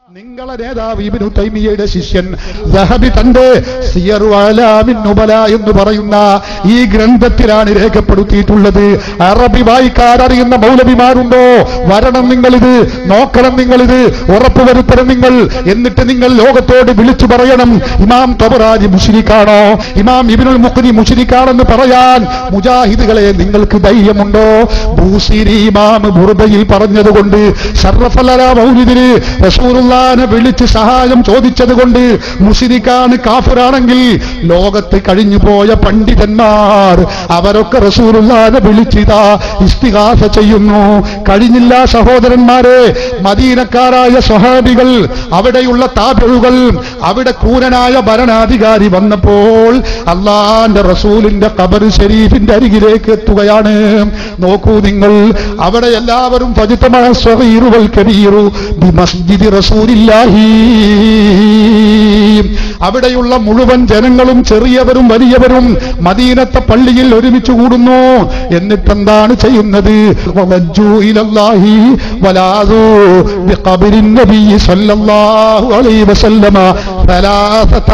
നിങ്ങളെ നേതാവ് ഇബ്നു തൈമിയയുടെ ശിഷ്യൻ ദഹബി തന്റെ സിയറു അലാമിൻ നുബല എന്ന് പറയുന്ന ഈ ഗ്രന്ഥത്തിലാണ് രേഖപ്പെടുത്തിയിട്ടുള്ളത് അറബി വായിക്കാരറിയുന്ന മൗലവിമാരുണ്ടോ വരണം നിങ്ങളിത് നോക്കണം നിങ്ങളിത് ഉറപ്പുവരുത്തണം നിങ്ങൾ എന്നിട്ട് നിങ്ങൾ ലോകത്തോട് വിളിച്ചു പറയണം ഇമാം തബറാജി മുഷിരിക്കാണോ ഇമാം ഇബിനുൽ മുഖ്രി മുഷിരിക്കാണെന്ന് പറയാൻ മുജാഹിദുകളെ നിങ്ങൾക്ക് ധൈര്യമുണ്ടോ ബൂസിരി ഇമാം ബുർദയിൽ പറഞ്ഞതുകൊണ്ട് ഷറഫലല മൗലിദിന് റസൂലുള്ളാനെ വിളിച്ച് സഹായം ചോദിച്ചത് കൊണ്ട് മുഷിരിക്കാണ് കാഫിറാണെങ്കിൽ ലോകത്ത് കഴിഞ്ഞു പോയ പണ്ഡിതന്മാർ അവരൊക്കെ റസൂലുള്ളാനെ വിളിച്ചിതാ ഇസ്തിഹാസ ചെയ്യുന്നു കഴിഞ്ഞില്ല സഹോദരന്മാരെ മദീനക്കാരായ സ്വഹാബികൾ അവിടെയുള്ള താപിഴുകൾ അവിടെ ക്രൂരനായ ഭരണാധികാരി വന്നപ്പോൾ അള്ളാന്റെ റസൂലിന്റെ ഖബർ ഷരീഫിന്റെ അരികിലേക്ക് എത്തുകയാണ് നോക്കൂ നിങ്ങൾ അവിടെ എല്ലാവരും ഫജിതമായ സ്വഹീറുവൽ കബീറു ബി മസ്ജിദി റസൂലില്ലാഹി അവിടെയുള്ള മുഴുവൻ ജനങ്ങളും ചെറിയവരും വലിയവരും മദീനത്തെ പള്ളിയിൽ ഒരുമിച്ച് കൂടുന്നു എന്നിട്ടെന്താണ് ചെയ്യുന്നത് വമജ്ജു ഇലല്ലാഹി വലാദു ബിഖബരിൻ നബി സല്ലല്ലാഹു അലൈഹി വസല്ലമ ثلاثة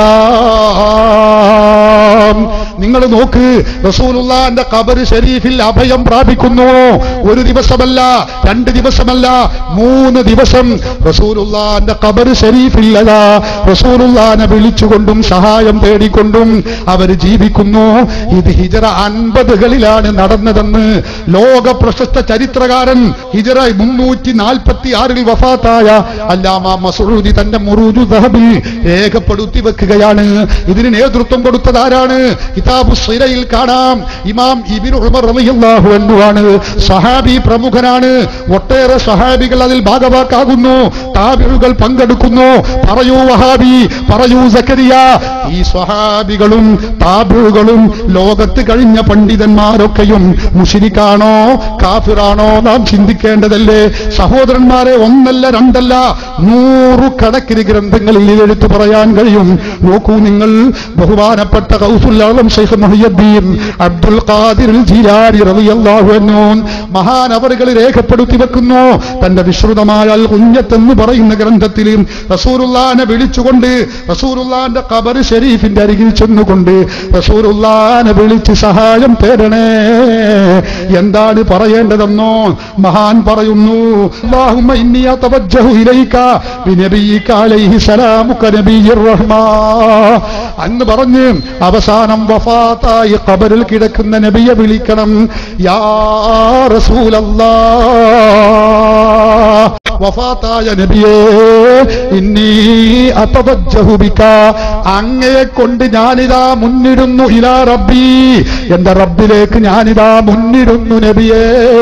أيام നിങ്ങൾ നോക്ക് റസൂലുള്ളാന്റെ ഖബർ ഷരീഫിൽ അഭയം പ്രാപിക്കുന്നു ഒരു ദിവസമല്ല രണ്ട് ദിവസമല്ല മൂന്ന് ദിവസം റസൂലുള്ളാന്റെ ഖബർ ഷരീഫിൽ അതാ റസൂലുള്ളാനെ വിളിച്ചുകൊണ്ടും സഹായം തേടിക്കൊണ്ടും അവർ ജീവിക്കുന്നു ഇത് ഹിജറ അൻപതുകളിലാണ് നടന്നതെന്ന് ലോക പ്രശസ്ത ചരിത്രകാരൻ ഹിജറ മുന്നൂറ്റി നാൽപ്പത്തി ആറിൽ വഫാത്തായ അല്ലാമ മസൂദി തന്റെ മുറൂജു ദഹബിൽ രേഖപ്പെടുത്തി വെക്കുകയാണ് ഇതിന് നേതൃത്വം കൊടുത്തത് ആരാണ് കിതാബു സിരയിൽ കാണാം ഇമാം ഇബിനു ഉമർ റളിയല്ലാഹു അൻഹു ആണ് സഹാബി പ്രമുഖനാണ് ഒട്ടേറെ സഹാബികൾ അതിൽ ഭാഗവാക്കാകുന്നു താബിഴുകൾ പങ്കെടുക്കുന്നു പറയൂ വഹാബി പറയൂ സക്കരിയ ഈ സ്വഹാബികളും താബിഴുകളും ലോകത്ത് കഴിഞ്ഞ പണ്ഡിതന്മാരൊക്കെയും മുഷിരിക്കാണോ കാഫിറാണോ നാം ചിന്തിക്കേണ്ടതല്ലേ സഹോദരന്മാരെ ഒന്നല്ല രണ്ടല്ല നൂറുകണക്കിന് ഗ്രന്ഥങ്ങളിൽ ഇത് എടുത്തു പറയാൻ കഴിയും നോക്കൂ നിങ്ങൾ ബഹുമാനപ്പെട്ട കൗസുല്ലാളം ഷെയ്ഖ് മുഹിയുദ്ദീൻ അബ്ദുൽ ഖാദിർ ജീലാനി റളിയല്ലാഹു അൻഹു മഹാനവറുകൾ രേഖപ്പെടുത്തി വെക്കുന്നു തന്റെ വിശ്രുതമായ അൽ കുഞ്ഞത്ത് എന്ന് പറയുന്ന ഗ്രന്ഥത്തിൽ റസൂറുല്ലാനെ വിളിച്ചുകൊണ്ട് റസൂറുല്ലാന്റെ ഖബർ ഷരീഫിന്റെ അരികിൽ ചെന്നുകൊണ്ട് റസൂറുല്ലാനെ വിളിച്ച് സഹായം തേടണേ എന്താണ് പറയേണ്ടതെന്നോ മഹാൻ പറയുന്നു അല്ലാഹുമ്മ ഇന്നി അതവജ്ജഹു ഇലൈക ബിനബിയിക അലൈഹി സലാമുക നബിയ്യിർ റഹ്മാ അന്ന് പറഞ്ഞ് അവസാനം വഫാത്തായി ഖബറിൽ കിടക്കുന്ന നബിയെ വിളിക്കണം യാ റസൂലല്ലാ വഫാത്തായ നബിയേ ഇന്നീ അതവജ്ജഹുബിക അങ്ങയെ കൊണ്ട് ഞാനിതാ മുന്നിടുന്നു ഇലാ റബ്ബി എന്റെ റബ്ബിലേക്ക് ഞാനിതാ മുന്നിടുന്നു നബിയേ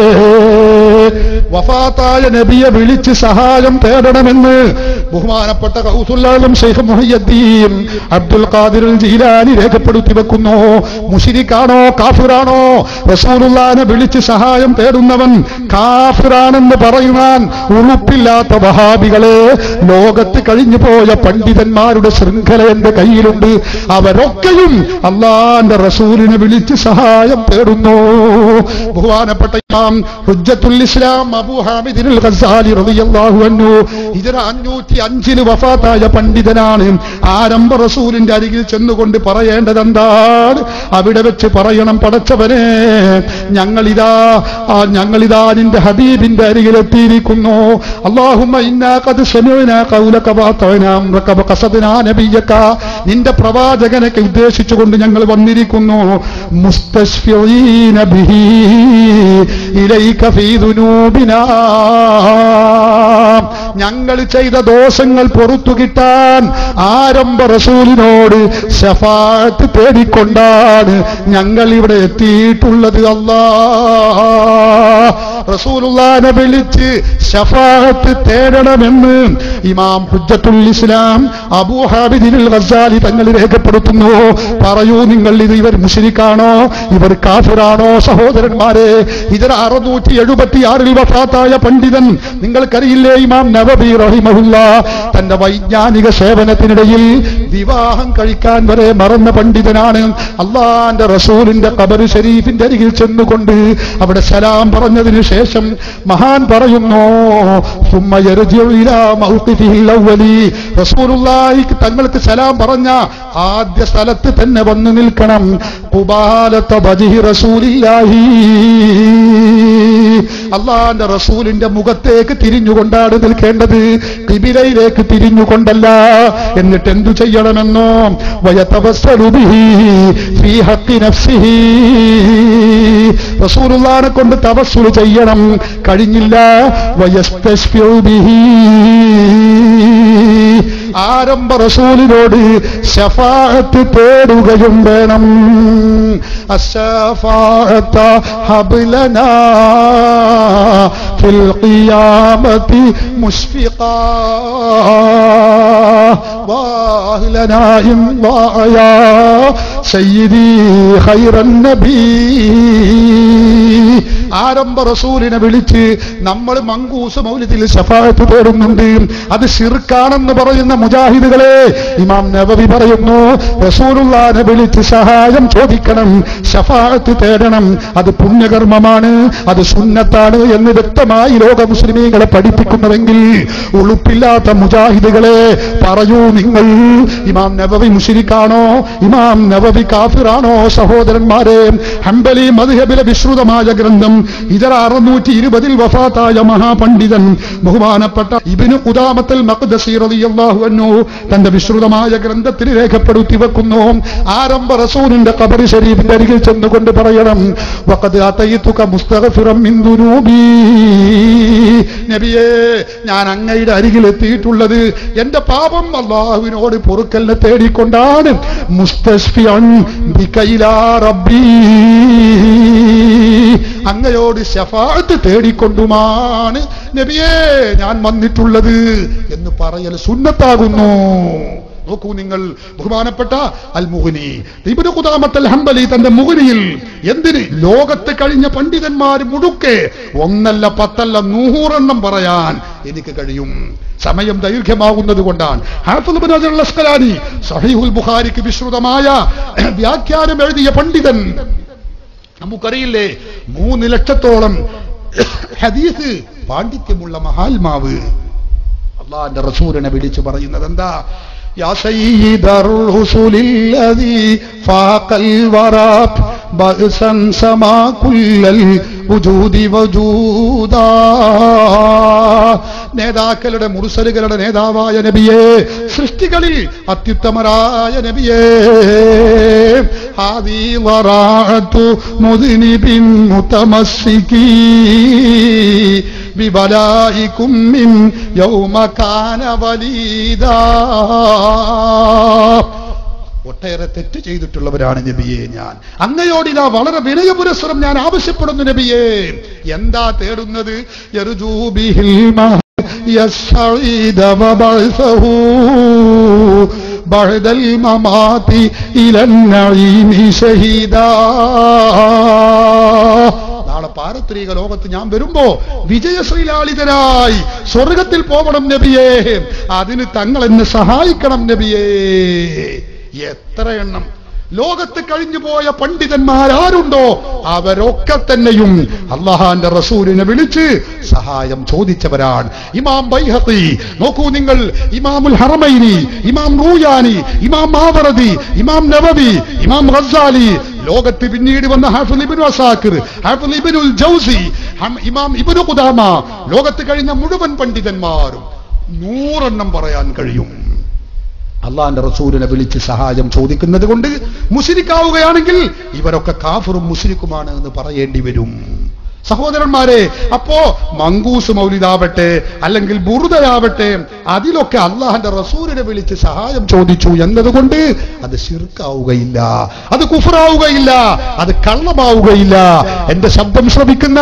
വഫാത്തായ നബിയെ വിളിച്ച് സഹായം തേടണമെന്ന് ബഹുമാനപ്പെട്ട കൗസുല്ലാലും ഷെയ്ഖ് മുഹയ്യദ്ദീൻ അബ്ദുൽ ഖാദിർ ജീലാനി രേഖപ്പെടുത്തി വെക്കുന്നു മുഷിരിക്കാണോ കാഫിറാണോ റസൂലുള്ളാനെ വിളിച്ച് സഹായം തേടുന്നവൻ കാഫിറാണെന്ന് പറയുവാൻ ഉറുപ്പില്ലാത്ത വഹാബികളെ ലോകത്ത് കഴിഞ്ഞു പോയ പണ്ഡിതന്മാരുടെ ശൃംഖല എന്റെ കയ്യിലുണ്ട് അവരൊക്കെയും അള്ളാന്റെ റസൂലിനെ വിളിച്ച് സഹായം തേടുന്നു ബഹുമാനപ്പെട്ട ഇമാം ഹുജ്ജത്തുൽ ഇസ്ലാം അബൂ ഹാമിദിനുൽ ഖസാലി റളിയല്ലാഹു അൻഹു ഇതര അഞ്ഞൂറ്റി അഞ്ചില് വഫാത്തായ പണ്ഡിതനാണ് ആരംഭ റസൂലിന്റെ അരികിൽ ചെന്നുകൊണ്ട് പറയേണ്ടത് എന്താണ് അവിടെ വെച്ച് പറയണം പടച്ചവനെ ഞങ്ങളിതാ ആ ഞങ്ങളിതാ നിന്റെ ഹബീബിന്റെ അരികിൽ എത്തിയിരിക്കുന്നു അല്ലാഹുമ്മ ഇന്നാ ഖദ് സമിഅനാ ഖൗലക വഅതഅനാ അംറക വഖസദ്നാ നബിയക നിന്റെ പ്രവാചകനെ ഉദ്ദേശിച്ചുകൊണ്ട് ഞങ്ങൾ വന്നിരിക്കുന്നു മുസ്തശ്ഫീന ബിഹി ഇലൈക ഫീ ദുനൂബിനാ ഞങ്ങൾ ചെയ്ത ദോഷങ്ങൾ പൊറത്തു കിട്ടാൻ ആരംഭ റസൂലിനോട് ഷഫാത്ത് തേടിക്കൊണ്ടാണ് ഞങ്ങൾ ഇവിടെ എത്തിയിട്ടുള്ളത് അല്ലാ റസൂലുള്ളാനെ വിളിച്ച് ഷഫാത്ത് തേടണമെന്ന് ഇമാം ഹുജ്ജത്തുൽ ഇസ്ലാം അബൂ ഹാബിദിനുൽ ഗസാലി തങ്ങൾ രേഖപ്പെടുത്തുന്നു പറയൂ നിങ്ങൾ ഇത് ഇവർ മുസ്ലിക്കാണോ ഇവർ കാഫിറാണോ സഹോദരന്മാരെ ഇതര അറുന്നൂറ്റി എഴുപത്തി ആറിൽ വഫാത്തായ പണ്ഡിതൻ നിങ്ങൾക്കറിയില്ലേ ഇമാം നവബി റഹിമഹുല്ല തന്റെ വൈജ്ഞാനിക സേവനത്തിനിടയിൽ വിവാഹം കഴിക്കാൻ വരെ മറന്ന പണ്ഡിതനാണ് അള്ളാന്റെ റസൂലിന്റെ ഖബർ ഷരീഫിന്റെ അരികിൽ ചെന്നുകൊണ്ട് അവിടെ സലാം പറഞ്ഞതിന് ശേഷം മഹാൻ പറയുന്നു ثم يرجع إلى موقفه الأولي. റസൂലുള്ളാഹിക്ക് തങ്ങൾക്ക് സലാം പറഞ്ഞ ആദ്യ സ്ഥലത്ത് തന്നെ വന്നു നിൽക്കണം കുബാലത്ത ബജിഹി റസൂലില്ലാഹി അള്ളാന്റെ റസൂലിന്റെ മുഖത്തേക്ക് തിരിഞ്ഞുകൊണ്ടാണ് നിൽക്കേണ്ടത് കിബിലയിലേക്ക് തിരിഞ്ഞുകൊണ്ടല്ല എന്നിട്ട് എന്തു ചെയ്യണമെന്നോ വയതവസ്സലു ബിഹി ഫീ ഹഖി നഫ്സിഹി റസൂലുള്ളാഹിനെ കൊണ്ട് തവസ്സുൽ ചെയ്യണം കഴിഞ്ഞില്ല വയസ്തശ്ഫിഉ ബിഹി ആരംഭ റസൂലിനോട് ശഫാഅത്ത് തേടുകയും വേണം الشفاعة هب لنا في القيامة مشفقا واهلنا امضاء يا سيدي خير النبي ആരംഭ റസൂലിനെ വിളിച്ച് നമ്മൾ മങ്കൂസ് മൗലിദിൽ ശഫായത്ത് തേടുന്നുണ്ട് അത് ഷിർക്കാണെന്ന് പറയുന്ന മുജാഹിദുകളെ ഇമാം നബവി പറയുന്നു റസൂലുള്ളാനെ വിളിച്ച് സഹായം ചോദിക്കണം ശഫായത്ത് തേടണം അത് പുണ്യകർമ്മമാണ് അത് സുന്നത്താണ് എന്ന് വ്യക്തമായി ലോക മുസ്ലിമീങ്ങളെ പഠിപ്പിക്കുന്നുവെങ്കിൽ ഉളുപ്പില്ലാത്ത മുജാഹിദുകളെ പറയൂ നിങ്ങൾ ഇമാം നബവി മുഷിരിക്കാണോ ഇമാം നബവി കാഫിറാണോ സഹോദരന്മാരെ ഹംബലി മദ്ഹബിലെ വിശ്രുതമായ ഗ്രന്ഥം ഇതര അറുന്നൂറ്റി ഇരുപതിൽ വഫാത്തായ മഹാപണ്ഡിതൻ ബഹുമാനപ്പെട്ട ഇബിനു ഉദാമത്തൽ മഖ്ദസി റളിയല്ലാഹു അൻഹു തന്റെ വിശ്രുതമായ ഗ്രന്ഥത്തിൽ രേഖപ്പെടുത്തി വെക്കുന്നു ആരംഭ റസൂലിന്റെ ഖബർ ശരീഫിന്റെ അരികിൽ ചെന്നുകൊണ്ട് പറയണം വഖദ് അതയ്തുക മുസ്തഗ്ഫിറൻ മിൻ ദുനൂബി നബിയേ ഞാൻ അങ്ങയുടെ അരികിൽ എത്തിയിട്ടുള്ളത് എന്റെ പാപം അള്ളാഹുവിനോട് പൊറുക്കലിനെ തേടിക്കൊണ്ടാണ് മുസ്തസ്ഫിയൻ ബികൈലാ റബ്ബീ അങ്ങയോട് ശഫാത്ത് തേടിക്കൊണ്ടുമാണ് നബിയേ ഞാൻ വന്നിട്ടുള്ളത് എന്ന് പറയൽ സുന്നത്താകുന്നു നോക്കൂ നിങ്ങൾ ബഹുമാനപ്പെട്ട അൽ മുഹുനി ഇബ്നു ഖുദാമത്തൽ ഹംബലി തന്റെ മുഹുനിയിൽ എന്തിന് ലോകത്ത് കഴിഞ്ഞ പണ്ഡിതന്മാർ മുഴുക്കെ ഒന്നല്ല പത്തല്ല നൂറെണ്ണം പറയാൻ എനിക്ക് കഴിയും സമയം ദൈർഘ്യമാകുന്നത് കൊണ്ടാണ് ഹാഫിദ് ഇബ്നു ഹജർ അൽ അസ്കലാനി സഹീഹുൽ ബുഖാരിക്ക് വിശ്രുതമായ വ്യാഖ്യാനം എഴുതിയ പണ്ഡിതൻ നമുക്കറിയില്ലേ മൂന്ന് ലക്ഷത്തോളം ഹദീസ് പാണ്ഡിത്യമുള്ള മഹാത്മാവ് അള്ളാന്റെ റസൂലിനെ വിളിച്ചു പറയുന്നത് എന്താ يا سيد الرسل الذي فاق الورى بأسا سما كل الوجود وجودا നേതാക്കളുടെ മുറുസലുകളുടെ നേതാവായ നബിയെ സൃഷ്ടികളിൽ അത്യുത്തമരായ നബിയെ ഹാദി വറാഅത്തു മുദ്നിബിൻ മുതമസ്സികി ببلائكم من يوم كان وليدا ഒട്ടേറെ തെറ്റ് ചെയ്തിട്ടുള്ളവരാണ് നബിയെ ഞാൻ അങ്ങയോട് ഇതാ വളരെ വിനയപുരസ്സരം ഞാൻ ആവശ്യപ്പെടുന്നു നബിയെ എന്താ തേടുന്നത് യർജൂബിഹിൽ മഹ يسعيد وبعثه بعد الممات إلى النعيم شهيدا നാളെ പാരത്രിക ലോകത്ത് ഞാൻ വരുമ്പോ വിജയശ്രീലാളിതനായി സ്വർഗത്തിൽ പോകണം നബിയേ അതിന് തങ്ങൾ എന്നെ സഹായിക്കണം നബിയേ എത്ര എണ്ണം ലോകത്ത് കഴിഞ്ഞു പോയ പണ്ഡിതന്മാരാരുണ്ടോ അവരൊക്കെ തന്നെയും അള്ളാഹാന്റെ റസൂലിനെ വിളിച്ച് സഹായം ചോദിച്ചവരാണ് ഇമാം ബൈഹത്തി നോക്കൂ നിങ്ങൾ ഇമാമുൽ ഹറമൈനി ഇമാം റൂയാനി ഇമാം മാവറദി ഇമാം നവവി ഇമാം റസാലി ലോകത്ത് പിന്നീട് വന്ന ഹാഫിൽ ഇബിനു അസാക്കിർ ഹാഫിൽ ഇബിനുൽ ജൗസി ഹം- ഇമാം ഇബിനു ഖുദാമ ലോകത്ത് കഴിഞ്ഞ മുഴുവൻ പണ്ഡിതന്മാരും നൂറെണ്ണം പറയാൻ കഴിയും അള്ളാന്റെ റസൂലിനെ വിളിച്ച് സഹായം ചോദിക്കുന്നത് കൊണ്ട് മുസ്ലിക്കാവുകയാണെങ്കിൽ ഇവരൊക്കെ കാഫറും മുസ്ലിക്കുമാണ് എന്ന് പറയേണ്ടി വരും സഹോദരന്മാരെ അപ്പോ മങ്കൂസ് മൗലിദാവട്ടെ അല്ലെങ്കിൽ ബുറുദയാവട്ടെ അതിലൊക്കെ അള്ളാഹന്റെ റസൂലിനെ വിളിച്ച് സഹായം ചോദിച്ചു എന്നതുകൊണ്ട് അത് ശിർക്കാവുകയില്ല അത് കുഫറാവുകയില്ല അത് കള്ളമാവുകയില്ല എന്റെ ശബ്ദം ശ്രവിക്കുന്ന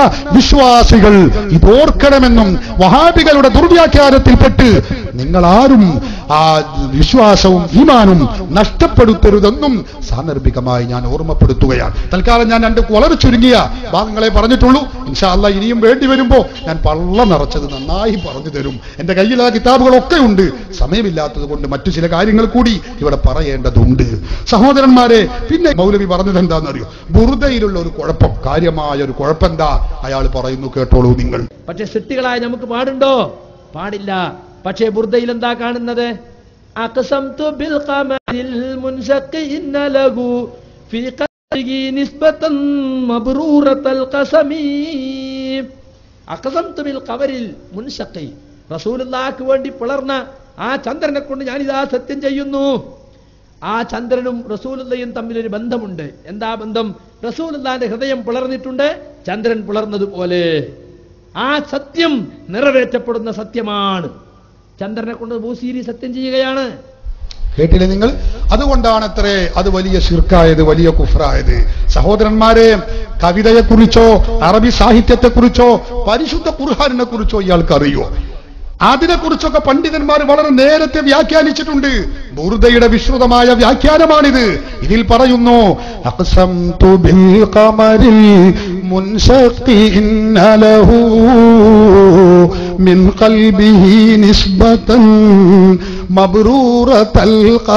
വിശ്വാസികൾ ഇതോർക്കണമെന്നും വഹാബികളുടെ ദുർവ്യാഖ്യാനത്തിൽപ്പെട്ട് നിങ്ങൾ ആരും ആ വിശ്വാസവും ഈമാനും നഷ്ടപ്പെടുത്തരുതെന്നും സാന്ദർഭികമായി ഞാൻ ഓർമ്മപ്പെടുത്തുകയാണ് തൽക്കാലം ഞാൻ രണ്ട് വളരെ ചുരുങ്ങിയ ഭാഗങ്ങളെ പറഞ്ഞിട്ടുള്ളൂ ഇൻഷാ അല്ലാ ഇനിയും വേണ്ടി വരുമ്പോ ഞാൻ പള്ള നിറച്ചത് നന്നായി പറഞ്ഞു തരും എന്റെ കയ്യിൽ ആ കിതാബുകളൊക്കെ ഉണ്ട് സമയമില്ലാത്തത് കൊണ്ട് മറ്റു ചില കാര്യങ്ങൾ കൂടി ഇവിടെ പറയേണ്ടതുണ്ട് സഹോദരന്മാരെ പിന്നെ മൗലവി പറഞ്ഞത് എന്താണെന്നറിയോ ബുറുദയിലുള്ള ഒരു കുഴപ്പം കാര്യമായ ഒരു കുഴപ്പം എന്താ അയാൾ പറയുന്നു കേട്ടോളൂ നിങ്ങൾ പക്ഷെ സൃഷ്ടികളായ നമുക്ക് പാടുണ്ടോ പാടില്ല പക്ഷേ ബുർദയിൽ എന്താ കാണുന്നത് അഖ്സംതു ബിൽ ഖമരിൽ മുൻശഖി ഇന്ന ലഹു ഫീ ഖൽബിഹി നിസ്ബതൻ മബ്റൂറത്തൽ ഖസമി അഖ്സംതു ബിൽ ഖമരിൽ മുൻശഖി റസൂലുള്ളാഹിക്ക് വേണ്ടി പിളർന്ന ആ ചന്ദ്രനെ കൊണ്ട് ഞാനിതാ സത്യം ചെയ്യുന്നു ആ ചന്ദ്രനും റസൂലുള്ളയും തമ്മിലൊരു ബന്ധമുണ്ട് എന്താ ബന്ധം റസൂലുള്ളാന്റെ ഹൃദയം പിളർന്നിട്ടുണ്ട് ചന്ദ്രൻ പിളർന്നതുപോലെ ആ സത്യം നിറവേറ്റപ്പെടുന്ന സത്യമാണ് ചന്ദ്രനെ കൊണ്ട് ഭൂസീരി സത്യം ചെയ്യുകയാണ് കേട്ടില്ലേ നിങ്ങൾ അതുകൊണ്ടാണ് അത്രേ അത് വലിയ ശിർക്കായത് വലിയ കുഫറായത് സഹോദരന്മാരെ കവിതയെക്കുറിച്ചോ അറബി സാഹിത്യത്തെക്കുറിച്ചോ പരിശുദ്ധ ഖുർഹാനിനെ കുറിച്ചോ ഇയാൾക്ക് അറിയോ അതിനെക്കുറിച്ചൊക്കെ പണ്ഡിതന്മാർ വളരെ നേരത്തെ വ്യാഖ്യാനിച്ചിട്ടുണ്ട് ബുർദയുടെ വിശ്രുതമായ വ്യാഖ്യാനമാണിത് ഇതിൽ പറയുന്നു അഖ്സംതു ബിൽ ഖമരിൽ മുൻശഖി ഇന്ന ലഹു മിൻ ഖൽബിഹി നിസ്ബതൻ മബ്റൂറത്തൽ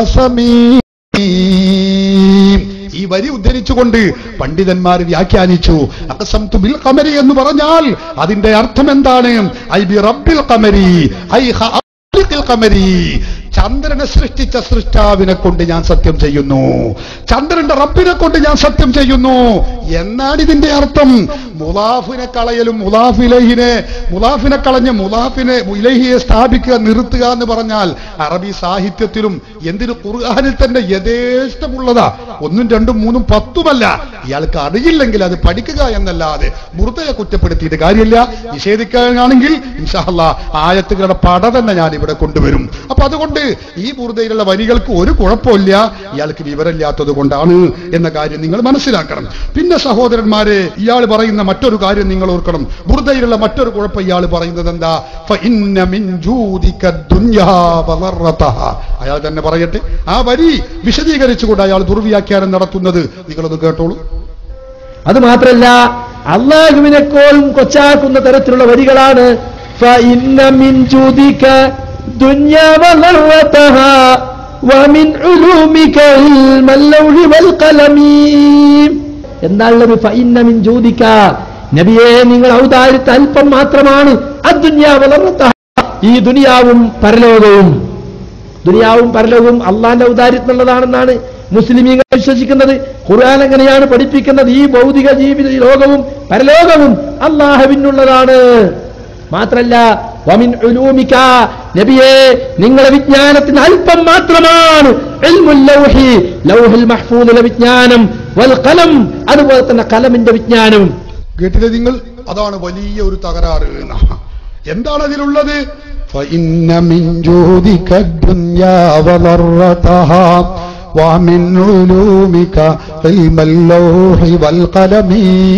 ഖസമീ ഈ വരി ഉദ്ധരിച്ചുകൊണ്ട് പണ്ഡിതന്മാർ വ്യാഖ്യാനിച്ചു അക്സംതു ബിൽ ഖമരി എന്ന് പറഞ്ഞാൽ അതിന്റെ അർത്ഥം എന്താണ് ഐ ബി റബ്ബിൽ ഖമരി ഐ ഖാലിഖിൽ ഖമരി ചന്ദ്രനെ സൃഷ്ടിച്ച സൃഷ്ടാവിനെ കൊണ്ട് ഞാൻ സത്യം ചെയ്യുന്നു ചന്ദ്രന്റെ റബ്ബിനെ കൊണ്ട് ഞാൻ സത്യം ചെയ്യുന്നു എന്നാണ് ഇതിന്റെ അർത്ഥം മുലാഫിനെ കളയലും മുലാഫിലഹിനെ മുലാഫിനെ കളഞ്ഞ് മുലാഫിനെ ഇലഹിയെ സ്ഥാപിക്കുക നിർത്തുക എന്ന് പറഞ്ഞാൽ അറബി സാഹിത്യത്തിലും എന്തിനു ഖുർആാനിൽ തന്നെ യഥേഷ്ടമുള്ളതാ ഒന്നും രണ്ടും മൂന്നും പത്തുമല്ല ഇയാൾക്ക് അറിയില്ലെങ്കിൽ അത് പഠിക്കുക എന്നല്ലാതെ ബുർദയെ കുറ്റപ്പെടുത്തിയിട്ട് കാര്യമില്ല നിഷേധിക്കാനാണെങ്കിൽ ഇൻഷാല്ല ആയത്തുകളുടെ പട തന്നെ ഞാൻ ഇവിടെ കൊണ്ടുവരും അപ്പൊ അതുകൊണ്ട് ഈ ബുർദയിലുള്ള വരികൾക്ക് ഒരു കുഴപ്പമില്ല ഇയാൾക്ക് വിവരമില്ലാത്തത് കൊണ്ടാണ് എന്ന കാര്യം നിങ്ങൾ മനസ്സിലാക്കണം പിന്നെ സഹോദരന്മാരെ ഇയാൾ പറയുന്ന മറ്റൊരു കാര്യം നിങ്ങൾ ഓർക്കണം ബുർദയിലുള്ള മറ്റൊരു കുഴപ്പം ഇയാൾ പറയുന്നത് എന്താ ഫഇന്ന മിൻ ജൂദിക ദുനിയാ വദറതഹ. അയാൾ തന്നെ പറയട്ടെ ആ വരി വിശദീകരിച്ചുകൊണ്ട് അയാൾ ദുർവ്യാഖ്യാനം നടത്തുന്നത് നിങ്ങളത് കേട്ടോളൂ അത് മാത്രല്ല അള്ളാഹുവിനെക്കോളും കൊച്ചാക്കുന്ന തരത്തിലുള്ള വരികളാണ് فإن من جودك دنيا وضرتها ومن علومك علم اللوح والقلم എന്നാളുള്ളത് ഫഇന്ന മിൻ ജൂദിക നബിയെ നിങ്ങൾ ഔദാര്യത്തെ അല്പം മാത്രമാണ് അദ്ദുന്യാ വളർത്ത ഈ ദുനിയാവും പരലോകവും ദുനിയാവും പരലോകവും അള്ളാന്റെ ഔദാര്യത്തിനുള്ളതാണെന്നാണ് മുസ്ലിമീങ്ങൾ വിശ്വസിക്കുന്നത് ഖുർആൻ എങ്ങനെയാണ് പഠിപ്പിക്കുന്നത് ഈ ഭൗതിക ജീവിത ലോകവും പരലോകവും അള്ളാഹുവിനുള്ളതാണ് മാത്രല്ല വമിൻ ഉലൂമിക നബിയെ നിങ്ങളുടെ വിജ്ഞാനത്തിന് അല്പം മാത്രമാണ് ഇൽമുൽ ലൗഹി ലൗഹുൽ മഹ്ഫൂദിലെ വിജ്ഞാനം വൽ ഖലം അതുപോലെ തന്നെ കലമിന്റെ വിജ്ഞാനവും കേട്ടില്ലേ നിങ്ങൾ അതാണ് വലിയ ഒരു തകരാറ് എന്ന്. എന്താണ് അതിലുള്ളത് فإن من جودك الدنيا وضرتها ومن علومك علم اللوح والقلم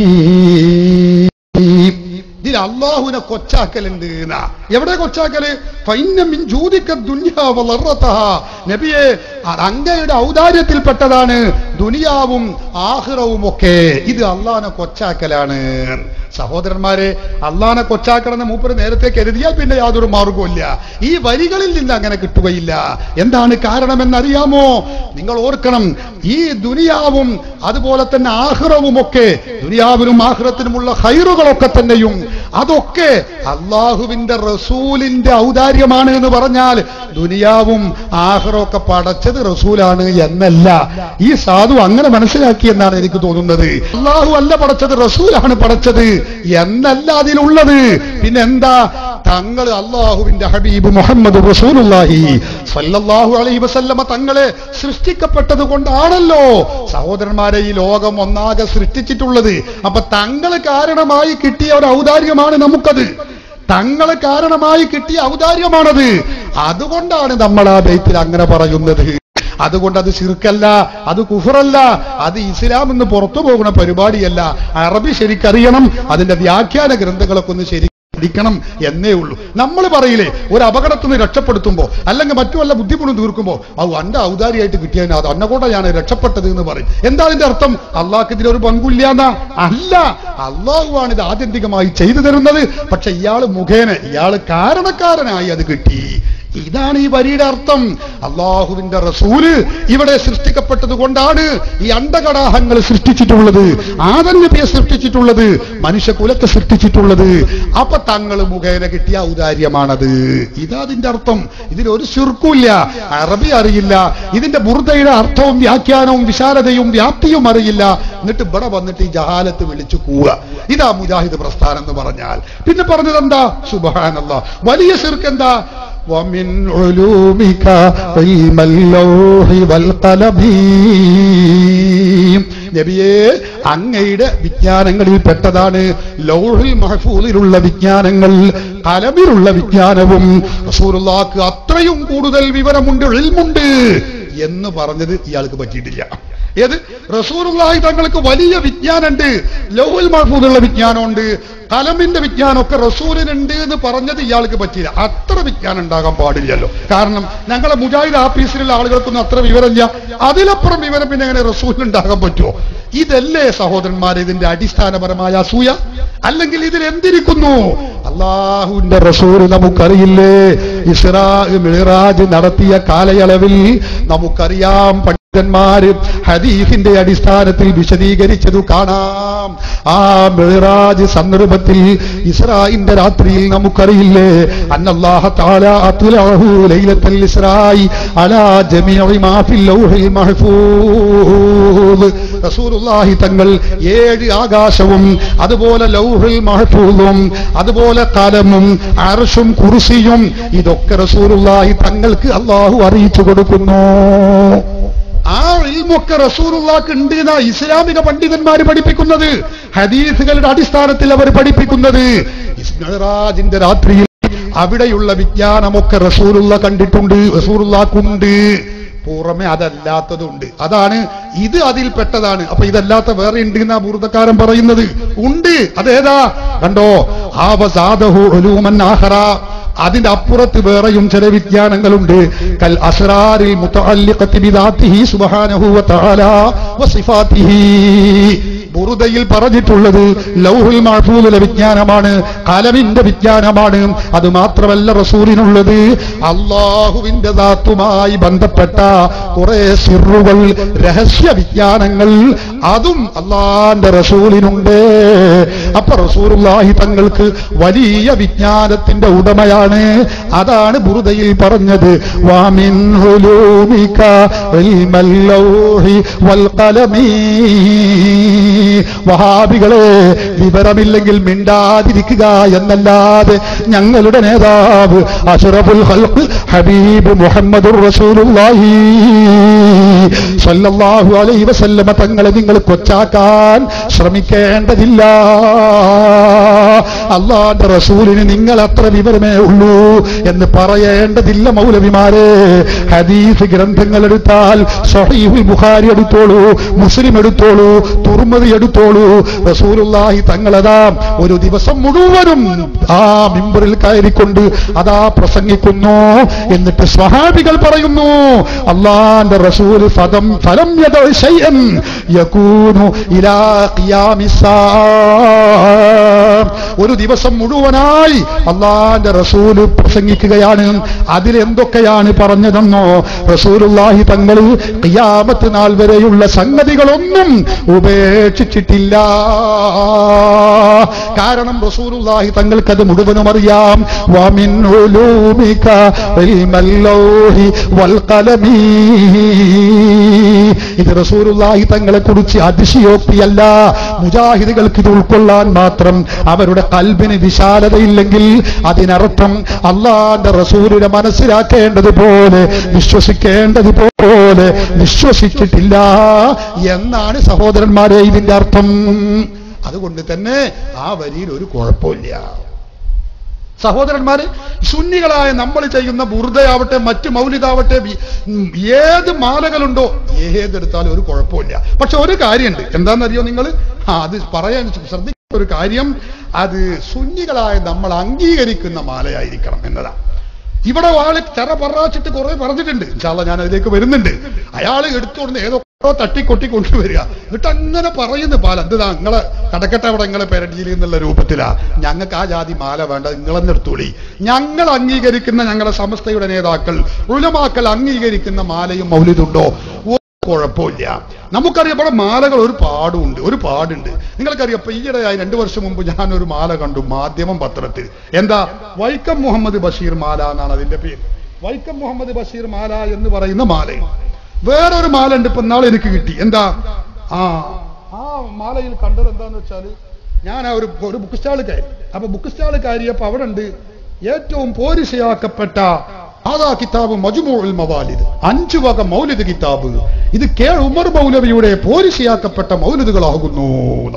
ഇതിൽ അള്ളാഹുവിനെ കൊച്ചാക്കലുണ്ട് എന്നാ. എവിടെ കൊച്ചാക്കല് ഫൈന മിൻ ജൂദിക ദുനിയാ വളർത്തഹ. നബിയെ അത് അങ്ങയുടെ ഔദാര്യത്തിൽപ്പെട്ടതാണ് ദുനിയാവും ആഹിറവും ഒക്കെ ഇത് അള്ളാഹിനെ കൊച്ചാക്കലാണ് സഹോദരന്മാരെ അള്ളാഹിനെ കൊച്ചാക്കണമെന്ന് മൂപ്പര് നേരത്തെ കരുതിയാൽ പിന്നെ യാതൊരു മാർഗവുമില്ല ഈ വരികളിൽ നിന്ന് അങ്ങനെ കിട്ടുകയില്ല എന്താണ് കാരണമെന്നറിയാമോ നിങ്ങൾ ഓർക്കണം ഈ ദുനിയാവും അതുപോലെ തന്നെ ആഹ്റവും ഒക്കെ ദുനിയാവിനും ആഹ്റത്തിനുമുള്ള ഹൈറുകളൊക്കെ തന്നെയും അതൊക്കെ അള്ളാഹുവിന്റെ റസൂലിന്റെ ഔദാര്യമാണ് എന്ന് പറഞ്ഞാൽ ദുനിയാവും ആഹ്റമൊക്കെ പടച്ചത് റസൂലാണ് എന്നല്ല ഈ സാധു അങ്ങനെ മനസ്സിലാക്കി എന്നാണ് എനിക്ക് തോന്നുന്നത് അള്ളാഹു അല്ല പടച്ചത് റസൂലാണ് പടച്ചത് എന്നല്ല അതിലുള്ളത് പിന്നെ എന്താ തങ്ങൾ അള്ളാഹുവിന്റെ ഹബീബ് മുഹമ്മദ് റസൂലുള്ളാഹി സല്ലല്ലാഹു അലൈഹി വസല്ലമ തങ്ങളെ സൃഷ്ടിക്കപ്പെട്ടത് കൊണ്ടാണല്ലോ സഹോദരന്മാരെ ഈ ലോകം ഒന്നാകെ സൃഷ്ടിച്ചിട്ടുള്ളത് അപ്പൊ തങ്ങള് കാരണമായി കിട്ടിയ ഒരു ഔദാര്യമാണ് നമുക്കത് തങ്ങള് കാരണമായി കിട്ടിയ ഔദാര്യമാണത് അതുകൊണ്ടാണ് നമ്മൾ ആ ബൈത്തിൽ അങ്ങനെ പറയുന്നത് അതുകൊണ്ട് അത് ശിർക്കല്ല അത് കുഫറല്ല അത് ഇസ്ലാം എന്ന് പുറത്തു പോകുന്ന പരിപാടിയല്ല അറബി ശരിക്കറിയണം അതിന്റെ വ്യാഖ്യാന ഗ്രന്ഥങ്ങളൊക്കെ ഒന്ന് ശരി പഠിക്കണം എന്നേ ഉള്ളൂ നമ്മൾ പറയില്ലേ ഒരു അപകടത്തിൽ നിന്ന് രക്ഷപ്പെടുത്തുമ്പോ അല്ലെങ്കിൽ മറ്റു വല്ല ബുദ്ധിമുട്ടും തീർക്കുമ്പോ അത് അന്റെ ഔദാരിയായിട്ട് കിട്ടിയതിന് അത് അന്നെ കൊണ്ടാണ് രക്ഷപ്പെട്ടത് എന്ന് പറയും എന്താ അതിന്റെ അർത്ഥം അള്ളാഹ്ക്ക് ഇതിലൊരു പങ്കുമില്ലാന്നാ അല്ല അള്ളാഹുവാണ് ഇത് ആത്യന്തികമായി ചെയ്തു തരുന്നത് പക്ഷെ ഇയാള് മുഖേന ഇയാള് കാരണക്കാരനായി അത് കിട്ടി ഇതാണ് ഈ വരിയുടെ അർത്ഥം അള്ളാഹുവിന്റെ റസൂല് ഇവിടെ സൃഷ്ടിക്കപ്പെട്ടത് കൊണ്ടാണ് ഈ അണ്ടകടാഹങ്ങൾ സൃഷ്ടിച്ചിട്ടുള്ളത് ആദം നബിയെ സൃഷ്ടിച്ചിട്ടുള്ളത് മനുഷ്യകുലത്തെ സൃഷ്ടിച്ചിട്ടുള്ളത് അപ്പൊ തങ്ങൾ മുഖേന കിട്ടിയ ഔദാര്യമാണത് ഇതാ അതിന്റെ അർത്ഥം ഇതിലൊരു ശുർക്കുമില്ല അറബി അറിയില്ല ഇതിന്റെ ബുർദയുടെ അർത്ഥവും വ്യാഖ്യാനവും വിശാലതയും വ്യാപ്തിയും അറിയില്ല എന്നിട്ട് ഇവിടെ വന്നിട്ട് ഈ ജഹാലത്ത് വിളിച്ചു കൂവുക ഇതാ മുജാഹിദ് പ്രസ്ഥാനം എന്ന് പറഞ്ഞാൽ പിന്നെ പറഞ്ഞത് എന്താ സുബഹാനല്ല വലിയ ശിർക്ക് എന്താ ومن علومك علم اللوح والقلم നബിയെ അങ്ങയുടെ വിജ്ഞാനങ്ങളിൽ പെട്ടതാണ് ലൗഹിൽ മഹഫൂദിലുള്ള വിജ്ഞാനങ്ങൾ കലമിലുള്ള വിജ്ഞാനവും റസൂലുള്ളാക്ക് അത്രയും കൂടുതൽ വിവരമുണ്ട് ഇൽമുണ്ട് എന്ന് പറഞ്ഞത് ഇയാൾക്ക് പറ്റിയിട്ടില്ല ഏത് റസൂലുള്ളാഹി തങ്ങൾക്ക് വലിയ വിജ്ഞാനമുണ്ട് ലൗഹുൽ മഹഫൂദുള്ള വിജ്ഞാനമുണ്ട് കലമിന്റെ വിജ്ഞാനമൊക്കെ റസൂലിനുണ്ട് എന്ന് പറഞ്ഞത് ഇയാൾക്ക് പറ്റിയില്ല അത്ര വിജ്ഞാനം ഉണ്ടാകാൻ പാടില്ലല്ലോ കാരണം ഞങ്ങളെ മുജാഹിദ് ആഫീസിലുള്ള ആളുകൾക്കൊന്നും അത്ര വിവരമില്ല അതിലപ്പുറം വിവരം പിന്നെ എങ്ങനെ റസൂലിന് ഉണ്ടാകാൻ പറ്റുമോ ഇതല്ലേ സഹോദരന്മാരെ ഇതിന്റെ അടിസ്ഥാനപരമായ അസൂയ അല്ലെങ്കിൽ ഇതിൽ എന്തിരിക്കുന്നു അള്ളാഹുവിന്റെ റസൂൽ നമുക്കറിയില്ലേ ഇസ്രാ മിറാജ് നടത്തിയ കാലയളവിൽ നമുക്കറിയാം പണ്ഡിതന്മാര് ഹദീഫിന്റെ അടിസ്ഥാനത്തിൽ വിശദീകരിച്ചതു കാണാം ആ മിറാജ് സന്ദർഭത്തിൽ ഇസ്രായിന്റെ രാത്രിയിൽ നമുക്കറിയില്ലേ അന്നല്ലാഹ തആല അത്ലഹു ലൈലത്തുൽ ഇസ്രായി അലാ ജമീഇ മാ ഫിൽ ലൗഹിൽ മഹ്ഫൂദ് റസൂലുള്ളാഹി തങ്ങൾ ഏഴ് ആകാശവും അതുപോലെ ലൗഹിൽ മഹ്ഫൂദും അതുപോലെ കലമും അർഷും കുർസിയും ഇതൊക്കെ റസൂലുള്ളാഹി തങ്ങൾക്ക് അള്ളാഹു അറിയിച്ചു കൊടുക്കുന്നു ആ ഇൽമൊക്കെ റസൂറുള്ളാക്ക് ഉണ്ട് എന്നാ ഇസ്ലാമിക പണ്ഡിതന്മാർ പഠിപ്പിക്കുന്നത് ഹദീസുകളുടെ അടിസ്ഥാനത്തിൽ അവർ പഠിപ്പിക്കുന്നത് ഇസ്മിറാജിന്റെ രാത്രിയിൽ അവിടെയുള്ള വിജ്ഞാനമൊക്കെ റസൂലുള്ള കണ്ടിട്ടുണ്ട് റസൂറുള്ളാക്കുണ്ട് പുറമെ അതല്ലാത്തതുണ്ട് അതാണ് ഇത് അതിൽപ്പെട്ടതാണ് അപ്പൊ ഇതല്ലാത്ത വേറെ ഉണ്ട് എന്നാ ബൂർദക്കാരൻ പറയുന്നത് ഉണ്ട് അതേതാ കണ്ടോ ആവസാദഹു ഉലൂമൻ ആഹറ അതിന്റെ അപ്പുറത്ത് വേറെയും ചില വിജ്ഞാനങ്ങളുണ്ട് കൽ അസ്റാരിൽ മുതഅല്ലിഖത്തി ബിദാത്തിഹി സുബ്ഹാനഹു വ തആല വ സിഫാത്തിഹി ബുറുദയിൽ പറഞ്ഞിട്ടുള്ളത് ലൗഹുൽ മഹ്ഫൂദിലെ വിജ്ഞാനമാണ് കലമിന്റെ വിജ്ഞാനമാണ് അത് മാത്രമല്ല റസൂലിനുള്ളത് അള്ളാഹുവിന്റെ ദാത്തുമായി ബന്ധപ്പെട്ട കുറെ സിറുകൾ രഹസ്യ വിജ്ഞാനങ്ങൾ അതും അള്ളാന്റെ റസൂലിനുണ്ട് അപ്പൊ റസൂലുള്ളാഹി തങ്ങൾക്ക് വലിയ വിജ്ഞാനത്തിന്റെ ഉടമയാണ് അതാണ് ബുറുദയിൽ പറഞ്ഞത് വാമിൻ ഹുലൂമിക ഇൽമൽ ലൗഹി വൽ ഖലമീ വഹാബികളെ വിവരമില്ലെങ്കിൽ മിണ്ടാതിരിക്കുക എന്നല്ലാതെ ഞങ്ങളുടെ നേതാവ് അഷറഫുൽ ഖൽഖ് ഹബീബ് മുഹമ്മദുർ റസൂലുള്ളാഹി സല്ലല്ലാഹു അലൈഹി വസല്ലമ തങ്ങളെ നിങ്ങൾ കൊച്ചാക്കാൻ ശ്രമിക്കേണ്ടതില്ല അള്ളാന്റെ റസൂലിന് നിങ്ങൾ അത്ര വിവരമേ ഉള്ളൂ എന്ന് പറയേണ്ടതില്ല മൗലവിമാരെ ഹദീസ് ഗ്രന്ഥങ്ങൾ എടുത്താൽ സഹീഹുൽ ബുഖാരി എടുത്തോളൂ മുസ്ലിം എടുത്തോളൂ തുർമതി എടുത്തോളൂ റസൂലുള്ളാഹി തങ്ങളതാ ഒരു ദിവസം മുഴുവനും ആ മിമ്പറിൽ കയറിക്കൊണ്ട് അതാ പ്രസംഗിക്കുന്നു എന്നിട്ട് സ്വഹാബികൾ പറയുന്നു അള്ളാന്റെ റസൂൽ ഫലം ഫലം യദ ശൈഅൻ യകൂനു ഇലാ ഖിയാമിസ്സാ ഒരു ദിവസം മുഴുവനായി അള്ളാന്റെ റസൂല് പ്രസംഗിക്കുകയാണ് അതിലെന്തൊക്കെയാണ് പറഞ്ഞതെന്നോ റസൂലുള്ളാഹി തങ്ങൾ ഖിയാമത്ത് നാൾ വരെയുള്ള സംഗതികളൊന്നും ഉപേക്ഷിച്ചിട്ടില്ല കാരണം റസൂലുള്ളാഹി തങ്ങൾക്കത് മുഴുവനും അറിയാം വമിൻ ഉലൂമിക ഇൽമൽ ലൗഹി വൽ ഖലമീ ഇത് റസൂലുള്ളാഹി തങ്ങളെ കുറിച്ച് അതിശയോക്തിയല്ല മുജാഹിദുകൾക്ക് ഇത് ഉൾക്കൊള്ളാൻ മാത്രം അവരുടെ കൽബിന് വിശാലതയില്ലെങ്കിൽ അതിനർത്ഥം അള്ളാന്റെ റസൂലിനെ മനസ്സിലാക്കേണ്ടതുപോലെ വിശ്വസിക്കേണ്ടതുപോലെ വിശ്വസിച്ചിട്ടില്ല എന്നാണ് സഹോദരന്മാരെ ഇതിന്റെ അർത്ഥം അതുകൊണ്ട് തന്നെ ആ വരിയിൽ ഒരു കുഴപ്പമില്ല സഹോദരന്മാര് സുന്നികളായ നമ്മൾ ചെയ്യുന്ന ബുർദയാവട്ടെ മറ്റ് മൗലിതാവട്ടെ വി- ഉം, ഏത് മാലകളുണ്ടോ ഏതെടുത്താലും ഒരു കുഴപ്പമില്ല പക്ഷെ ഒരു കാര്യമുണ്ട് എന്താണെന്നറിയോ നിങ്ങൾ അത് പറയാൻ ശ്രദ്ധ ഒരു കാര്യം അത് സുന്നികളായ നമ്മൾ അംഗീകരിക്കുന്ന മാലയായിരിക്കണം എന്നതാണ് ഇവിടെ ആള് ചെറ പറച്ചിട്ട് കുറെ പറഞ്ഞിട്ടുണ്ട് ഇൻഷാല്ല ഞാൻ അതിലേക്ക് വരുന്നുണ്ട് അയാൾ എടുത്തുകൊണ്ട് ഏതോ തട്ടിക്കൊട്ടി കൊണ്ടുവരിക എന്നിട്ട് അങ്ങനെ പറയുന്നു പാല എന്താ നിങ്ങളെ കടക്കട്ടെ അവിടെ നിങ്ങളെ പെരടിയിൽ എന്നുള്ള രൂപത്തിലാ ഞങ്ങൾക്ക് ആ ജാതി മാല വേണ്ട നിങ്ങളെന്നെ എടുത്തോളി ഞങ്ങൾ അംഗീകരിക്കുന്ന ഞങ്ങളുടെ സമസ്തയുടെ നേതാക്കൾ ഉലമാക്കൾ അംഗീകരിക്കുന്ന മാലയും മൗലിതുണ്ടോ ഒരു കുഴപ്പമില്ല നമുക്കറിയാം ഇവിടെ മാലകൾ ഒരു പാടുണ്ട് ഒരു പാടുണ്ട് നിങ്ങൾക്കറിയാം ഇപ്പൊ ഈയിടെയായി രണ്ടു വർഷം മുമ്പ് ഞാൻ ഒരു മാല കണ്ടു മാധ്യമം പത്രത്തിൽ എന്താ വൈക്കം മുഹമ്മദ് ബഷീർ മാല എന്നാണ് അതിന്റെ പേര് വൈക്കം മുഹമ്മദ് ബഷീർ മാല എന്ന് പറയുന്ന മാലയാണ് വേറൊരു മാല ഉണ്ട് ഇപ്പൊ നാളെ എനിക്ക് കിട്ടി എന്താ ആ ആ മാലയിൽ കണ്ടത് എന്താന്ന് വെച്ചാല് ഞാൻ ആ ഒരു ഒരു ബുക്ക് സ്റ്റാൾ കയറി അപ്പൊ ബുക്ക് സ്റ്റാൾ കയറിയപ്പോ അവിടെ ഉണ്ട് ഏറ്റവും പോരിശയാക്കപ്പെട്ട ആദാ കിതാബ് മജുമുൽ മവാലിദ് അഞ്ചു വക മൗലിദ് കിതാബ് ഇത് കെ ഉമർ മൗലവിയുടെ പോരിശയാക്കപ്പെട്ട മൗലിദുകളാകുന്നു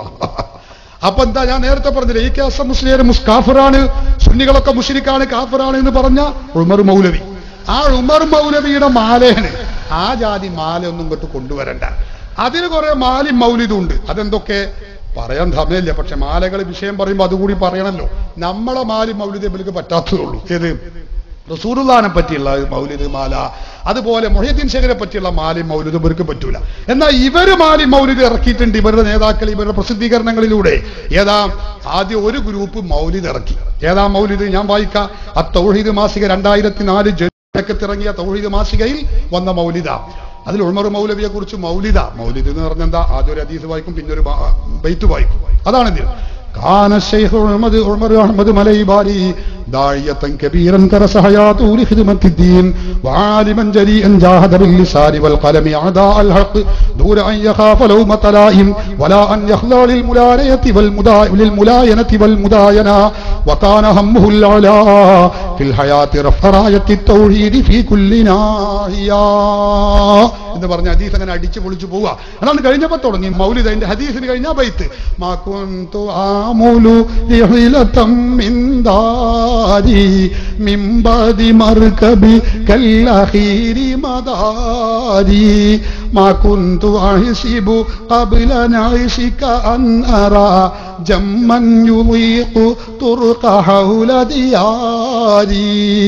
അപ്പൊ എന്താ ഞാൻ നേരത്തെ പറഞ്ഞില്ലേ ഈ കേസ മുസ്ലിം മുസ്കാഫറാണ് സുന്നികളൊക്കെ മുഷിരിക്കാണ് കാഫറാണ് എന്ന് പറഞ്ഞ ഉമർ മൗലവി ആ ഉമർ മൗലവിയുടെ മാലയാണ് ആ ജാതി മാല ഒന്നും ഇങ്ങോട്ട് കൊണ്ടുവരണ്ട അതിന് കുറെ മാലി മൗലിദും ഉണ്ട് അതെന്തൊക്കെ പറയാൻ സമയമില്ല പക്ഷെ മാലകൾ വിഷയം പറയുമ്പോൾ അതുകൂടി പറയണല്ലോ നമ്മളെ മാലി മൗലിദ് ഇവർക്ക് പറ്റാത്തതുള്ളൂ ഏത് റസൂറുല്ലാനെ പറ്റിയുള്ള മൗലിദ് മാല അതുപോലെ മൊഹീദ്ദീൻ ശേഖരെ പറ്റിയുള്ള മാലി മൗലിദ് ഇവർക്ക് പറ്റൂല എന്നാൽ ഇവര് മാലി മൗലിദ് ഇറക്കിയിട്ടുണ്ട് ഇവരുടെ നേതാക്കൾ ഇവരുടെ പ്രസിദ്ധീകരണങ്ങളിലൂടെ ഏതാ ആദ്യം ഒരു ഗ്രൂപ്പ് മൗലിദ് ഇറക്കി ഏതാ മൗലിദ് ഞാൻ വായിക്കാം ആ തൗഹീദ് മാസിക രണ്ടായിരത്തി നാല് ജനക്കത്തിറങ്ങിയ തൗഹീദ് മാസികയിൽ വന്ന മൗലിദ അതിൽ ഉൾമർ മൗലവിയെ കുറിച്ച് മൗലിദ മൗലിദ് എന്ന് പറഞ്ഞ എന്താ ആദ്യം ഒരു ഹദീസ് വായിക്കും പിന്നെ ഒരു ബാ- ബൈത്ത് വായിക്കും അതാണ് ഇതിൽ كان الشيخ عمد عمر أحمد مليباري داعية كبيرا كرس حياته لخدمة الدين وعالما جريئا جاهد باللسان والقلم أعداء الحق دون أن يخاف لومة لائم ولا أن يخضع للملاينة والمدا... للملاينة والمداينة وكان همه العلا في الحياة رفع راية التوحيد في كل ناحية എന്ന് പറഞ്ഞ ഹദീസ് അങ്ങനെ അടിച്ചു പൊളിച്ചു പോവുക അതാണ് കഴിഞ്ഞപ്പോ തുടങ്ങി മൗലിദ് അതിന്റെ ഹദീസിന് കഴിഞ്ഞ ബൈത്ത് മാ കുന്തു ആമുലു ലിഹിലതം മിൻ ദാരി മിൻ ബാദി മർകബി കല്ലഖീരി മദാരി മാ കുന്തു അഹ്സിബു ഖബ്ല നഅ്ശിക അൻ അറാ ജമ്മൻ യുളീഖു തുർഖ ഹൗല ദിയാരി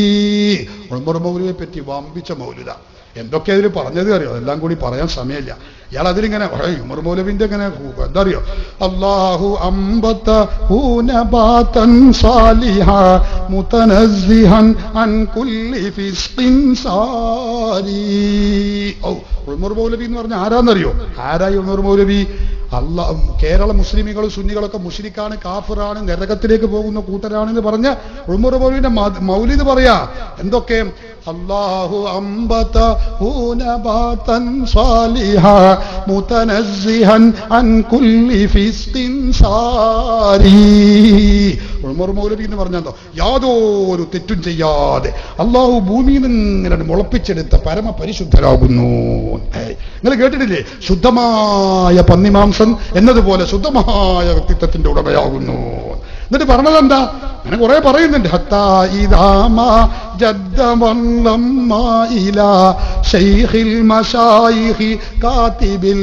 ഉമർ മൗലിയെ പറ്റി വമ്പിച്ച മൗലിദ എന്തൊക്കെ അതിൽ പറഞ്ഞത് അറിയോ എല്ലാം കൂടി പറയാൻ സമയമില്ല ഇയാൾ അതിലിങ്ങനെ "ഹേയ്, ഉമർ മൗലവിന്റെ ഇങ്ങനെ ഹു- എന്താ അറിയോ അള്ളാഹു അമ്പത്ത ഹൂനബാതൻ സാലിഹ മുതനസ്സിഹൻ അൻ കുല്ലി ഫിസ്ഖിൻ സാരി ഔ ഉമർ മൗലവി എന്ന് പറഞ്ഞ ആരാന്നറിയോ ആരായി ഉമർ മൗലവി അല്ല കേരള മുസ്ലിമികളും സുന്നികളൊക്കെ മുഷിരിക്കാണ് കാഫിറാണ് നരകത്തിലേക്ക് പോകുന്ന കൂട്ടരാണെന്ന് പറഞ്ഞ ഉമർ മൗലവിന്റെ മ- മൗലിദ് പറയാ എന്തൊക്കെ അള്ളാഹു അമ്പത ഹൂനബാതൻ സാലിഹ മുതനസ്സിഹൻ അൻ കുല്ലി ഫിസ്ഖിൻ സാരി ഉമർ മൗലവി എന്ന് പറഞ്ഞോ യാതൊരു തെറ്റും ചെയ്യാതെ അള്ളാഹു ഭൂമിയിൽ നിന്ന് ഇങ്ങനെ മുളപ്പിച്ചെടുത്ത പരമ പരിശുദ്ധരാകുന്നു നിങ്ങൾ കേട്ടിട്ടില്ലേ ശുദ്ധമായ പന്നിമാംസം എന്നതുപോലെ ശുദ്ധമായ വ്യക്തിത്വത്തിന്റെ ഉടമയാകുന്നു എന്നിട്ട് പറഞ്ഞത് എന്താ അങ്ങനെ കുറെ പറയുന്നുണ്ട് ഹത്താ ഇദാമ ജദ്ദ വല്ലമ്മ ഇലാ ശൈഖിൽ മശായിഖി കാതിബിൽ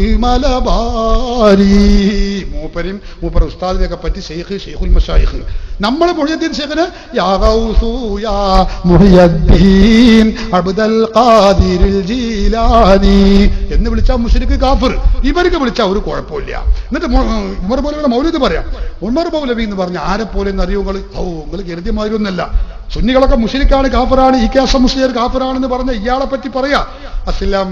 മലബാരി മൂപ്പരും മൂപ്പർ ഉസ്താദിനെയൊക്കെ പറ്റി ഷെയ്ഖ് ഷെയ്ഖുൽ മഷായിഖ് നമ്മൾ മുഹിയുദ്ദീൻ ഷെയ്ഖിന് യാ ഗൗസു യാ മുഹിയുദ്ദീൻ അബ്ദുൽ ഖാദിറിൽ ജീലാനി എന്ന് വിളിച്ച മുസ്ലിക്ക് കാഫിർ ഇവർക്ക് വിളിച്ച ഒരു കുഴപ്പമില്ല എന്നിട്ട് മു- ഉമർ മൗലവിയുടെ മൗലൂദ് പറയാം ഉമർ മൗലവി എന്ന് പറഞ്ഞ ആരെ പോലെ എന്നറിയോ നിങ്ങൾ ഓ നിങ്ങൾ കരുതിയമായിരുന്നല്ല സുന്നികളൊക്കെ മുസ്ലിക്കാണ് കാഫറാണ് ഈ കേസ മുസ്ലിം കാഫറാണെന്ന് പറഞ്ഞ ഇയാളെ പറ്റി പറയാ അസ്ലം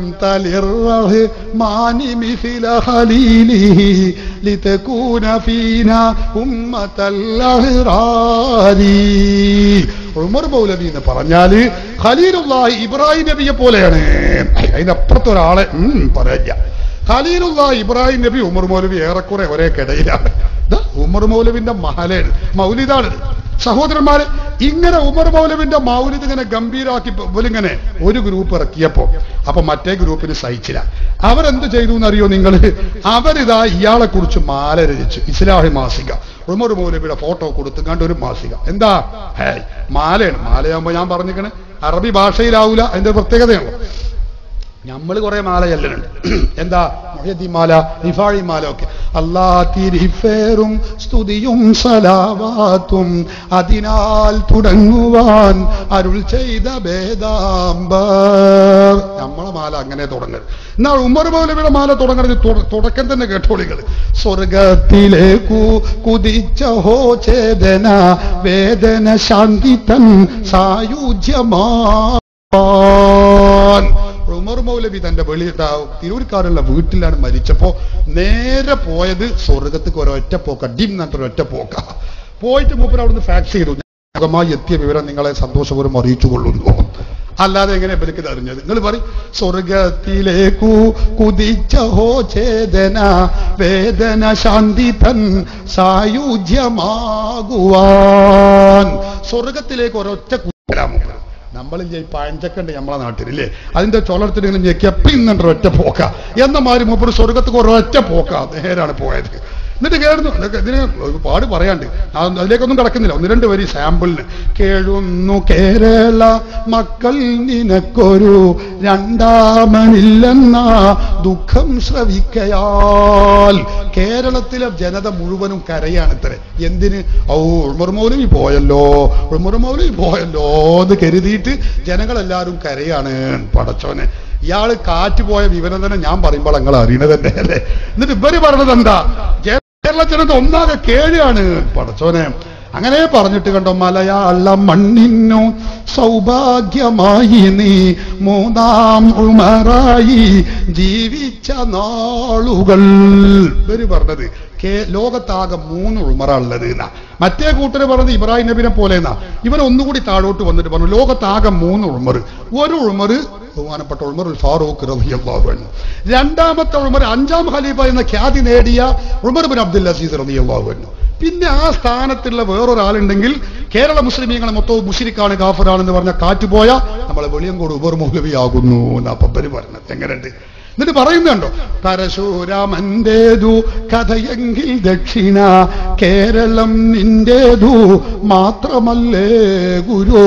തലിർമാനി മിഥില ഖലീലിഹി ലിതകൂന ഫീന ഉമ്മത്തൽ അഹ്റാരി ഉമർ മൗലവി എന്ന് പറഞ്ഞാല് ഖലീലുല്ലാഹി ഇബ്രാഹിം നബിയെ പോലെയാണ് അതിനപ്പുറത്ത് ഒരാളെ ഉം, പറയില്ല ഖലീലുള്ള ഇബ്രാഹിം നബി ഉമർ മൗലവി ഏറെക്കുറെ ഒരേ കിടയിലാണ് ദാ ഉമർ മൗലവിന്റെ മഹലാണ് മൗലിദാണ് സഹോദരന്മാര് ഇങ്ങനെ ഉമർ മൗലവിന്റെ മൗലിദ് ഇങ്ങനെ ഗംഭീരാക്കി ഇവരിങ്ങനെ ഒരു ഗ്രൂപ്പ് ഇറക്കിയപ്പോ അപ്പൊ മറ്റേ ഗ്രൂപ്പിന് സഹിച്ചില്ല അവരെന്ത് ചെയ്തു എന്നറിയോ നിങ്ങൾ അവരിതാ ഇയാളെ കുറിച്ച് മാല രചിച്ചു ഇസ്ലാഹി മാസിക ഉമർ മൗലവിയുടെ ഫോട്ടോ കൊടുത്തു കണ്ട ഒരു മാസിക എന്താ ഹേ മാലയാണ് മാലയാകുമ്പോ ഞാൻ പറഞ്ഞിരിക്കണേ അറബി ഭാഷയിലാവൂല അതിന്റെ പ്രത്യേകതയാണ് നമ്മൾ കുറെ മാല ചെല്ലലുണ്ട് എന്താ മുഹദ്ദിമാല റിഫാഴിമാല ഒക്കെ അല്ലാ തിരിഫേറും സ്തുതിയും സലാവാത്തും അതിനാൽ തുടങ്ങുവാൻ അരുൾ ചെയ്ത ഭേദാംബർ നമ്മളെ മാല അങ്ങനെ തുടങ്ങരുത് എന്നാൽ ഉമർ മൗലവിയുടെ മാല തുടങ്ങരുത് തുട- തുടക്കം തന്നെ കേട്ടോളികൾ സ്വർഗത്തിലേക്കു കുതിച്ച ഹോ ചേതന വേദന ശാന്തി തൻ സായുജ്യമാ ഉമർ മൗലവി തന്റെ വെളി തിരൂർക്കാരുള്ള വീട്ടിലാണ് മരിച്ചപ്പോ നേരെ പോയത് സ്വർഗത്തേക്ക് ഒരൊറ്റ പോക്ക ഡിം എന്നിട്ട് ഒരൊറ്റ പോക്ക പോയിട്ട് മൂപ്പർ അവിടുന്ന് ഫാക്സ് ചെയ്തു മായി എത്തിയ വിവരം നിങ്ങളെ സന്തോഷപൂർവ്വം അറിയിച്ചു കൊള്ളുന്നു അല്ലാതെ എങ്ങനെ ഇവർക്ക് ഇത് അറിഞ്ഞത് നിങ്ങൾ പറയും സ്വർഗത്തിലേക്കു കുതിച്ച ഹോ ചേതന വേദന ശാന്തി തൻ സായുജ്യമാകുവാൻ സ്വർഗത്തിലേക്ക് ഒരൊറ്റ കുതിരാമോ നമ്മൾ ഈ പഴഞ്ചക്കുണ്ട് നമ്മളെ നാട്ടിലില്ലേ അതിന്റെ ചൊലത്തിൽ ഇങ്ങനെ ഞെക്കിയ പിന്നിട്ട് ഒറ്റ പോക്ക എന്ന മാതിരി മൂപ്പർ സ്വർഗത്തേക്ക് ഒരൊറ്റ പോക്ക നേരാണ് പോയത് എന്നിട്ട് കേടുന്നു ഇതൊക്കെ ഇതിന് ഒരുപാട് പറയാണ്ട് ആ, അതിലേക്കൊന്നും കിടക്കുന്നില്ല ഒന്ന് രണ്ട് വരി സാമ്പിളിന് കേഴുന്നു കേരള മക്കൾ നിനക്കൊരു രണ്ടാമനില്ലെന്ന ദുഃഖം ശ്രവിക്കയാൽ കേരളത്തിലെ ജനത മുഴുവനും കരയാണ് ഇത്ര എന്തിന് ഔ ഉൾമുർ മൗലവി പോയല്ലോ ഉൾമുർ മൗലവി പോയല്ലോ എന്ന് കരുതിയിട്ട് ജനങ്ങളെല്ലാവരും കരയാണ് പടച്ചോനെ ഇയാള് കാറ്റ് പോയ വിവരം തന്നെ ഞാൻ പറയുമ്പോൾ നിങ്ങൾ അറിയണത് തന്നെ അല്ലേ എന്നിട്ട് ഇവര് പറഞ്ഞത് എന്താ കേരള ജനത ഒന്നാകെ കേഴാണ് പടച്ചോനെ അങ്ങനെ പറഞ്ഞിട്ട് കണ്ടോ മലയാള മണ്ണിനു സൗഭാഗ്യമായി നീ മൂന്നാം ഉമറായി ജീവിച്ച നാളുകൾ ഇവര് പറഞ്ഞത് കേ ലോകത്താകെ മൂന്ന് ഉൾമറുള്ളത് എന്നാ മറ്റേ കൂട്ടര് പറഞ്ഞത് ഇബ്രാഹിം നബിനെ പോലെ എന്നാ ഇവർ ഒന്നുകൂടി താഴോട്ട് വന്നിട്ട് പറഞ്ഞു ലോകത്താകെ മൂന്ന് ഉൾമറ് ഒരു ഉൾമറ് ബഹുമാനപ്പെട്ട ഉൾമർ ഫാറൂഖ് റളിയല്ലാഹു അൻഹു രണ്ടാമത്തെ ഉൾമർ അഞ്ചാം ഖലീഫ എന്ന ഖ്യാതി നേടിയ ഉമർ ബിൻ അബ്ദുൽ അസീസ് റളിയല്ലാഹു അൻഹു പിന്നെ ആ സ്ഥാനത്തുള്ള വേറൊരാളുണ്ടെങ്കിൽ കേരള മുസ്ലിമീങ്ങളെ മൊത്തവും മുഷിരിക്കാണ് കാഫറാണെന്ന് പറഞ്ഞ കാറ്റുപോയ നമ്മളെ വെളിയങ്കോട് ഉപർ മൗലവിയാകുന്നു എന്നാ പപ്പര് പറഞ്ഞത് എങ്ങനെയുണ്ട് എന്നിട്ട് പറയുന്നുണ്ടോ പരശുരാമന്റേതു കഥയെങ്കിൽ ദക്ഷിണ കേരളം നിന്റേതു മാത്രമല്ലേ ഗുരു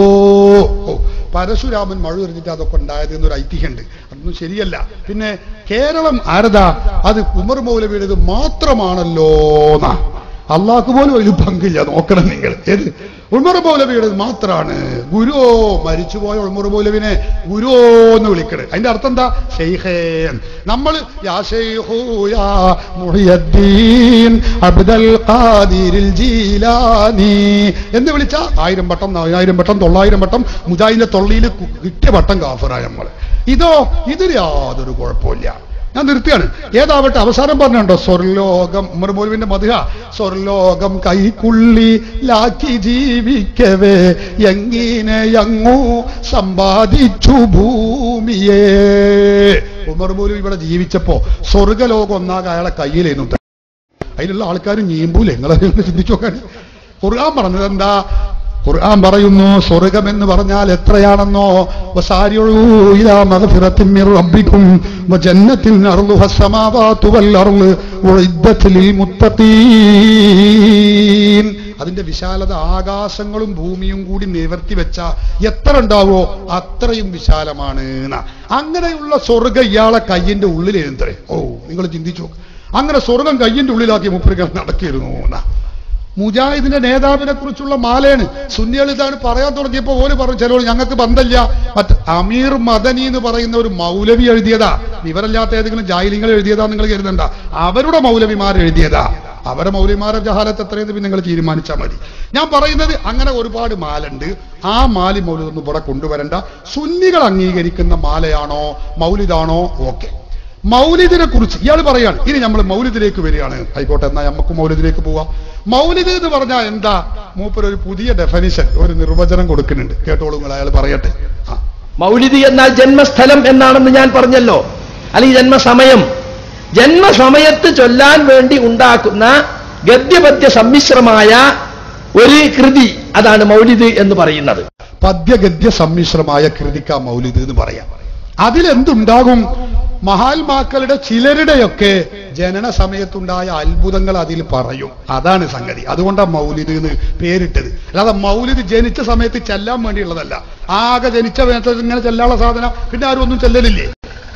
ഓ, പരശുരാമൻ മഴ എറിഞ്ഞിട്ട് അതൊക്കെ ഉണ്ടായത് എന്നൊരു ഐതിഹ്യമുണ്ട് അതൊന്നും ശരിയല്ല പിന്നെ കേരളം ആരതാ അത് ഉമർ മൗലവിയുടേത് മാത്രമാണല്ലോ എന്നാ അള്ളാഹ്ക്ക് പോലും അതിൽ പങ്കില്ല നോക്കണം നിങ്ങൾ ഏത് ഉൾമുറ മൗലവിയുടെ മാത്രമാണ് ഗുരു മരിച്ചുപോയ ഉൾമുറ മൗലവിനെ ഗുരു എന്ന് വിളിക്കണത് അതിന്റെ അർത്ഥം എന്താ ഷെയ്ഖേൻ നമ്മൾ യാ ഷെയ്ഖു യാ മുഹിയദ്ദീൻ അബ്ദുൽ ഖാദിരിൽ ജീലാനി എന്ന് വിളിച്ച ആയിരം വട്ടം ആയിരം വട്ടം തൊള്ളായിരം വട്ടം മുജാഹിദിന്റെ തൊള്ളിയിൽ കിട്ടിയ വട്ടം കാഫറായ നമ്മൾ ഇതോ ഇതിൽ യാതൊരു കുഴപ്പമില്ല ഞാൻ നിർത്തിയാണ് ഏതാവട്ടെ അവസാനം പറഞ്ഞുണ്ടോ സ്വർലോകം ഉമർ മൗലവിന്റെ മധുഹ സ്വർലോകം കൈക്കുള്ളി ലാക്കി ജീവിക്കവേ എങ്ങനെ അങ്ങു സമ്പാദിച്ചു ഭൂമിയെ ഉമർ മൗലവി ഇവിടെ ജീവിച്ചപ്പോ സ്വർഗലോകം ഒന്നാകെ അയാളെ കയ്യിലേന്നു അതിലുള്ള ആൾക്കാർ ഞീമ്പൂലെ നിങ്ങളെ ചിന്തിച്ചു നോക്കാൻ ഖുർആൻ പറഞ്ഞത് എന്താ ഖുർആൻ പറയുന്നു സ്വർഗം എന്ന് പറഞ്ഞാൽ എത്രയാണെന്നോ വസാരിഉ ഇലാ മഗ്ഫിറത്തിൻ മിർ റബ്ബിക്കും വജന്നത്തിൻ അർളുഹ السماوات والأرض ഉഇദ്ദത്ത് ലിൽ മുത്തഖീൻ അതിന്റെ വിശാലത ആകാശങ്ങളും ഭൂമിയും കൂടി നിവർത്തി വെച്ച എത്ര ഉണ്ടാവോ അത്രയും വിശാലമാണ് ന്നാ. അങ്ങനെയുള്ള സ്വർഗം ഇയാളെ കയ്യിന്റെ ഉള്ളിലെന്തേ ഓ നിങ്ങൾ ചിന്തിച്ചു നോക്ക്. അങ്ങനെ സ്വർഗം കയ്യിന്റെ ഉള്ളിലാക്കി മുപ്പരികൾ നടക്കിയിരുന്നു എന്നാ മുജാഹിദിന്റെ നേതാവിനെ കുറിച്ചുള്ള മാലയാണ് സുന്നികൾ ഇതാണ് പറയാൻ തുടങ്ങിയപ്പോ ഓര് പറഞ്ഞു ചിലവർ ഞങ്ങൾക്ക് ബന്ധമില്ല മറ്റ് അമീർ മദനി എന്ന് പറയുന്ന ഒരു മൗലവി എഴുതിയതാ വിവരമില്ലാത്ത ഏതെങ്കിലും ജാഹിലിങ്ങൾ എഴുതിയതാ നിങ്ങൾ കരുതണ്ട അവരുടെ മൗലവിമാർ എഴുതിയതാ അവരുടെ മൗലവിമാരെ ജഹാലത്ത് എത്രയെന്ന് പിന്നെ നിങ്ങൾ തീരുമാനിച്ചാൽ മതി ഞാൻ പറയുന്നത് അങ്ങനെ ഒരുപാട് മാലുണ്ട് ആ മാലി മൗലിതൊന്നും ഇവിടെ കൊണ്ടുവരണ്ട സുന്നികൾ അംഗീകരിക്കുന്ന മാലയാണോ മൗലിദാണോ ഓക്കെ മൗലിദിനെ കുറിച്ച് ഇയാൾ പറയാണ് ഇനി നമ്മൾ മൗലിദിലേക്ക് വരികയാണ് ആയിക്കോട്ടെ എന്നാ നമുക്ക് മൗലിദിലേക്ക് പോവാം മൗലിദ് എന്ന് പറഞ്ഞാൽ എന്താ മൂപ്പർ ഒരു പുതിയ ഡെഫനിഷൻ ഒരു നിർവചനം കൊടുക്കുന്നുണ്ട് കേട്ടോളൂ നിങ്ങൾ അയാൾ പറയട്ടെ ആ മൗലിദ് എന്നാൽ ജന്മസ്ഥലം എന്നാണെന്ന് ഞാൻ പറഞ്ഞല്ലോ അല്ലെങ്കിൽ ജന്മസമയം ജന്മസമയത്ത് ചൊല്ലാൻ വേണ്ടി ഉണ്ടാക്കുന്ന ഗദ്യപദ്യ സമ്മിശ്രമായ ഒരു കൃതി അതാണ് മൗലിദ് എന്ന് പറയുന്നത് പദ്യഗദ്യ സമ്മിശ്രമായ കൃതിക്ക മൗലിദ് എന്ന് പറയാം അതിലെന്തുണ്ടാകും മഹാത്മാക്കളുടെ ചിലരുടെയൊക്കെ ജനന സമയത്തുണ്ടായ അത്ഭുതങ്ങൾ അതിൽ പറയും അതാണ് സംഗതി അതുകൊണ്ടാണ് മൗലിദ് എന്ന് പേരിട്ടത് അല്ലാതെ മൗലിദ് ജനിച്ച സമയത്ത് ചെല്ലാൻ വേണ്ടിയുള്ളതല്ല ആകെ ജനിച്ച സമയത്ത് ഇങ്ങനെ ചെല്ലാനുള്ള സാധനം പിന്നെ ആരും ഒന്നും ചെല്ലലില്ലേ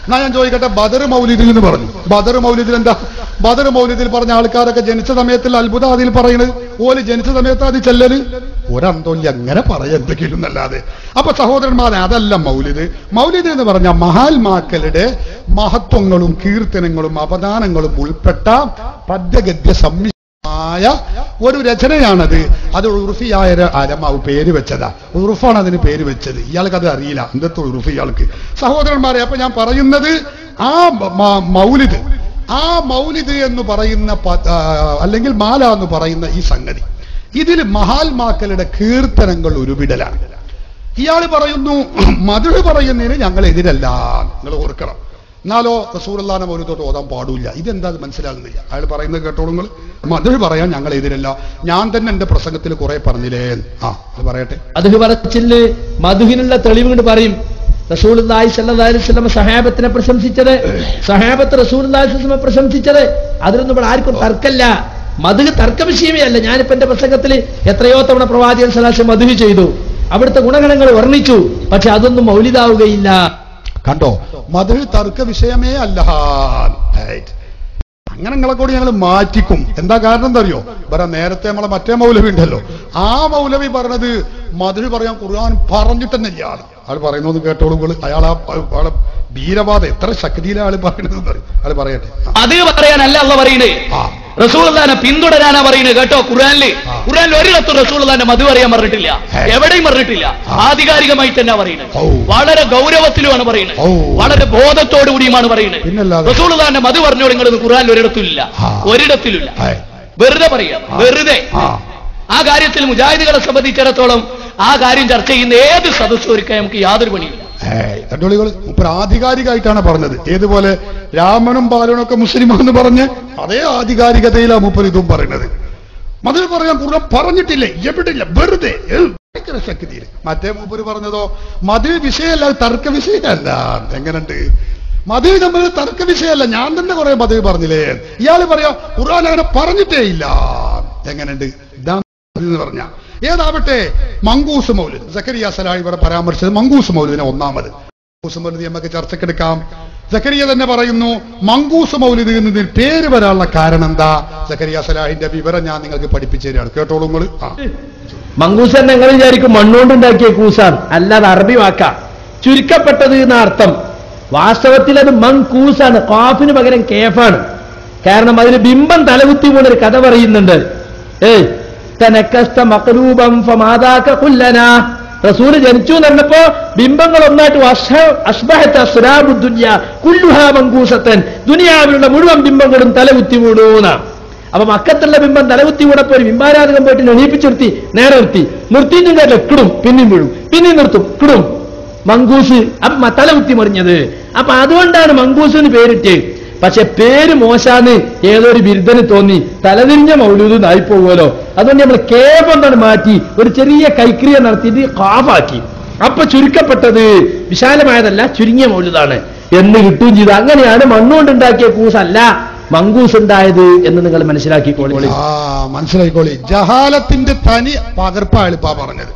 എന്നാ ഞാൻ ചോദിക്കട്ടെ ബദർ മൗലിദിൽ എന്ന് പറഞ്ഞു ബദർ മൗലിദിൽ എന്താ ബദർ മൗലിദിൽ പറഞ്ഞ ആൾക്കാരൊക്കെ ജനിച്ച സമയത്തിൽ അത്ഭുത അതിൽ പറയണത് ഓല് ജനിച്ച സമയത്ത് അത് ചെല്ലല് ഒരന്തോല്ലി അങ്ങനെ പറയാ എന്തെങ്കിലും എന്നല്ലാതെ അപ്പൊ സഹോദരന്മാരെ അതല്ല മൗലിദ് മൗലിദ് എന്ന് പറഞ്ഞ മഹാത്മാക്കളുടെ മഹത്വങ്ങളും കീർത്തനങ്ങളും അവദാനങ്ങളും ഉൾപ്പെട്ട പദ്യഗദ്യ സമ്മി മായ ഒരു രചനയാണത് അത് ഉറുഫിയായ ഒരു അലമാവ് പേര് വെച്ചതാ ഉറുഫാണ് അതിന് പേര് വെച്ചത് ഇയാൾക്ക് അത് അറിയില്ല എന്തത്തെ ഉറുഫ് ഇയാൾക്ക് സഹോദരന്മാരെ അപ്പൊ ഞാൻ പറയുന്നത് ആ മ- മൗലിദ് ആ മൗലിദ് എന്ന് പറയുന്ന പ- ആ, അല്ലെങ്കിൽ മാല എന്ന് പറയുന്ന ഈ സംഗതി ഇതിൽ മഹാത്മാക്കളുടെ കീർത്തനങ്ങൾ ഉരുവിടലാണ് ഇയാൾ പറയുന്നു മധുര പറയുന്നതിന് ഞങ്ങൾ എതിരല്ല നിങ്ങൾ ഓർക്കണം എന്നാലോ റസൂറുല്ലാനെ മൗലത്തോട്ട് ഓതാൻ പാടില്ല ഇതെന്താ അത് മനസ്സിലാകുന്നില്ല അയാൾ പറയുന്നത് കേട്ടോളൂ നിങ്ങൾ മധുര പറയാൻ ഞങ്ങൾ എതിരല്ല ഞാൻ തന്നെ എന്റെ പ്രസംഗത്തിൽ കുറെ പറഞ്ഞില്ലേ ആ അത് പറയട്ടെ അത് പറച്ചില് മധുഹിനുള്ള തെളിവ് കൊണ്ട് പറയും റസൂലുള്ളാഹി സ്വല്ലല്ലാഹി അലൈഹി വസല്ലം സഹാബത്തിനെ പ്രശംസിച്ചത് സഹാബത്ത് റസൂലുള്ളാഹി സ്വല്ലല്ലാഹി അലൈഹി വസല്ലം പ്രശംസിച്ചത് അതിലൊന്നും ഇവിടെ ആർക്കും തർക്കല്ല മധുഹ് തർക്ക വിഷയമേ അല്ല ഞാനിപ്പോ എന്റെ പ്രസംഗത്തിൽ എത്രയോ തവണ പ്രവാചകൻ സലാശം മധുഹ് ചെയ്തു അവിടുത്തെ ഗുണഗണങ്ങൾ വർണ്ണിച്ചു പക്ഷെ അതൊന്നും മൗലിതാവുകയില്ല കണ്ടോ മധുര തർക്ക വിഷയമേ അല്ല Right. അങ്ങനെ നിങ്ങളെ കൂടി ഞങ്ങൾ മാറ്റിക്കും എന്താ കാരണം എന്താ അറിയോ വരാ നേരത്തെ നമ്മളെ മറ്റേ മൗലവി ഉണ്ടല്ലോ ആ മൗലവി പറഞ്ഞത് മധുര പറയാൻ ഖുർആൻ പറഞ്ഞിട്ട് തന്നെ ഇയാൾ ആൾ പറയുന്നത് കേട്ടോളൂ നിങ്ങൾ അയാൾ ആ ആളെ വീരവാദ എത്ര ശക്തിയിലാണ് ആള് പറയുന്നത് ആള് പറയട്ടെ ആ. അത് പറയാനല്ല അല്ല പറയുന്നത് ആ റസൂൽദാനെ പിന്തുടരാനാ പറയുന്നത് കേട്ടോ ഖുറാനില് ആ. ഖുറാനിൽ ഒരിടത്തും റസൂൽദാന്റെ മധു പറയാൻ പറഞ്ഞിട്ടില്ല ഹേ. എവിടെയും പറഞ്ഞിട്ടില്ല ആ. ആധികാരികമായി തന്നെ പറയുന്നത് ഔ. വളരെ ഗൗരവത്തിലുമാണ് പറയുന്നത് ഔ. വളരെ ബോധത്തോടു കൂടിയുമാണ് പറയുന്നത് പിന്നല്ലാതെ. റസൂൽദാന്റെ മധു പറഞ്ഞോട് നിങ്ങൾ ഖുറാനിൽ ഒരിടത്തുമില്ല ആ. ഒരിടത്തിലില്ല ഹായ്. വെറുതെ പറയാ ആ. വെറുതെ ആ ആ കാര്യത്തിൽ മുജാഹിദുകളെ സംബന്ധിച്ചിടത്തോളം ആ കാര്യം ചർച്ച ചെയ്യുന്ന ഏത് സദസ്സും ഒരുക്കാൻ നമുക്ക് യാതൊരു പണിയില്ല ഏയ്, കണ്ടോളികൾ മുപ്പർ ആധികാരികമായിട്ടാണ് പറഞ്ഞത് ഏതുപോലെ രാമനും ബാലനും ഒക്കെ മുസ്ലിമാന്ന് പറഞ്ഞ് അതേ ആധികാരികതയിലാണ് മൂപ്പർ ഇതും പറയുന്നത് മതിൽ പറയാൻ കൂടുതൽ പറഞ്ഞിട്ടില്ലേ എവിടില്ല വെറുതെ ഏ, ഭയങ്കര ശക്തിയിൽ മറ്റേ മൂപ്പര് പറഞ്ഞതോ മതിൽ വിഷയമല്ല അത് തർക്ക വിഷയമല്ല എങ്ങനെയുണ്ട് മതിൽ നമ്മൾ തർക്ക വിഷയമല്ല ഞാൻ തന്നെ കുറെ മതിൽ പറഞ്ഞില്ലേ ഇയാള് പറയാ ഖുർആൻ അങ്ങനെ പറഞ്ഞിട്ടേ ഇല്ല എങ്ങനെയുണ്ട് ഇതാണ് എന്ന് പറഞ്ഞ ഏതാവട്ടെ മങ്കൂസ് മൗലിദ് സക്കരിയ സലാഹി ഇവിടെ പരാമർശിച്ചത് മങ്കൂസ് മൗലിദിനെ ഒന്നാമത് മങ്കൂസ് മൗലിദ് നമുക്ക് ചർച്ചക്കെടുക്കാം സക്കരിയ തന്നെ പറയുന്നു മങ്കൂസ് മൗലിദ് എന്നതിൽ പേര് വരാനുള്ള കാരണം എന്താ സക്കരിയ സലാഹിന്റെ വിവരം ഞാൻ നിങ്ങൾക്ക് പഠിപ്പിച്ചു തരികയാണ് കേട്ടോളൂ നിങ്ങൾ ആ മങ്കൂസ് എന്ന് നിങ്ങൾ വിചാരിക്കും മണ്ണുകൊണ്ടുണ്ടാക്കിയ കൂസാണ് അല്ലാതെ അറബി വാക്ക ചുരുക്കപ്പെട്ടത് എന്ന അർത്ഥം വാസ്തവത്തിൽ അത് മങ്കൂസാണ് കാഫിന് പകരം കേഫാണ് കാരണം അതിന് ബിംബം തലകുത്തി പോണ ഒരു കഥ പറയുന്നുണ്ട് ഏയ് തനക്കസ്ത മക്രൂപം ഫമാതാക കുല്ലനാ റസൂല് ജനിച്ചു എന്ന് പറഞ്ഞപ്പോ ബിംബങ്ങൾ ഒന്നായിട്ട് വസ്ഹ- അസ്ബഹത്ത സുരാബു ദുനിയ കുല്ലുഹാ മങ്കൂസത്തൻ ദുനിയാവിലുള്ള മുഴുവൻ ബിംബങ്ങളും തലകുത്തി വീണൂന്നാ അപ്പൊ മക്കത്തുള്ള ബിംബം തലകുത്തി കൂടപ്പോ ഒരു ബിംബാരാധകം പോയിട്ട് എണീപ്പിച്ചു നിർത്തി നേരെ നിർത്തി നിർത്തിയിട്ടും കേട്ടോ കിടും പിന്നെയും വീഴും പിന്നെയും നിർത്തും കിടും മങ്കൂസ് അപ്പൊ മ- തലകുത്തി മറിഞ്ഞത് അപ്പൊ അതുകൊണ്ടാണ് മങ്കൂസ് എന്ന് പേരിട്ട് പക്ഷെ പേര് മോശാന്ന് ഏതോ ഒരു ബിരുദന് തോന്നി തലതിരിഞ്ഞ മൗലൂദ് നായി പോകുമല്ലോ അതുകൊണ്ട് നമ്മൾ കേഫ് എന്താണ് മാറ്റി ഒരു ചെറിയ കൈക്രിയ നടത്തിയിട്ട് കാഫാക്കി അപ്പൊ ചുരുക്കപ്പെട്ടത് വിശാലമായതല്ല ചുരുങ്ങിയ മൗലൂദാണ് എന്ന് കിട്ടുകയും ചെയ്തു അങ്ങനെയാണ് മണ്ണുകൊണ്ടുണ്ടാക്കിയ കൂസല്ല മങ്കൂസ് ഉണ്ടായത് എന്ന് നിങ്ങൾ മനസ്സിലാക്കിക്കോളി ആ മനസ്സിലായിക്കോളി ജഹാലത്തിന്റെ തനി പകർപ്പാണ് ഇപ്പാ പറഞ്ഞത്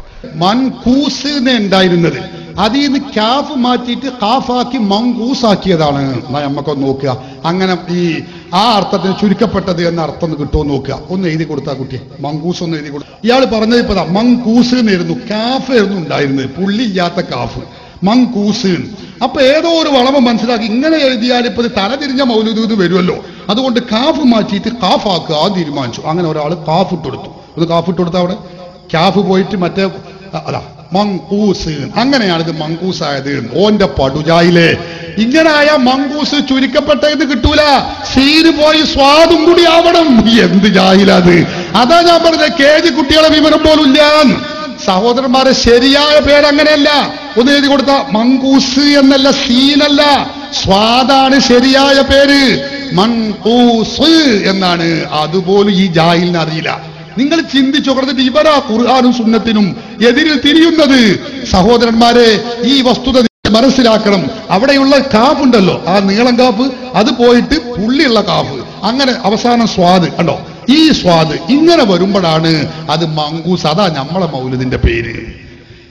മൻകൂസ് എന്ന് ഉണ്ടായിരുന്നത് അതിൽ നിന്ന് ക്യാഫ് മാറ്റിയിട്ട് കാഫാക്കി മങ്കൂസ് ആക്കിയതാണ് എന്നാ നമുക്കൊന്ന് നോക്കുക അങ്ങനെ ഈ ആ അർത്ഥത്തിന് ചുരുക്കപ്പെട്ടത് എന്ന അർത്ഥം ഒന്ന് കിട്ടുമോ എന്ന് നോക്കുക ഒന്ന് എഴുതി കൊടുത്താ കുട്ടി മങ്കൂസ് ഒന്ന് എഴുതി കൊടുത്തു ഇയാൾ പറഞ്ഞത് ഇപ്പതാ മങ്കൂസ് എന്നായിരുന്നു കാഫ് ആയിരുന്നു ഉണ്ടായിരുന്നത് പുള്ളി ഇല്ലാത്ത കാഫ് മങ്കൂസ് അപ്പൊ ഏതോ ഒരു വളമ മനസ്സിലാക്കി ഇങ്ങനെ എഴുതിയാൽ ഇപ്പൊ ഇത് തലതിരിഞ്ഞ മൗലൂദ് വരുമല്ലോ അതുകൊണ്ട് കാഫ് മാറ്റിയിട്ട് കാഫാക്കുക ആ തീരുമാനിച്ചു അങ്ങനെ ഒരാൾ കാഫ് ഇട്ടെടുത്തു ഒന്ന് കാഫ് ഇട്ടെടുത്ത അവിടെ ക്യാഫ് പോയിട്ട് മറ്റേ അല്ല മങ്കൂസ് അങ്ങനെയാണ് ഇത് മങ്കൂസ് ആയത് ഓന്റെ പടുജായിലെ ഇങ്ങനെ ആയ മങ്കൂസ് ചുരുക്കപ്പെട്ടത് കിട്ടൂല സീന് പോയി സ്വാദും കൂടി ആവണം എന്ത് ജാഹിലത് അതാ ഞാൻ പറഞ്ഞത് കെ ജി കുട്ടികളെ വിവരം പോലും ഇല്ല സഹോദരന്മാരെ ശരിയായ പേര് അങ്ങനെയല്ല ഒന്ന് എഴുതി കൊടുത്ത മങ്കൂസ് എന്നല്ല സീനല്ല സ്വാദാണ് ശരിയായ പേര് മൺകൂസ് എന്നാണ് അതുപോലും ഈ ജാഹിലിന് അറിയില്ല നിങ്ങൾ ചിന്തിച്ചു കൊടുത്തിട്ട് ഇവരാ ഖുർആാനും സുന്നത്തിനും എതിരിൽ തിരിയുന്നത് സഹോദരന്മാരെ ഈ വസ്തുത നിങ്ങൾ മനസ്സിലാക്കണം അവിടെയുള്ള കാപ്പുണ്ടല്ലോ ആ നീളം കാപ്പ് അത് പോയിട്ട് പുള്ളിയുള്ള കാപ്പ് അങ്ങനെ അവസാനം സ്വാദ് കണ്ടോ ഈ സ്വാദ് ഇങ്ങനെ വരുമ്പോഴാണ് അത് മങ്കൂസ് അതാ നമ്മളെ മൗലതിന്റെ പേര്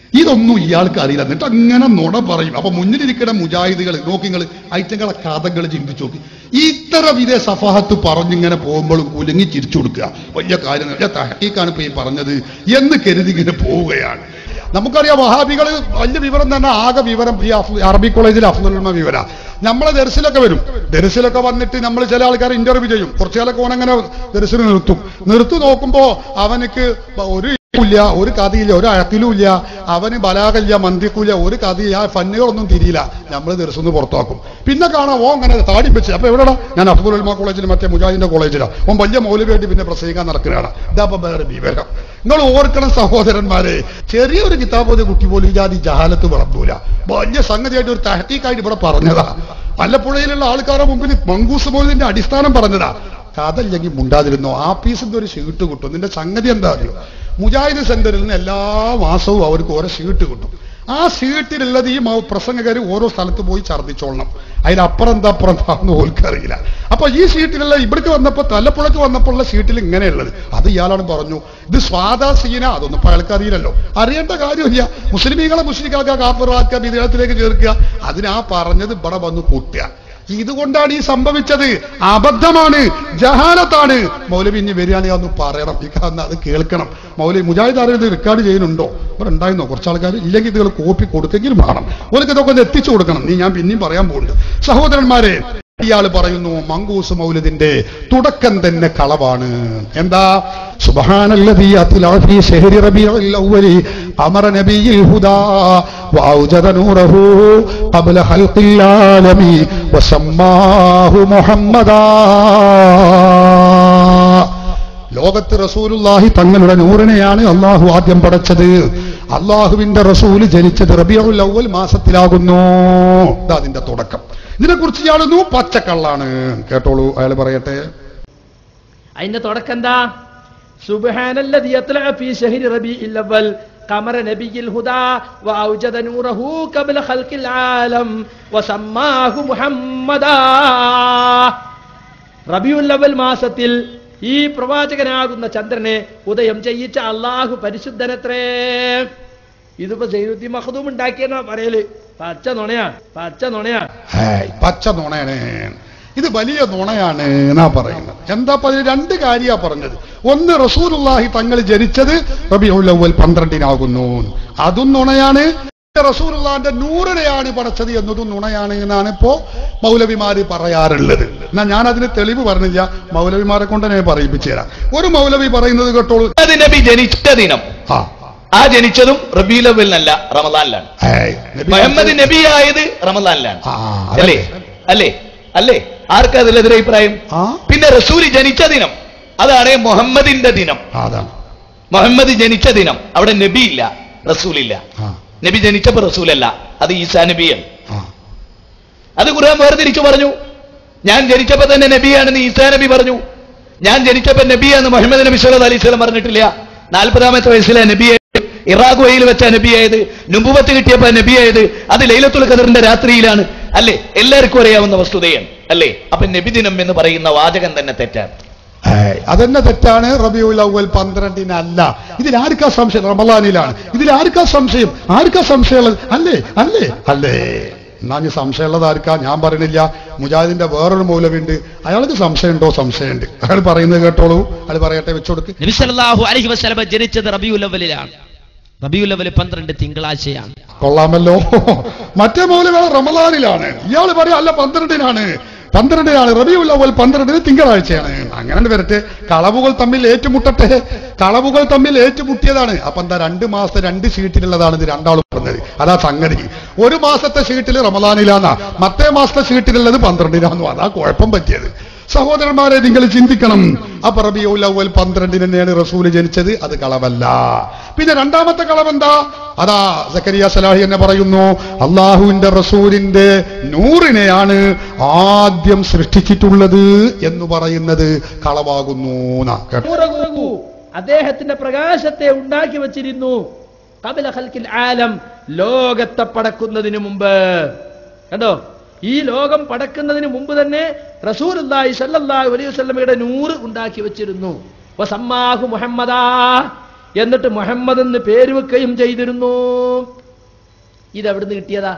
ഇതൊന്നും ഇയാൾക്ക് അറിയില്ല എന്നിട്ട് അങ്ങനെ നുണ പറയും അപ്പൊ മുന്നിലിരിക്കുന്ന മുജാഹിദുകൾ നോക്കി നിങ്ങൾ ഐറ്റങ്ങളെ കഥകൾ ചിന്തിച്ചു നോക്കി ഇത്തരം ഇതേ സഫാഹത്ത് പറഞ്ഞിങ്ങനെ പോകുമ്പോഴും കുലുങ്ങി ചിരിച്ചു കൊടുക്കുക വലിയ കാര്യം വലിയ തഹക്കീക്കാണ് ഇപ്പൊ ഈ പറഞ്ഞത് എന്ന് കരുതി ഇങ്ങനെ പോവുകയാണ് നമുക്കറിയാം വഹാബികൾ വലിയ വിവരം തന്നെ ആകെ വിവരം ഈ അഫ്- അറബി കോളേജിൽ അഫ്ലുൽമ വിവര നമ്മളെ ദർസിലൊക്കെ വരും ദർസിലൊക്കെ വന്നിട്ട് നമ്മൾ ചില ആൾക്കാർ ഇന്റർവ്യൂ ചെയ്യും കുറച്ചു കാലൊക്കെ ഓനങ്ങനെ ദർസിൽ നിർത്തും നിർത്തു നോക്കുമ്പോ അവനക്ക് ഒരു ഇല്ല ഒരു കഥയില്ല ഒരു അഴക്കിലും ഇല്ല അവന് ബലാകല്ല മന്ദിക്കൂല ഒരു കഥയില്ല ആ ഫന്നുകളൊന്നും തിരിയില്ല നമ്മൾ ദിവസം പുറത്താക്കും പിന്നെ കാണാം ഓ അങ്ങനെ താടി വെച്ച് അപ്പൊ എവിടെടാ ഞാൻ അബ്ദുൽ ഉൽമ കോളേജിൽ മറ്റേ മുജാഹിദിന്റെ കോളേജിലാണ് ഓൻ വലിയ മൗലവിയായിട്ട് പിന്നെ പ്രസംഗിക്കാൻ നടക്കുകയാണ് ഇതാപ്പൊ വേറെ വിവരം നിങ്ങൾ ഓർക്കണം സഹോദരന്മാരെ ചെറിയൊരു കിതാബോധ കുട്ടി പോലും ജാതി ജഹാലത്ത് വിളമ്പൂല വലിയ സംഗതിയായിട്ട് ഒരു തഹത്തീക്കായിട്ട് ഇവിടെ പറഞ്ഞതാ വല്ലപ്പുഴയിലുള്ള ആൾക്കാരുടെ മുമ്പിൽ മങ്കൂസ് പോലതിന്റെ അടിസ്ഥാനം പറഞ്ഞതാ അതല്ലെങ്കിൽ മുണ്ടാതിരുന്നോ ആഫീസിൽ ഒരു ഷീട്ട് കിട്ടും നിന്റെ സംഗതി എന്താ അറിയോ മുജാഹിദ് സെന്ററിൽ നിന്ന് എല്ലാ മാസവും അവർക്ക് ഓരോ ഷീട്ട് കിട്ടും ആ ഷീട്ടിലുള്ളത് ഈ മൗ- പ്രസംഗകർ ഓരോ സ്ഥലത്ത് പോയി ഛർദ്ദിച്ചോളണം അതിലപ്പുറം എന്താ അപ്പുറം എന്താന്ന് ഓൽക്കറിയില്ല അപ്പൊ ഈ ഷീട്ടിലുള്ള ഇവിടേക്ക് വന്നപ്പോ തലപ്പുഴക്ക് വന്നപ്പോൾ ഉള്ള ഷീട്ടിൽ ഇങ്ങനെയുള്ളത് അത് ഇയാളാണ് പറഞ്ഞു ഇത് സ്വാദാ സീന അതൊന്നും ഇപ്പൊ അയാൾക്ക് അറിയില്ലല്ലോ അറിയേണ്ട കാര്യമില്ല മുസ്ലിമീങ്ങളെ മുസ്ലിക്കാക്കുക കാപ്പറാക്കുക വിദേഹത്തിലേക്ക് ചേർക്കുക അതിനാ പറഞ്ഞത് ഇവിടെ വന്ന് കൂട്ടുക ഇതുകൊണ്ടാണ് ഈ സംഭവിച്ചത് അബദ്ധമാണ് ജഹാലത്താണ് മൗലവി ഇനി വരികയാണെങ്കിൽ അതൊന്ന് പറയണം ഈ കാരണം അത് കേൾക്കണം മൗലവി മുജാഹിദ് ആരും ഇത് റെക്കോർഡ് ചെയ്യുന്നുണ്ടോ ഇവിടെ ഉണ്ടായിരുന്നോ കുറച്ച് ആൾക്കാർ ഇല്ലെങ്കിൽ ഇതുകൾ കോപ്പി കൊടുത്തെങ്കിലും വേണം ഓർക്ക് ഇതൊക്കെ ഒന്ന് എത്തിച്ചു കൊടുക്കണം നീ ഞാൻ പിന്നെയും പറയാൻ പോകുന്നുണ്ട് സഹോദരന്മാരെ ഇയാൾ പറയുന്നു മങ്കൂസ് മൗലദിന്റെ തുടക്കം തന്നെ കളവാണ് എന്താ സുബ്ഹാനല്ലദീ അത്ലാ ഫീ ശഹരി റബീഉൽ അവ്വലി അമറ നബിയിൽ ഹുദാ വഔജദ നൂറഹു ഖബ്ല ഖൽഖിൽ ആലമി വസമ്മാഹു മുഹമ്മദാ ലോകത്ത് റസൂലുള്ളാഹി തങ്ങളുടെ നൂറിനെയാണ് അള്ളാഹു ആദ്യം പടച്ചത് അള്ളാഹുവിന്റെ റസൂല് ജനിച്ചത് റബിയുൽ അവൽ മാസത്തിലാകുന്നു ഇതാ അതിന്റെ തുടക്കം ഇതിനെക്കുറിച്ച് ഇയാളുന്നു പച്ചക്കള്ളാണ് കേട്ടോളൂ അയാൾ പറയട്ടെ അതിന്റെ തുടക്കം എന്താ സുബ്ഹാനല്ലദി യത്ലഅ ഫീ ശഹരി റബീഇൽ അവൽ ഖമറ നബിയിൽ ഹുദാ വഔജദ നൂറഹു ഖബ്ല ഖൽഖിൽ ആലം വസമ്മാഹു മുഹമ്മദാ റബിയുൽ അവൽ മാസത്തിൽ ഈ പ്രവാചകനാകുന്ന ചന്ദ്രനെ ഉദയം ചെയ്യിച്ച അള്ളാഹു പരിശുദ്ധനത്രേ ഇതിപ്പോ സൈനുദ്ദീൻ മഖദൂം ഉണ്ടാക്കിയെന്നാ പറയല് പച്ച നുണയാ പച്ച നുണയാ ഹേയ്, പച്ച നുണയാണ് ഇത് വലിയ നുണയാണ് എന്നാ പറയുന്നത് എന്താ അതിന് രണ്ട് കാര്യാ പറഞ്ഞത് ഒന്ന് റസൂലുള്ളാഹി തങ്ങൾ ജനിച്ചത് റബിഉൽ അവ്വൽ പന്ത്രണ്ടിനാകുന്നു അതും നുണയാണ് റസൂലുള്ളാന്റെ നൂറിനെയാണ് പടച്ചത് എന്നതും നുണയാണ് എന്നാണ് ഇപ്പോ മൗലവിമാര് പറയാറുള്ളത് എന്നാ ഞാൻ അതിന് തെളിവ് പറഞ്ഞില്ല മൗലവിമാരെ കൊണ്ട് ഞാൻ പറയിപ്പിച്ചു തരാം ഒരു മൗലവി പറയുന്നത് കേട്ടോളൂ മുഹമ്മദ് നബി ജനിച്ച ദിനം ആ ആ ജനിച്ചതും റബീലവലിനല്ല റമദാനിലാണ് ഹേയ്, നബി- മുഹമ്മദ് നബി ആയത് റമദാനിലാണ് ആ, അല്ലേ അല്ലേ അല്ലേ ആർക്കാ അതിലെതിരെ അഭിപ്രായം ആ പിന്നെ റസൂല് ജനിച്ച ദിനം അതാണ് മുഹമ്മദിന്റെ ദിനം ആ, അതാണ് മുഹമ്മദ് ജനിച്ച ദിനം അവിടെ നബി ഇല്ല റസൂലില്ല ആ നബി ജനിച്ചപ്പോ റസൂലല്ല അത് ഈസാ നബിയാണ് ആ അത് ഖുർആൻ വേർതിരിച്ചു പറഞ്ഞു ഞാൻ ജനിച്ചപ്പോ തന്നെ നബിയാണെന്ന് ഈസാ നബി പറഞ്ഞു ഞാൻ ജനിച്ചപ്പോ നബിയാന്ന് മുഹമ്മദ് നബി സല്ലല്ലാഹു അലൈഹി വസല്ലം പറഞ്ഞിട്ടില്ല നാൽപ്പതാമത്തെ വയസ്സിലെ നബിയായത് ഇറാഖുവയിൽ വെച്ച നബിയായത് നുബുവത്ത് കിട്ടിയപ്പോ നബിയായത് അത് ലൈലത്തുൽ ഖദറിന്റെ രാത്രിയിലാണ് അല്ലേ എല്ലാവർക്കും അറിയാവുന്ന വസ്തുതയാണ് അല്ലേ അപ്പൊ നബിദിനം എന്ന് പറയുന്ന വാചകം തന്നെ തെറ്റാണ് ഏയ്, അതെന്നെ തെറ്റാണ് റബിയുൽ അവൽ പന്ത്രണ്ടിനല്ല ഇതിൽ ആർക്കാ സംശയം റമലാനിലാണ് ഇതിൽ ആർക്കാ സംശയം ആർക്കാ സംശയമുള്ളത് അല്ലേ അല്ലേ അല്ലേ എന്നാ ഇനി സംശയമുള്ളത് ആർക്കാ ഞാൻ പറയണില്ല മുജാഹിദിന്റെ വേറൊരു മൗലവിണ്ട് അയാൾക്ക് സംശയമുണ്ടോ സംശയമുണ്ട് അയാൾ പറയുന്നത് കേട്ടോളൂ അയാൾ പറയട്ടെ വെച്ചുകൊടുക്ക് നബി സല്ലല്ലാഹു അലൈഹി വസല്ലമ ജനിച്ചത് റബിയുൽ അവലിലാണ് റബിയുൽ അവൽ പന്ത്രണ്ട് തിങ്കളാഴ്ചയാണ് കൊള്ളാമല്ലോ മറ്റേ മൗലവി റമലാനിലാണ് ഇയാൾ പറയാ അല്ല പന്ത്രണ്ടിനാണ് പന്ത്രണ്ടിനാണ് റബിയുൽ അവൽ പന്ത്രണ്ടിന് തിങ്കളാഴ്ചയാണ് അങ്ങനെ വരട്ടെ കളവുകൾ തമ്മിൽ ഏറ്റുമുട്ടട്ടെ കളവുകൾ തമ്മിൽ ഏറ്റുമുട്ടിയതാണ് അപ്പൊ എന്താ രണ്ട് മാസത്തെ രണ്ട് ഷീറ്റിലുള്ളതാണ് ഇത് രണ്ടാളും പറഞ്ഞത് അതാ സംഗതി ഒരു മാസത്തെ ഷീറ്റിൽ റമലാനിലാന്നാ മറ്റേ മാസത്തെ ഷീറ്റിലുള്ളത് പന്ത്രണ്ടിനാന്നു അതാ കുഴപ്പം പറ്റിയത് സഹോദരന്മാരെ നിങ്ങൾ ചിന്തിക്കണം അപ്പൊ റബിയുൽ അവൽ പന്ത്രണ്ടിന് തന്നെയാണ് റസൂല് ജനിച്ചത് അത് കളവല്ല പിന്നെ രണ്ടാമത്തെ കളവെന്താ അതാ സക്കരിയ സലാഹി എന്നെ പറയുന്നു അള്ളാഹുവിന്റെ റസൂലിന്റെ നൂറിനെയാണ് ആദ്യം സൃഷ്ടിച്ചിട്ടുള്ളത് എന്ന് പറയുന്നത് കളവാകുന്നു എന്നാ കേട്ടോ നൂറഹു അദ്ദേഹത്തിന്റെ പ്രകാശത്തെ ഉണ്ടാക്കി വച്ചിരുന്നു കപില ഖൽക്കിൽ ആലം ലോകത്തെ പടക്കുന്നതിന് മുമ്പ് കണ്ടോ ഈ ലോകം പടക്കുന്നതിന് മുമ്പ് തന്നെ റസൂലുള്ളാഹി സല്ലല്ലാഹു അലൈഹി വസല്ലമയുടെ നൂറ് ഉണ്ടാക്കി വെച്ചിരുന്നു വസമ്മാഹു മുഹമ്മദാ എന്നിട്ട് മുഹമ്മദ് എന്ന് പേര് വെക്കുകയും ചെയ്തിരുന്നു ഇതെവിടുന്ന് കിട്ടിയതാ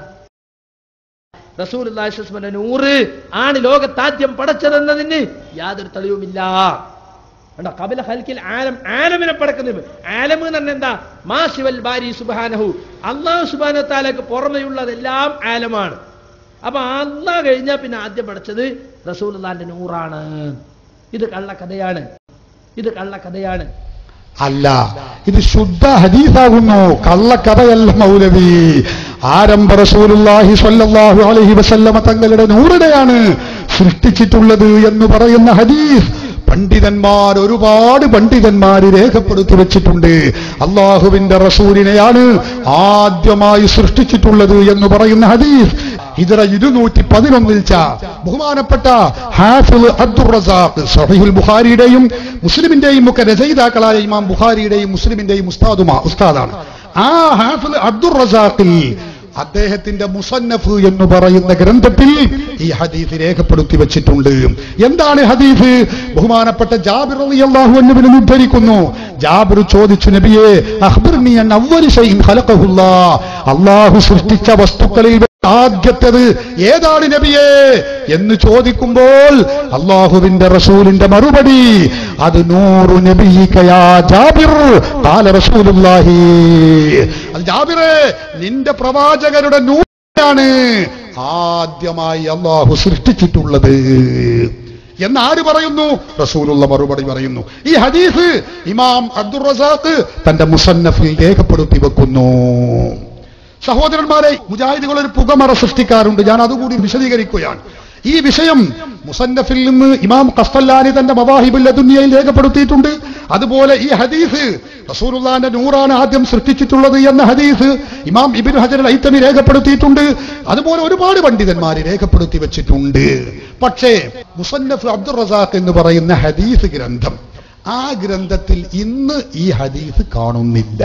റസൂൽ നൂറ് ആണ് ലോകത്താദ്യം പടച്ചതെന്നതിന് യാതൊരു തെളിവുമില്ല കണ്ടോ കപില ഹൽക്കിൽ ആലം ആലമിനെ പടക്കുന്നത് ആലം എന്ന് പറഞ്ഞാൽ എന്താ മാസിവൽ ബാരി സുബാനഹു അള്ളാഹു സുബാന താലക്ക് പുറമെയുള്ളതെല്ലാം ആലമാണ് അപ്പൊ അള്ളാഹ് കഴിഞ്ഞാൽ പിന്നെ ആദ്യം പടച്ചത് റസൂലുള്ളാന്റെ നൂറാണ് ഇത് കള്ളക്കഥയാണ് ഇത് കള്ളക്കഥയാണ് അല്ല ഇത് ശുദ്ധ ഹദീസാകുന്നു കള്ളക്കഥയല്ല മൗലവി ആരംഭ റസൂലുള്ളാഹി സ്വല്ലല്ലാഹു അലൈഹി വസല്ലമ തങ്ങളുടെ നൂറിനെയാണ് സൃഷ്ടിച്ചിട്ടുള്ളത് എന്ന് പറയുന്ന ഹദീസ് പണ്ഡിതന്മാർ ഒരുപാട് പണ്ഡിതന്മാർ രേഖപ്പെടുത്തി വെച്ചിട്ടുണ്ട് അള്ളാഹുവിന്റെ റസൂലിനെയാണ് ആദ്യമായി സൃഷ്ടിച്ചിട്ടുള്ളത് എന്ന് പറയുന്ന ഹദീസ് ഇതര ഇരുന്നൂറ്റി പതിനൊന്നിൽ ച ബഹുമാനപ്പെട്ട ഹാഫിദ് അബ്ദുർ റസാഖ് സഹീഹുൽ ബുഖാരിയുടെയും മുസ്ലിമിന്റെയും ഒക്കെ രചയിതാക്കളായ ഇമാം ബുഖാരിയുടെയും മുസ്ലിമിന്റെയും ഉസ്താദുമാ ഉസ്താദാണ് ആ ഹാഫിദ് അബ്ദുർ റസാഖിൽ അദ്ദേഹത്തിന്റെ മുസന്നഫ് എന്ന് പറയുന്ന ഗ്രന്ഥത്തിൽ ഈ ഹദീസ് രേഖപ്പെടുത്തി വെച്ചിട്ടുണ്ട് എന്താണ് ഹദീസ് ബഹുമാനപ്പെട്ട ജാബിർ റളിയല്ലാഹു അൻഹുവിനെ ഉദ്ധരിക്കുന്നു ജാബിർ ചോദിച്ചു നബിയെ അഖ്ബിർനി അൻ അവ്വലി ശൈഇൻ ഖലഖഹുല്ലാ അല്ലാഹു സൃഷ്ടിച്ച വസ്തുക്കളിൽ ആദ്യത്തേത് ഏതാണ് നബിയെ എന്ന് ചോദിക്കുമ്പോൾ അള്ളാഹുവിന്റെ റസൂലിന്റെ മറുപടി അത് നൂറു നബിയിക്കയാ ജാബിർ കാല റസൂലുള്ളാഹി അത് ജാബിറെ നിന്റെ പ്രവാചകരുടെ നൂറാണ് ആദ്യമായി അള്ളാഹു സൃഷ്ടിച്ചിട്ടുള്ളത് എന്ന് ആര് പറയുന്നു റസൂലുള്ള മറുപടി പറയുന്നു ഈ ഹദീസ് ഇമാം അബ്ദുൾ റസാഖ് തന്റെ മുസന്നഫിൽ രേഖപ്പെടുത്തി വെക്കുന്നു സഹോദരന്മാരെ മുജാഹിദുകൾ ഒരു പുകമറ സൃഷ്ടിക്കാറുണ്ട് ഞാൻ അതുകൂടി വിശദീകരിക്കുകയാണ് ഈ വിഷയം മുസന്നഫിൽ നിന്ന് ഇമാം കസ്തല്ലാനി തന്റെ മവാഹിബുൽ ദുനിയയിൽ രേഖപ്പെടുത്തിയിട്ടുണ്ട് അതുപോലെ ഈ ഹദീസ് റസൂലുള്ളാന്റെ നൂറാണ് ആദ്യം സൃഷ്ടിച്ചിട്ടുള്ളത് എന്ന ഹദീസ് ഇമാം ഇബിൻ ഹജർ ഐത്തമി രേഖപ്പെടുത്തിയിട്ടുണ്ട് അതുപോലെ ഒരുപാട് പണ്ഡിതന്മാർ രേഖപ്പെടുത്തി വെച്ചിട്ടുണ്ട് പക്ഷേ മുസന്നഫ് അബ്ദുൾ റസാഖ് എന്ന് പറയുന്ന ഹദീസ് ഗ്രന്ഥം ആ ഗ്രന്ഥത്തിൽ ഇന്ന് ഈ ഹദീസ് കാണുന്നില്ല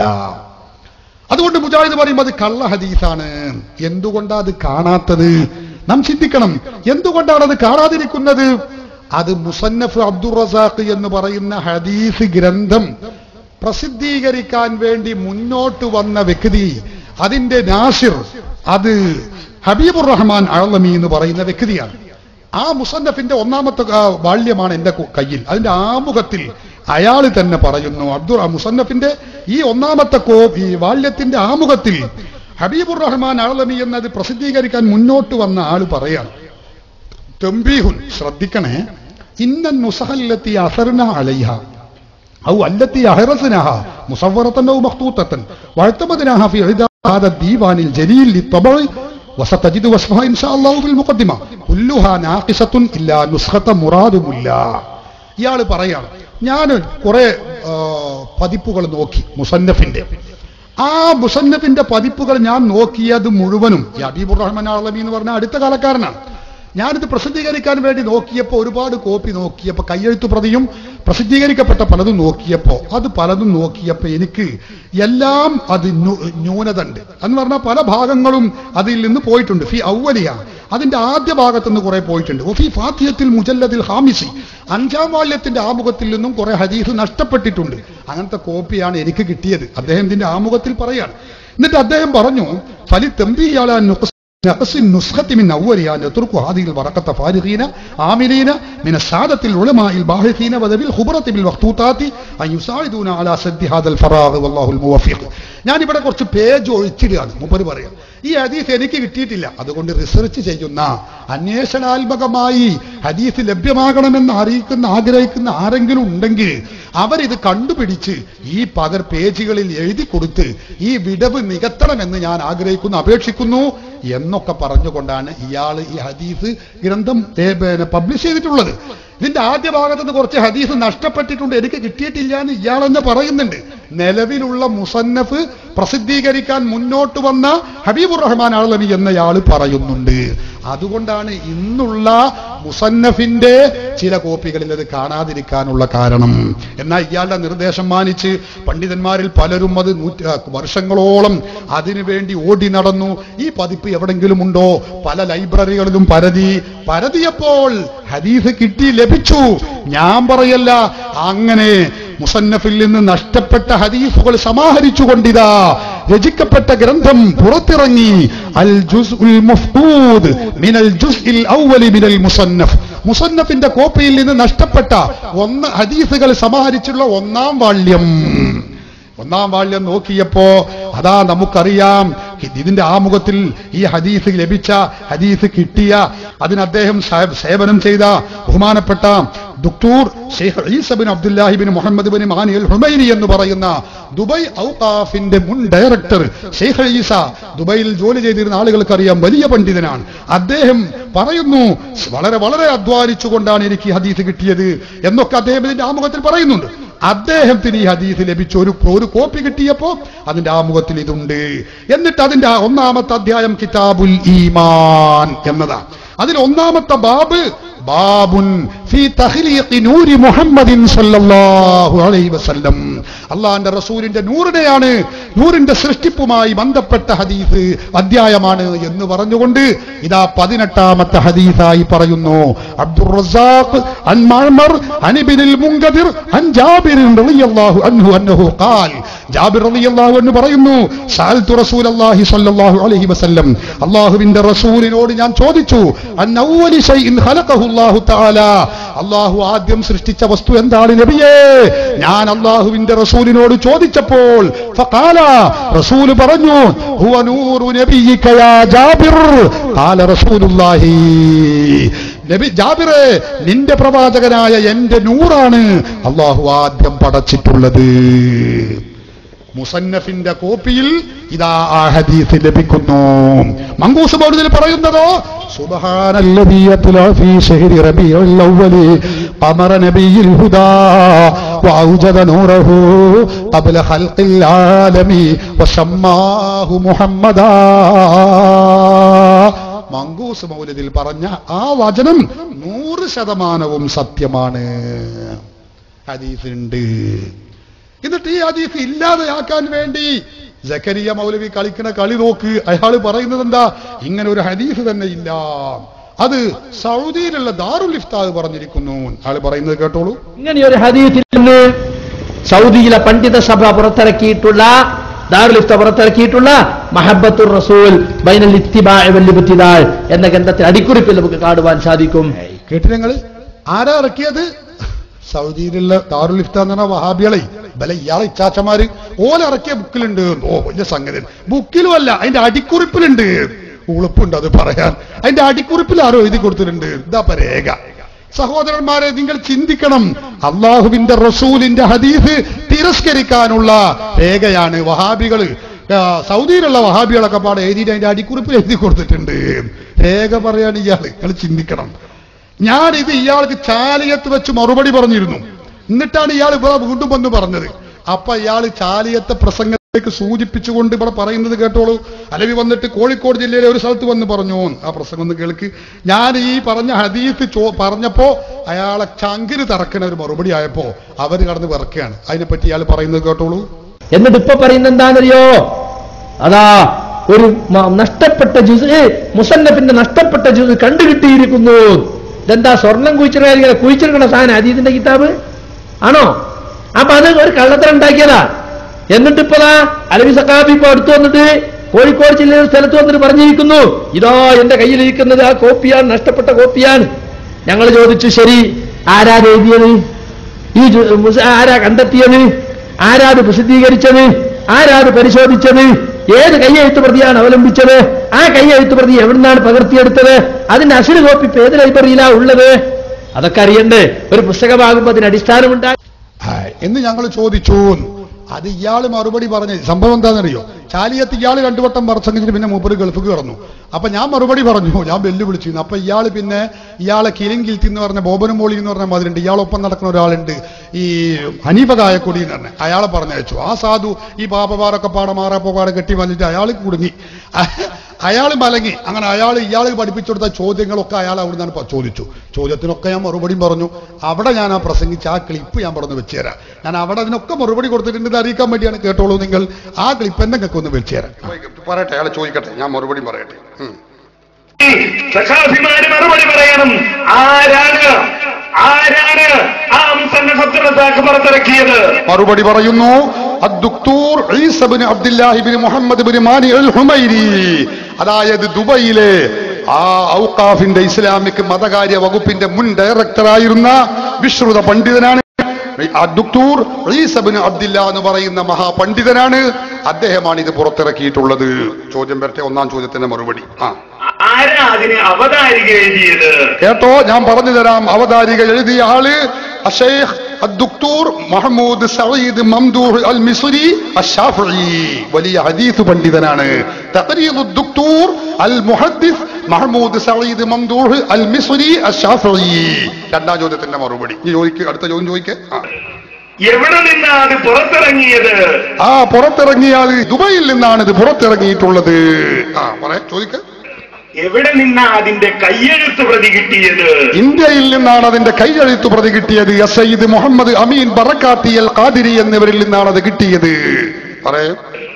അതുകൊണ്ട് മുജാഹിദ് പറയും അത് കള്ള ഹദീസാണ് എന്തുകൊണ്ടാ അത് കാണാത്തത് നാം ചിന്തിക്കണം എന്തുകൊണ്ടാണ് അത് കാണാതിരിക്കുന്നത് അത് മുസന്നഫ് അബ്ദുൾ റസാഖ് എന്ന് പറയുന്ന ഹദീസ് ഗ്രന്ഥം പ്രസിദ്ധീകരിക്കാൻ വേണ്ടി മുന്നോട്ട് വന്ന വ്യക്തി അതിന്റെ നാസിർ അത് ഹബീബുർ റഹ്മാൻ അഴലമി എന്ന് പറയുന്ന വ്യക്തിയാണ് ആ മുസന്നഫിന്റെ ഒന്നാമത്തെ ആ, വാള്യമാണ് എന്റെ കു- കയ്യിൽ അതിന്റെ ആമുഖത്തിൽ അയാൾ തന്നെ പറയുന്നു അബ്ദുൾ ആ മുസന്നഫിന്റെ ഈ ഒന്നാമത്തെ കോ ഈ വാല്യത്തിന്റെ ആമുഖത്തിൽ ഹബീബുർ റഹ്മാൻ അഴലമി എന്നത് പ്രസിദ്ധീകരിക്കാൻ മുന്നോട്ട് വന്ന ആള് പറയാണ് തെമ്പീഹുൻ ശ്രദ്ധിക്കണേ ഇന്ന നുസഹല്ലത്തി അസർന അലൈഹ أو التي أحرزناها مصورة أو مخطوطة واعتمدناها في عداد هذا الديوان الجليل للطبع وستجد وصفها إن شاء الله في المقدمة كلها ناقصة إلا نسخة مراد الله ഇയാൾ പറയാണ് ഞാൻ കുറെ ആ, പതിപ്പുകൾ നോക്കി മുസന്നഫിന്റെ ആ മുസന്നഫിന്റെ പതിപ്പുകൾ ഞാൻ നോക്കിയത് മുഴുവനും ഈ ഹബീബുർ റഹ്മാൻ ആളമി എന്ന് പറഞ്ഞ അടുത്ത കാലക്കാരനാണ് ഞാനിത് പ്രസിദ്ധീകരിക്കാൻ വേണ്ടി നോക്കിയപ്പോൾ ഒരുപാട് കോപ്പി നോക്കിയപ്പോൾ കയ്യെഴുത്തു പ്രതിയും പ്രസിദ്ധീകരിക്കപ്പെട്ട പലതും നോക്കിയപ്പോൾ അത് പലതും നോക്കിയപ്പോൾ എനിക്ക് എല്ലാം അത് ന്യൂ- ന്യൂനത ഉണ്ട് എന്ന് പറഞ്ഞാൽ പല ഭാഗങ്ങളും അതിൽ നിന്ന് പോയിട്ടുണ്ട് ഫി ഔവലിയ അതിന്റെ ആദ്യ ഭാഗത്തു നിന്ന് കുറെ പോയിട്ടുണ്ട് ഫി ഫാത്തിയത്തിൽ മുജല്ലദിൽ ഹാമിസി അഞ്ചാം വാല്യത്തിന്റെ ആമുഖത്തിൽ നിന്നും കുറെ ഹദീസ് നഷ്ടപ്പെട്ടിട്ടുണ്ട് അങ്ങനത്തെ കോപ്പിയാണ് എനിക്ക് കിട്ടിയത് അദ്ദേഹം ഇതിന്റെ ആമുഖത്തിൽ പറയാണ് എന്നിട്ട് അദ്ദേഹം പറഞ്ഞു ഫലി തെമ്പിയാളാൻ نقص النسخة من أولها أن يتركوا هذه الورقة فارغين عاملين من السعادة العلماء الباحثين وذوي الخبرة بالمخطوطات أن يساعدونا على سد هذا الفراغ والله الموفق ഞാൻ ഇവിടെ കുറച്ച് പേജ് ഒഴിച്ചിടുകയാണ് മുപ്പര് പറയാം ഈ ഹദീസ് എനിക്ക് കിട്ടിയിട്ടില്ല അതുകൊണ്ട് റിസർച്ച് ചെയ്യുന്ന അന്വേഷണാത്മകമായി ഹദീസ് ലഭ്യമാകണമെന്ന് അറിയിക്കുന്ന ആഗ്രഹിക്കുന്ന ആരെങ്കിലും ഉണ്ടെങ്കിൽ അവരിത് കണ്ടുപിടിച്ച് ഈ പകർ പേജുകളിൽ എഴുതി കൊടുത്ത് ഈ വിടവ് നികത്തണമെന്ന് ഞാൻ ആഗ്രഹിക്കുന്നു അപേക്ഷിക്കുന്നു എന്നൊക്കെ പറഞ്ഞുകൊണ്ടാണ് ഇയാൾ ഈ ഹദീസ് ഗ്രന്ഥം ഏ, പിന്നെ പബ്ലിഷ് ചെയ്തിട്ടുള്ളത് ഇതിന്റെ ആദ്യ ഭാഗത്ത് നിന്ന് കുറച്ച് ഹദീസ് നഷ്ടപ്പെട്ടിട്ടുണ്ട് എനിക്ക് കിട്ടിയിട്ടില്ല എന്ന് ഇയാൾ തന്നെ പറയുന്നുണ്ട് നിലവിലുള്ള മുസന്നഫ് പ്രസിദ്ധീകരിക്കാൻ മുന്നോട്ട് വന്ന ഹബീബുർ റഹ്മാൻ ആളമി എന്നയാൾ പറയുന്നുണ്ട് അതുകൊണ്ടാണ് ഇന്നുള്ള മുസന്നഫിന്റെ ചില കോപ്പികളിൽ അത് കാണാതിരിക്കാനുള്ള കാരണം എന്നാൽ ഇയാളുടെ നിർദ്ദേശം മാനിച്ച് പണ്ഡിതന്മാരിൽ പലരും അത് നൂറ്റ വർഷങ്ങളോളം അതിനുവേണ്ടി ഓടി നടന്നു ഈ പതിപ്പ് എവിടെങ്കിലും ഉണ്ടോ പല ലൈബ്രറികളിലും പരതി പരതിയപ്പോൾ ഹദീസ് കിട്ടി ലഭിച്ചു ഞാൻ പറയല്ല അങ്ങനെ മുസന്നഫിൽ നിന്ന് നഷ്ടപ്പെട്ട ഹദീസുകൾ സമാഹരിച്ചുകൊണ്ടിതാ രചിക്കപ്പെട്ട ഗ്രന്ഥം പുറത്തിറങ്ങി അൽ ജുസ് ഉൽ മുഫ്കൂദ് മിനൽ ജുസ് ഇൽ ഔവലി മിനൽ മുസന്നഫ് മുസന്നഫിന്റെ കോപ്പിയിൽ നിന്ന് നഷ്ടപ്പെട്ട ഒന്ന് ഹദീസുകൾ സമാഹരിച്ചുള്ള ഒന്നാം വാള്യം ഒന്നാം വാള്യം നോക്കിയപ്പോ അതാ നമുക്കറിയാം ഇതിന്റെ ആമുഖത്തിൽ ഈ ഹദീസ് ലഭിച്ച ഹദീസ് കിട്ടിയ അതിന് അദ്ദേഹം സേ- സേവനം ചെയ്ത ബഹുമാനപ്പെട്ട ദുക്തൂർ ഷെയ്ഖ് ഈസബിൻ അബ്ദുല്ലാഹിബിൻ മുഹമ്മദ് ബിൻ മാനിയൽ ഹുമൈനി എന്ന് പറയുന്ന ദുബൈ ഔഖാഫിന്റെ മുൻ ഡയറക്ടർ ഷെയ്ഖ് ഈസ ദുബൈയിൽ ജോലി ചെയ്തിരുന്ന ആളുകൾക്കറിയാം വലിയ പണ്ഡിതനാണ് അദ്ദേഹം പറയുന്നു വളരെ വളരെ അധ്വാനിച്ചുകൊണ്ടാണ് എനിക്ക് ഈ ഹദീസ് കിട്ടിയത് എന്നൊക്കെ അദ്ദേഹം ഇതിന്റെ ആമുഖത്തിൽ പറയുന്നുണ്ട് അദ്ദേഹത്തിന് ഈ ഹദീസ് ലഭിച്ച ഒരു ഒരു കോപ്പി കിട്ടിയപ്പോ അതിന്റെ ആമുഖത്തിൽ ഇതുണ്ട് എന്നിട്ട് അതിന്റെ ആ ഒന്നാമത്തെ അധ്യായം കിതാബുൽ ഈമാൻ എന്നതാ അതിൽ ഒന്നാമത്തെ ബാബ് ബാബുൻ ഫീ തഖ്ലീഖി നൂരി മുഹമ്മദിൻ സല്ലല്ലാഹു അലൈഹി വസല്ലം അള്ളാഹിന്റെ റസൂലിന്റെ നൂറിനെയാണ് നൂറിന്റെ സൃഷ്ടിപ്പുമായി ബന്ധപ്പെട്ട ഹദീസ് അധ്യായമാണ് എന്ന് പറഞ്ഞുകൊണ്ട് ഇതാ പതിനെട്ടാമത്തെ ഹദീസായി പറയുന്നു അബ്ദുർ റസാഖ് അൻ മഅ്മർ അൻ ഇബ്നുൽ മുൻകദിർ അൻ ജാബിർ റളിയല്ലാഹു അൻഹു അന്നഹു ഖാൽ ജാബിർ റളിയല്ലാഹു അൻഹു പറയുന്നു സഅൽതു റസൂലല്ലാഹി സ്വല്ലല്ലാഹു അലൈഹി വസല്ലം അല്ലാഹുവിന്റെ റസൂലിനോട് ഞാൻ ചോദിച്ചു അൻ അവ്വലി ഷൈഇൻ ഖലഖഹു അല്ലാഹു തആല അല്ലാഹു ആദ്യം സൃഷ്ടിച്ച വസ്തു എന്താണ് നബിയേ ഞാൻ അല്ലാഹുവിന്റെ റസൂലിനോട് ചോദിച്ചപ്പോൾ ഫഖാല റസൂൽ പറഞ്ഞു ഹുവ നൂറു നബിയിക യാ ജാബിർ ഖാല റസൂലുള്ളാഹി നബി ജാബിറെ നിന്റെ പ്രവാചകനായ എന്റെ നൂറാണ് അള്ളാഹു ആദ്യം പടച്ചിട്ടുള്ളത് മുസന്നഫിന്റെ കോപ്പിയിൽ ഇതാ ആ ഹദീസ് ലഭിക്കുന്നു മങ്കൂസ് ബോർഡിൽ പറയുന്നതോ സുബ്ഹാനല്ലദീ യത്ലാ ഫീ ശഹരി റബീഉൽ അവ്വലി ഖമറ നബിയിൽ ഹുദാ വഔജദ നൂറഹു ഖബ്ല ഖൽഖിൽ ആലമി വസമ്മാഹു മുഹമ്മദാ മങ്കൂസ് മൗലദിൽ പറഞ്ഞ ആ വചനം നൂറ് ശതമാനവും സത്യമാണ് ഹദീസുണ്ട് എന്നിട്ട് ഈ ഹദീസ് ഇല്ലാതെയാക്കാൻ വേണ്ടി ജക്കരിയ മൗലവി കളിക്കുന്ന കളി നോക്ക് അയാൾ പറയുന്നത് എന്താ ഇങ്ങനെ ഒരു ഹദീസ് തന്നെ ഇല്ല അത് സൗദിയിലുള്ള ദാറുൽ ഇഫ്താഹ് പറഞ്ഞിരിക്കുന്നു അയാൾ പറയുന്നത് കേട്ടോളൂ ഇങ്ങനെ ഒരു ഹദീസിൽ നിന്ന് സൗദിയിലെ പണ്ഡിത സഭ പുറത്തിറക്കിയിട്ടുള്ള ദാറുലിഫ്ത പുറത്തിറക്കിയിട്ടുള്ള മഹബത്തുർ റസൂൽ ബൈനൽ ഇത്തിബാഇ വൽ ഇബ്തിദാൽ എന്ന ഗ്രന്ഥത്തിൽ അടിക്കുറിപ്പിൽ നമുക്ക് കാണുവാൻ സാധിക്കും കേട്ടില്ല നിങ്ങള് ആരാ ഇറക്കിയത് സൗദിയിലുള്ള ദാറുൽ ഇഫ്ത എന്ന് പറഞ്ഞ വഹാബികളെ ബല ഇയാളെ ഇച്ചാച്ചമാര് ഓല ഇറക്കിയ ബുക്കിലുണ്ട് ഓ വലിയ സംഗതി ബുക്കിലും അല്ല അതിന്റെ അടിക്കുറിപ്പിലുണ്ട് ഉളുപ്പുണ്ട് അത് പറയാൻ അതിന്റെ അടിക്കുറിപ്പിൽ ആരോ എഴുതി കൊടുത്തിട്ടുണ്ട് ഇതാ ഇപ്പൊ രേഖ സഹോദരന്മാരെ നിങ്ങൾ ചിന്തിക്കണം അള്ളാഹുവിന്റെ റസൂലിന്റെ ഹദീസ് തിരസ്കരിക്കാനുള്ള രേഖയാണ് വഹാബികള് ആ, സൗദിയിലുള്ള വഹാബികളൊക്കെ പാടെ എഴുതിയിട്ട് അതിന്റെ അടിക്കുറിപ്പിൽ എഴുതി കൊടുത്തിട്ടുണ്ട് രേഖ പറയാണ് ഇയാൾ നിങ്ങൾ ചിന്തിക്കണം ഞാൻ ഇത് ഇയാൾക്ക് ചാലിയത്ത് വെച്ച് മറുപടി പറഞ്ഞിരുന്നു എന്നിട്ടാണ് ഇയാൾ ഇവിടെ വീണ്ടും വന്ന് പറഞ്ഞത് അപ്പൊ ഇയാൾ ചാലിയത്തെ പ്രസംഗത്തേക്ക് സൂചിപ്പിച്ചുകൊണ്ട് ഇവിടെ പറയുന്നത് കേട്ടോളൂ അലവി വന്നിട്ട് കോഴിക്കോട് ജില്ലയിലെ ഒരു സ്ഥലത്ത് വന്ന് പറഞ്ഞു ആ പ്രസംഗം ഒന്ന് കേൾക്ക് ഞാൻ ഈ പറഞ്ഞ ഹദീസ് ചോ പറഞ്ഞപ്പോ അയാളെ ചങ്കിന് തറക്കണ ഒരു മറുപടി ആയപ്പോ അവര് കടന്ന് വിറക്കുകയാണ് അതിനെപ്പറ്റി ഇയാൾ പറയുന്നത് കേട്ടോളൂ എന്നിട്ട് ഇപ്പൊ പറയുന്നത് എന്താണെന്നറിയോ അതാ ഒരു മ- നഷ്ടപ്പെട്ട ജുസ് മുസന്നഫിന്റെ നഷ്ടപ്പെട്ട ജുസ് കണ്ടുകിട്ടിയിരിക്കുന്നു ഇതെന്താ സ്വർണം കുഴിച്ചിട കുഴിച്ചിരിക്കണ സാധനം അതീതിന്റെ കിതാബ് ആണോ അപ്പൊ അത് ഒരു കള്ളത്തരം ഉണ്ടാക്കിയതാ എന്നിട്ട് ഇപ്പതാ അലവി സക്കാബി ഇപ്പൊ അടുത്ത് വന്നിട്ട് കോഴിക്കോട് ജില്ലയിലെ സ്ഥലത്ത് വന്നിട്ട് പറഞ്ഞിരിക്കുന്നു ഇതോ എന്റെ കയ്യിലിരിക്കുന്നത് ആ കോപ്പിയാണ് നഷ്ടപ്പെട്ട കോപ്പിയാണ് ഞങ്ങൾ ചോദിച്ചു ശരി ആരാ എഴുതിയത് ഈ ജു- മുസ- ആരാ കണ്ടെത്തിയത് ആരാത് പ്രസിദ്ധീകരിച്ചത് ആരാത് പരിശോധിച്ചത് ഏത് കയ്യെഴുത്ത് പ്രതിയാണ് അവലംബിച്ചത് ആ കയ്യെഴുത്ത് പ്രതി എവിടുന്നാണ് പകർത്തിയെടുത്തത് അതിന്റെ അസുര കോപ്പി ഇപ്പൊ ഏത് ലൈബ്രറിയിലാ ഉള്ളത് അതൊക്കെ അറിയണ്ടേ ഒരു പുസ്തകമാകുമ്പോൾ അതിന് അടിസ്ഥാനമുണ്ടായി ആ, എന്ന് ഞങ്ങൾ ചോദിച്ചു അത് ഇയാൾ മറുപടി പറഞ്ഞ് സംഭവം എന്താണെന്നറിയോ ചാലിയത്ത് ഇയാൾ രണ്ടു വട്ടം പ്രസംഗിച്ചിട്ട് പിന്നെ മൂപ്പര് ഗൾഫിക്ക് കടന്നു അപ്പൊ ഞാൻ മറുപടി പറഞ്ഞു ഞാൻ വെല്ലുവിളിച്ചിരുന്നു അപ്പൊ ഇയാൾ പിന്നെ ഇയാളെ കിലിങ്കിൽത്തി എന്ന് പറഞ്ഞ ബോബനും മോളി എന്ന് പറഞ്ഞ മാതിരിണ്ട് ഇയാളൊപ്പം നടക്കുന്ന ഒരാളുണ്ട് ഈ ഹനീഫ കായക്കൊടി എന്ന് പറഞ്ഞ അയാളെ പറഞ്ഞയച്ചു ആ സാധു ഈ പാപ്പമാരൊക്കെ പാടെ മാറാപ്പോ പാടെ കെട്ടി വന്നിട്ട് അയാൾ കുടുങ്ങി അയാൾ മലങ്ങി അങ്ങനെ അയാൾ ഇയാൾ പഠിപ്പിച്ചു കൊടുത്ത ചോദ്യങ്ങളൊക്കെ അയാൾ അവിടെ നിന്നാണ് ചോദിച്ചു ചോദ്യത്തിനൊക്കെ ഞാൻ മറുപടിയും പറഞ്ഞു അവിടെ ഞാൻ ആ പ്രസംഗിച്ച ആ ക്ലിപ്പ് ഞാൻ പറഞ്ഞു വെച്ചുതരാം ഞാൻ അവിടെ അതിനൊക്കെ മറുപടി കൊടുത്തിട്ടുണ്ട് ഇത് അറിയിക്കാൻ വേണ്ടിയാണ് കേട്ടോളൂ നിങ്ങൾ ആ ക്ലിപ്പ് എന്തെങ്കിലും ഒന്ന് വെച്ചുതരാം പറയട്ടെ അയാൾ ചോദിക്കട്ടെ ഞാൻ മറുപടി പറയട്ടെ ഉം. സഖാഫിമാര് മറുപടി പറയണം ആരാണ് ആരാണ് ആ മുസന്നഫ് അബ്ദുറസാഖ് പുറത്തിറക്കിയത് മറുപടി പറയുന്നു അദ്ദുക്തൂർ ഈസബിന് അബ്ദുല്ലാഹിബിന് മുഹമ്മദ് ബിൻ മാനി അൽ ഹുമൈരി അതായത് ദുബൈയിലെ ആ ഔക്കാഫിന്റെ ഇസ്ലാമിക് മതകാര്യ വകുപ്പിന്റെ മുൻ ഡയറക്ടറായിരുന്ന വിശ്രുത പണ്ഡിതനാണ് അദ്ദുക്തൂർ ഈസബിന് അബ്ദില്ല എന്ന് പറയുന്ന മഹാപണ്ഡിതനാണ് അദ്ദേഹമാണ് ഇത് പുറത്തിറക്കിയിട്ടുള്ളത് ചോദ്യം വരട്ടെ ഒന്നാം ചോദ്യത്തിന്റെ മറുപടി ആ ആരാ അതിന് അവതാരിക എഴുതിയത് കേട്ടോ ഞാൻ പറഞ്ഞു തരാം അവതാരിക എഴുതിയ ആള് അഷേഖ് الدكتور محمود سعيد ممدوح المصري الشافعي വലിയ ഹദീസ് പണ്ഡിതനാണ് തഖരീദ് الدكتور المحدث محمود سعيد ممدوح المصري الشافعي രണ്ടാം ചോദ്യത്തിന്റെ മറുപടി ഈ ചോദിക്ക് അടുത്ത ചോദ്യം ചോദിക്ക് ആ. എവിടെ നിന്നാ അത് പുറത്തിറങ്ങിയത് ആ പുറത്തിറങ്ങിയാൽ ദുബൈയിൽ നിന്നാണ് ഇത് പുറത്തിറങ്ങിയിട്ടുള്ളത് ആ പറയാ ചോദിക്ക് എവിടെ നിന്നാ അതിന്റെ കയ്യെഴുത്ത് പ്രതി കിട്ടിയത് ഇന്ത്യയിൽ നിന്നാണ് അതിന്റെ കൈയെഴുത്തു പ്രതി കിട്ടിയത് എസ് സയ്യിദ് മുഹമ്മദ് അമീൻ ബറക്കാത്തി അൽ ഖാദിരി എന്നിവരിൽ നിന്നാണ് അത് കിട്ടിയത് പറയൂ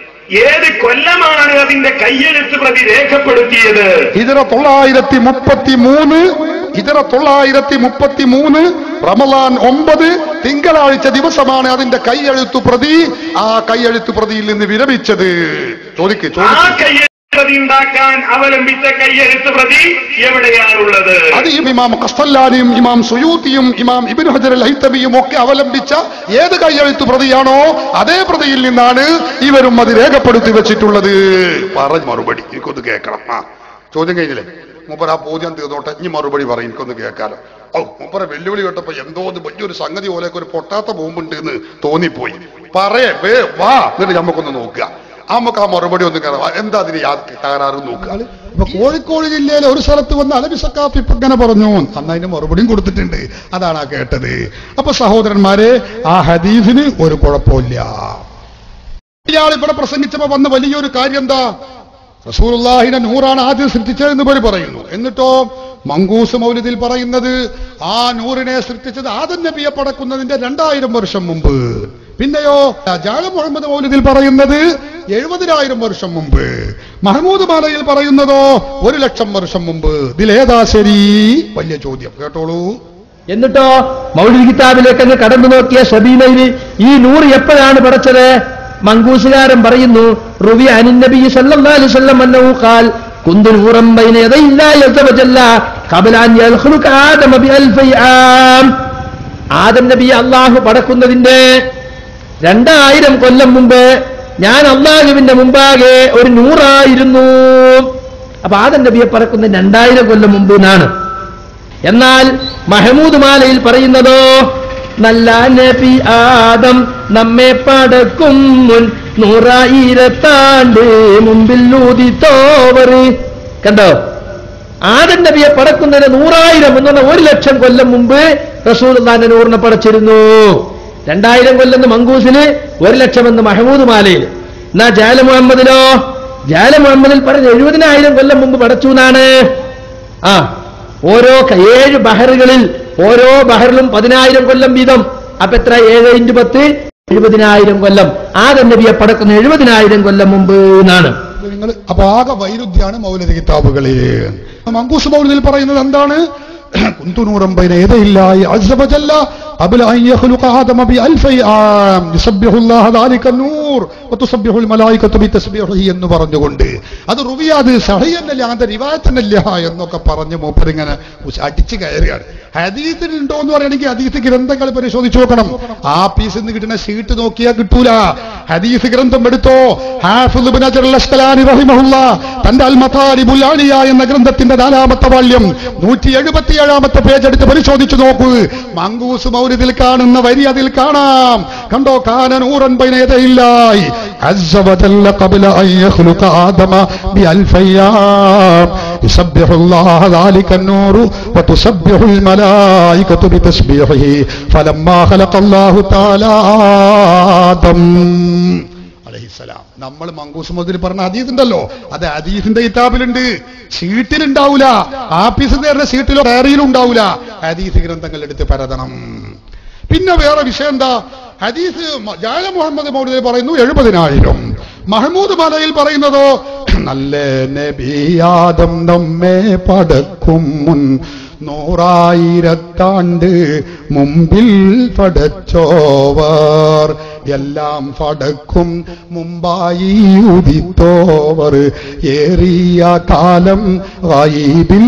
ഏത് കൊല്ലമാണ് അതിന്റെ കയ്യെഴുത്ത് പ്രതി രേഖപ്പെടുത്തിയത് ഇതര തൊള്ളായിരത്തി മുപ്പത്തി മൂന്ന് ഇതര തൊള്ളായിരത്തി മുപ്പത്തി മൂന്ന് റമലാൻ ഒമ്പത് തിങ്കളാഴ്ച ദിവസമാണ് അതിന്റെ കൈയെഴുത്തു പ്രതി ആ കൈയെഴുത്തു പ്രതിയിൽ നിന്ന് വിരമിച്ചത് ചോദിക്ക് ആ ചോദിക്ക് കയ്യെഴുത്ത് പ്രതി ഉണ്ടാക്കാൻ അവലംബിച്ച കയ്യെഴുത്ത് പ്രതി എവിടെയാണുള്ളത് അത് ഈ ഇമാം കസ്തല്ലാനിയും ഇമാം സുയൂത്തിയും ഇമാം ഇബിൻ ഹജർ അൽ ഹൈത്തമിയും ഒക്കെ അവലംബിച്ച ഏത് കൈയെഴുത്തു പ്രതിയാണോ അതേ പ്രതിയിൽ നിന്നാണ് ഇവരും അത് രേഖപ്പെടുത്തി വെച്ചിട്ടുള്ളത് പറഞ്ഞ മറുപടി എനിക്കൊന്ന് കേൾക്കണം ആ ചോദ്യം കഴിഞ്ഞില്ലേ മൂപ്പർ ആ പൂജ്യം തീർന്നോട്ടെ ഇനി മറുപടി പറയും എനിക്കൊന്ന് കേൾക്കാലോ ഓ മൂപ്പറെ വെല്ലുവിളി കേട്ടപ്പോ എന്തോ ഒന്ന് വലിയൊരു സംഗതി പോലെയൊക്കെ ഒരു പൊട്ടാത്ത ബോംബുണ്ട് എന്ന് തോന്നിപ്പോയി പറയേ വേ വാ എന്നിട്ട് നമുക്കൊന്ന് നോക്കുക ആ നമുക്ക് ആ മറുപടി ഒന്ന് കയറാം എന്താ അതിന് യാ- തകരാറ് നോക്കുക ഇപ്പൊ കോഴിക്കോട് ജില്ലയിലെ ഒരു സ്ഥലത്ത് വന്ന് അലബി സക്കാഫ് ഇപ്പൊ ഇങ്ങനെ പറഞ്ഞു അന്ന് അതിന്റെ മറുപടിയും കൊടുത്തിട്ടുണ്ട് അതാണ് ആ കേട്ടത് അപ്പൊ സഹോദരന്മാരെ ആ ഹദീസിന് ഒരു കുഴപ്പമില്ല ഇയാൾ ഇവിടെ പ്രസംഗിച്ചപ്പോ വന്ന വലിയൊരു കാര്യം എന്താ റസൂലുള്ളാഹിനെ നൂറാണ് ആദ്യം സൃഷ്ടിച്ചതെന്ന് പേര് പറയുന്നു എന്നിട്ടോ മങ്കൂസ് മൗലിദിൽ പറയുന്നത് ആ നൂറിനെ സൃഷ്ടിച്ചത് ആദം നബിയെ പടക്കുന്നതിന്റെ രണ്ടായിരം വർഷം മുമ്പ് പിന്നെയോ ജാല മുഹമ്മദ് മൗലിദിൽ പറയുന്നത് എഴുപതിനായിരം വർഷം മുമ്പ് മഹമ്മൂദ് മാലയിൽ പറയുന്നതോ ഒരു ലക്ഷം വർഷം മുമ്പ് ഇതിലേതാ ശരി വലിയ ചോദ്യം കേട്ടോളൂ എന്നിട്ടോ മൗലിക കിതാബിലേക്ക് അങ്ങ് കടന്നു നോക്കിയ ഷബീലയിൽ ഈ നൂറ് എപ്പോഴാണ് പടച്ചത് മങ്കൂസുകാരൻ പറയുന്നു റുവി അനിൻ നബി സല്ലല്ലാഹു അലൈഹി വസല്ലം അന്നഹു ഖാൽ കുന്തു നൂറൻ ബൈന യദയില്ലാഹി അസ്സ വജല്ല ഖബല അൻ യഖ്ലുക ആദമ ബി അൽഫി ആം ആദം നബിയെ അള്ളാഹു പടക്കുന്നതിന്റെ രണ്ടായിരം കൊല്ലം മുമ്പ് ഞാൻ അള്ളാഹുവിന്റെ മുമ്പാകെ ഒരു നൂറായിരുന്നു അപ്പൊ ആദം നബിയെ പറക്കുന്ന രണ്ടായിരം കൊല്ലം മുമ്പ് എന്നാണ് എന്നാൽ മഹമൂദ് മാലയിൽ പറയുന്നതോ നല്ല നബി ആദം നമ്മെ പടക്കും മുൻ നൂറായിരത്താണ്ട് മുമ്പിൽ ഊതിത്തോവറ് കണ്ടോ ആദം നബിയെ പടക്കുന്നതിന് നൂറായിരം എന്ന് പറഞ്ഞ ഒരു ലക്ഷം കൊല്ലം മുമ്പ് റസൂൽ നൂറിനെ പടച്ചിരുന്നു രണ്ടായിരം കൊല്ലം മങ്കൂസിന് ഒരു ലക്ഷം എന്ന് മഹമൂദ് മാലയിൽ എന്നാ ജാല മുഹമ്മദിലോ ജാല മുഹമ്മദിൽ പറഞ്ഞ എഴുപതിനായിരം കൊല്ലം മുമ്പ് പടച്ചു എന്നാണ് ആ ഓരോ ക- ഏഴ് ബഹറുകളിൽ ഓരോ ബഹറിലും പതിനായിരം കൊല്ലം വീതം അപ്പൊ എത്ര ഏഴ് ഇൻറ്റു പത്ത് എഴുപതിനായിരം കൊല്ലം ആദം നബിയെ പടക്കുന്ന എഴുപതിനായിരം കൊല്ലം മുമ്പ് എന്നാണ് നിങ്ങൾ അപ്പൊ ആകെ വൈരുദ്ധ്യാണ് മൗലിക കിതാബുകളിൽ മങ്കൂസ് മൗലിദിൽ പറയുന്നത് എന്താണ് കുന്തുനൂറം ബൈന യദയില്ലാഹി അസ്സ വജല്ല قبل أن يخلق آدم بألف عام يسبح الله ذلك النور وتسبح الملائكة بتسبيحه എന്ന് പറഞ്ഞുകൊണ്ട് അത് റുവിയാത് സഹയന്നല്ല അങ്ങനത്തെ റിവായത്തന്നല്ല എന്നൊക്കെ പറഞ്ഞ് മൂപ്പരിങ്ങനെ ഉസ് അടിച്ച് കയറുകയാണ് ഹദീസിന് ഉണ്ടോ എന്ന് പറയണമെങ്കിൽ ഹദീസ് ഗ്രന്ഥങ്ങൾ പരിശോധിച്ച് നോക്കണം ആ പീസിൽ നിന്ന് കിട്ടുന്ന സീറ്റ് നോക്കിയാൽ കിട്ടൂല ഹദീസ് ഗ്രന്ഥം എടുത്തോ ഹാഫിദ് ഇബ്നു ഹജർ അൽ അസ്കലാനി റഹിമഹുല്ല തന്റെ അൽ മതാരിബുൽ ആലിയ എന്ന ഗ്രന്ഥത്തിന്റെ നാലാമത്തെ വാല്യം നൂറ്റി എഴുപത്തിയേഴാമത്തെ പേജ് എടുത്ത് പരിശോധിച്ചു നോക്കൂ മങ്കൂസ് മൗലിദിൽ കാണുന്ന വരി അതിൽ കാണാം കണ്ടോ കാന നൂറൻ ബൈന യദയില്ലാഹി അസ്സ വജല്ല ഖബല അൻ യഖ്ലുക ആദമ ബിഅൽഫ അയ്യാം യുസബ്ബിഹു അല്ലാഹ ذلك النور وتسبح الملائكة بتسبيحه فلما خلق الله تعالى آدم അലഹിസലാം നമ്മൾ മങ്കൂസ് മുതൽ പറഞ്ഞ ഹദീസ് ഉണ്ടല്ലോ അത് ഹദീസിന്റെ കിതാബിലുണ്ട് ഷീറ്റിലുണ്ടാവൂല ആഫീസിൽ നേരുന്ന ഷീറ്റിലോ ഡയറിയിലും ഉണ്ടാവൂല ഹദീസ് ഗ്രന്ഥങ്ങൾ എടുത്ത് പരതണം പിന്നെ വേറെ വിഷയം എന്താ ഹദീസ് മ- ജാല മുഹമ്മദ് മൗലിദ് പറയുന്നു എഴുപതിനായിരം മഹമ്മൂദ് മലയിൽ പറയുന്നതോ നല്ല നബിയാദം നമ്മെ പടക്കും മുൻ നൂറായിരത്താണ്ട് മുമ്പിൽ പടച്ചോവർ എല്ലാം പടക്കും മുമ്പായി ഉദിത്തോവർ ഏറിയ കാലം വായിബിൽ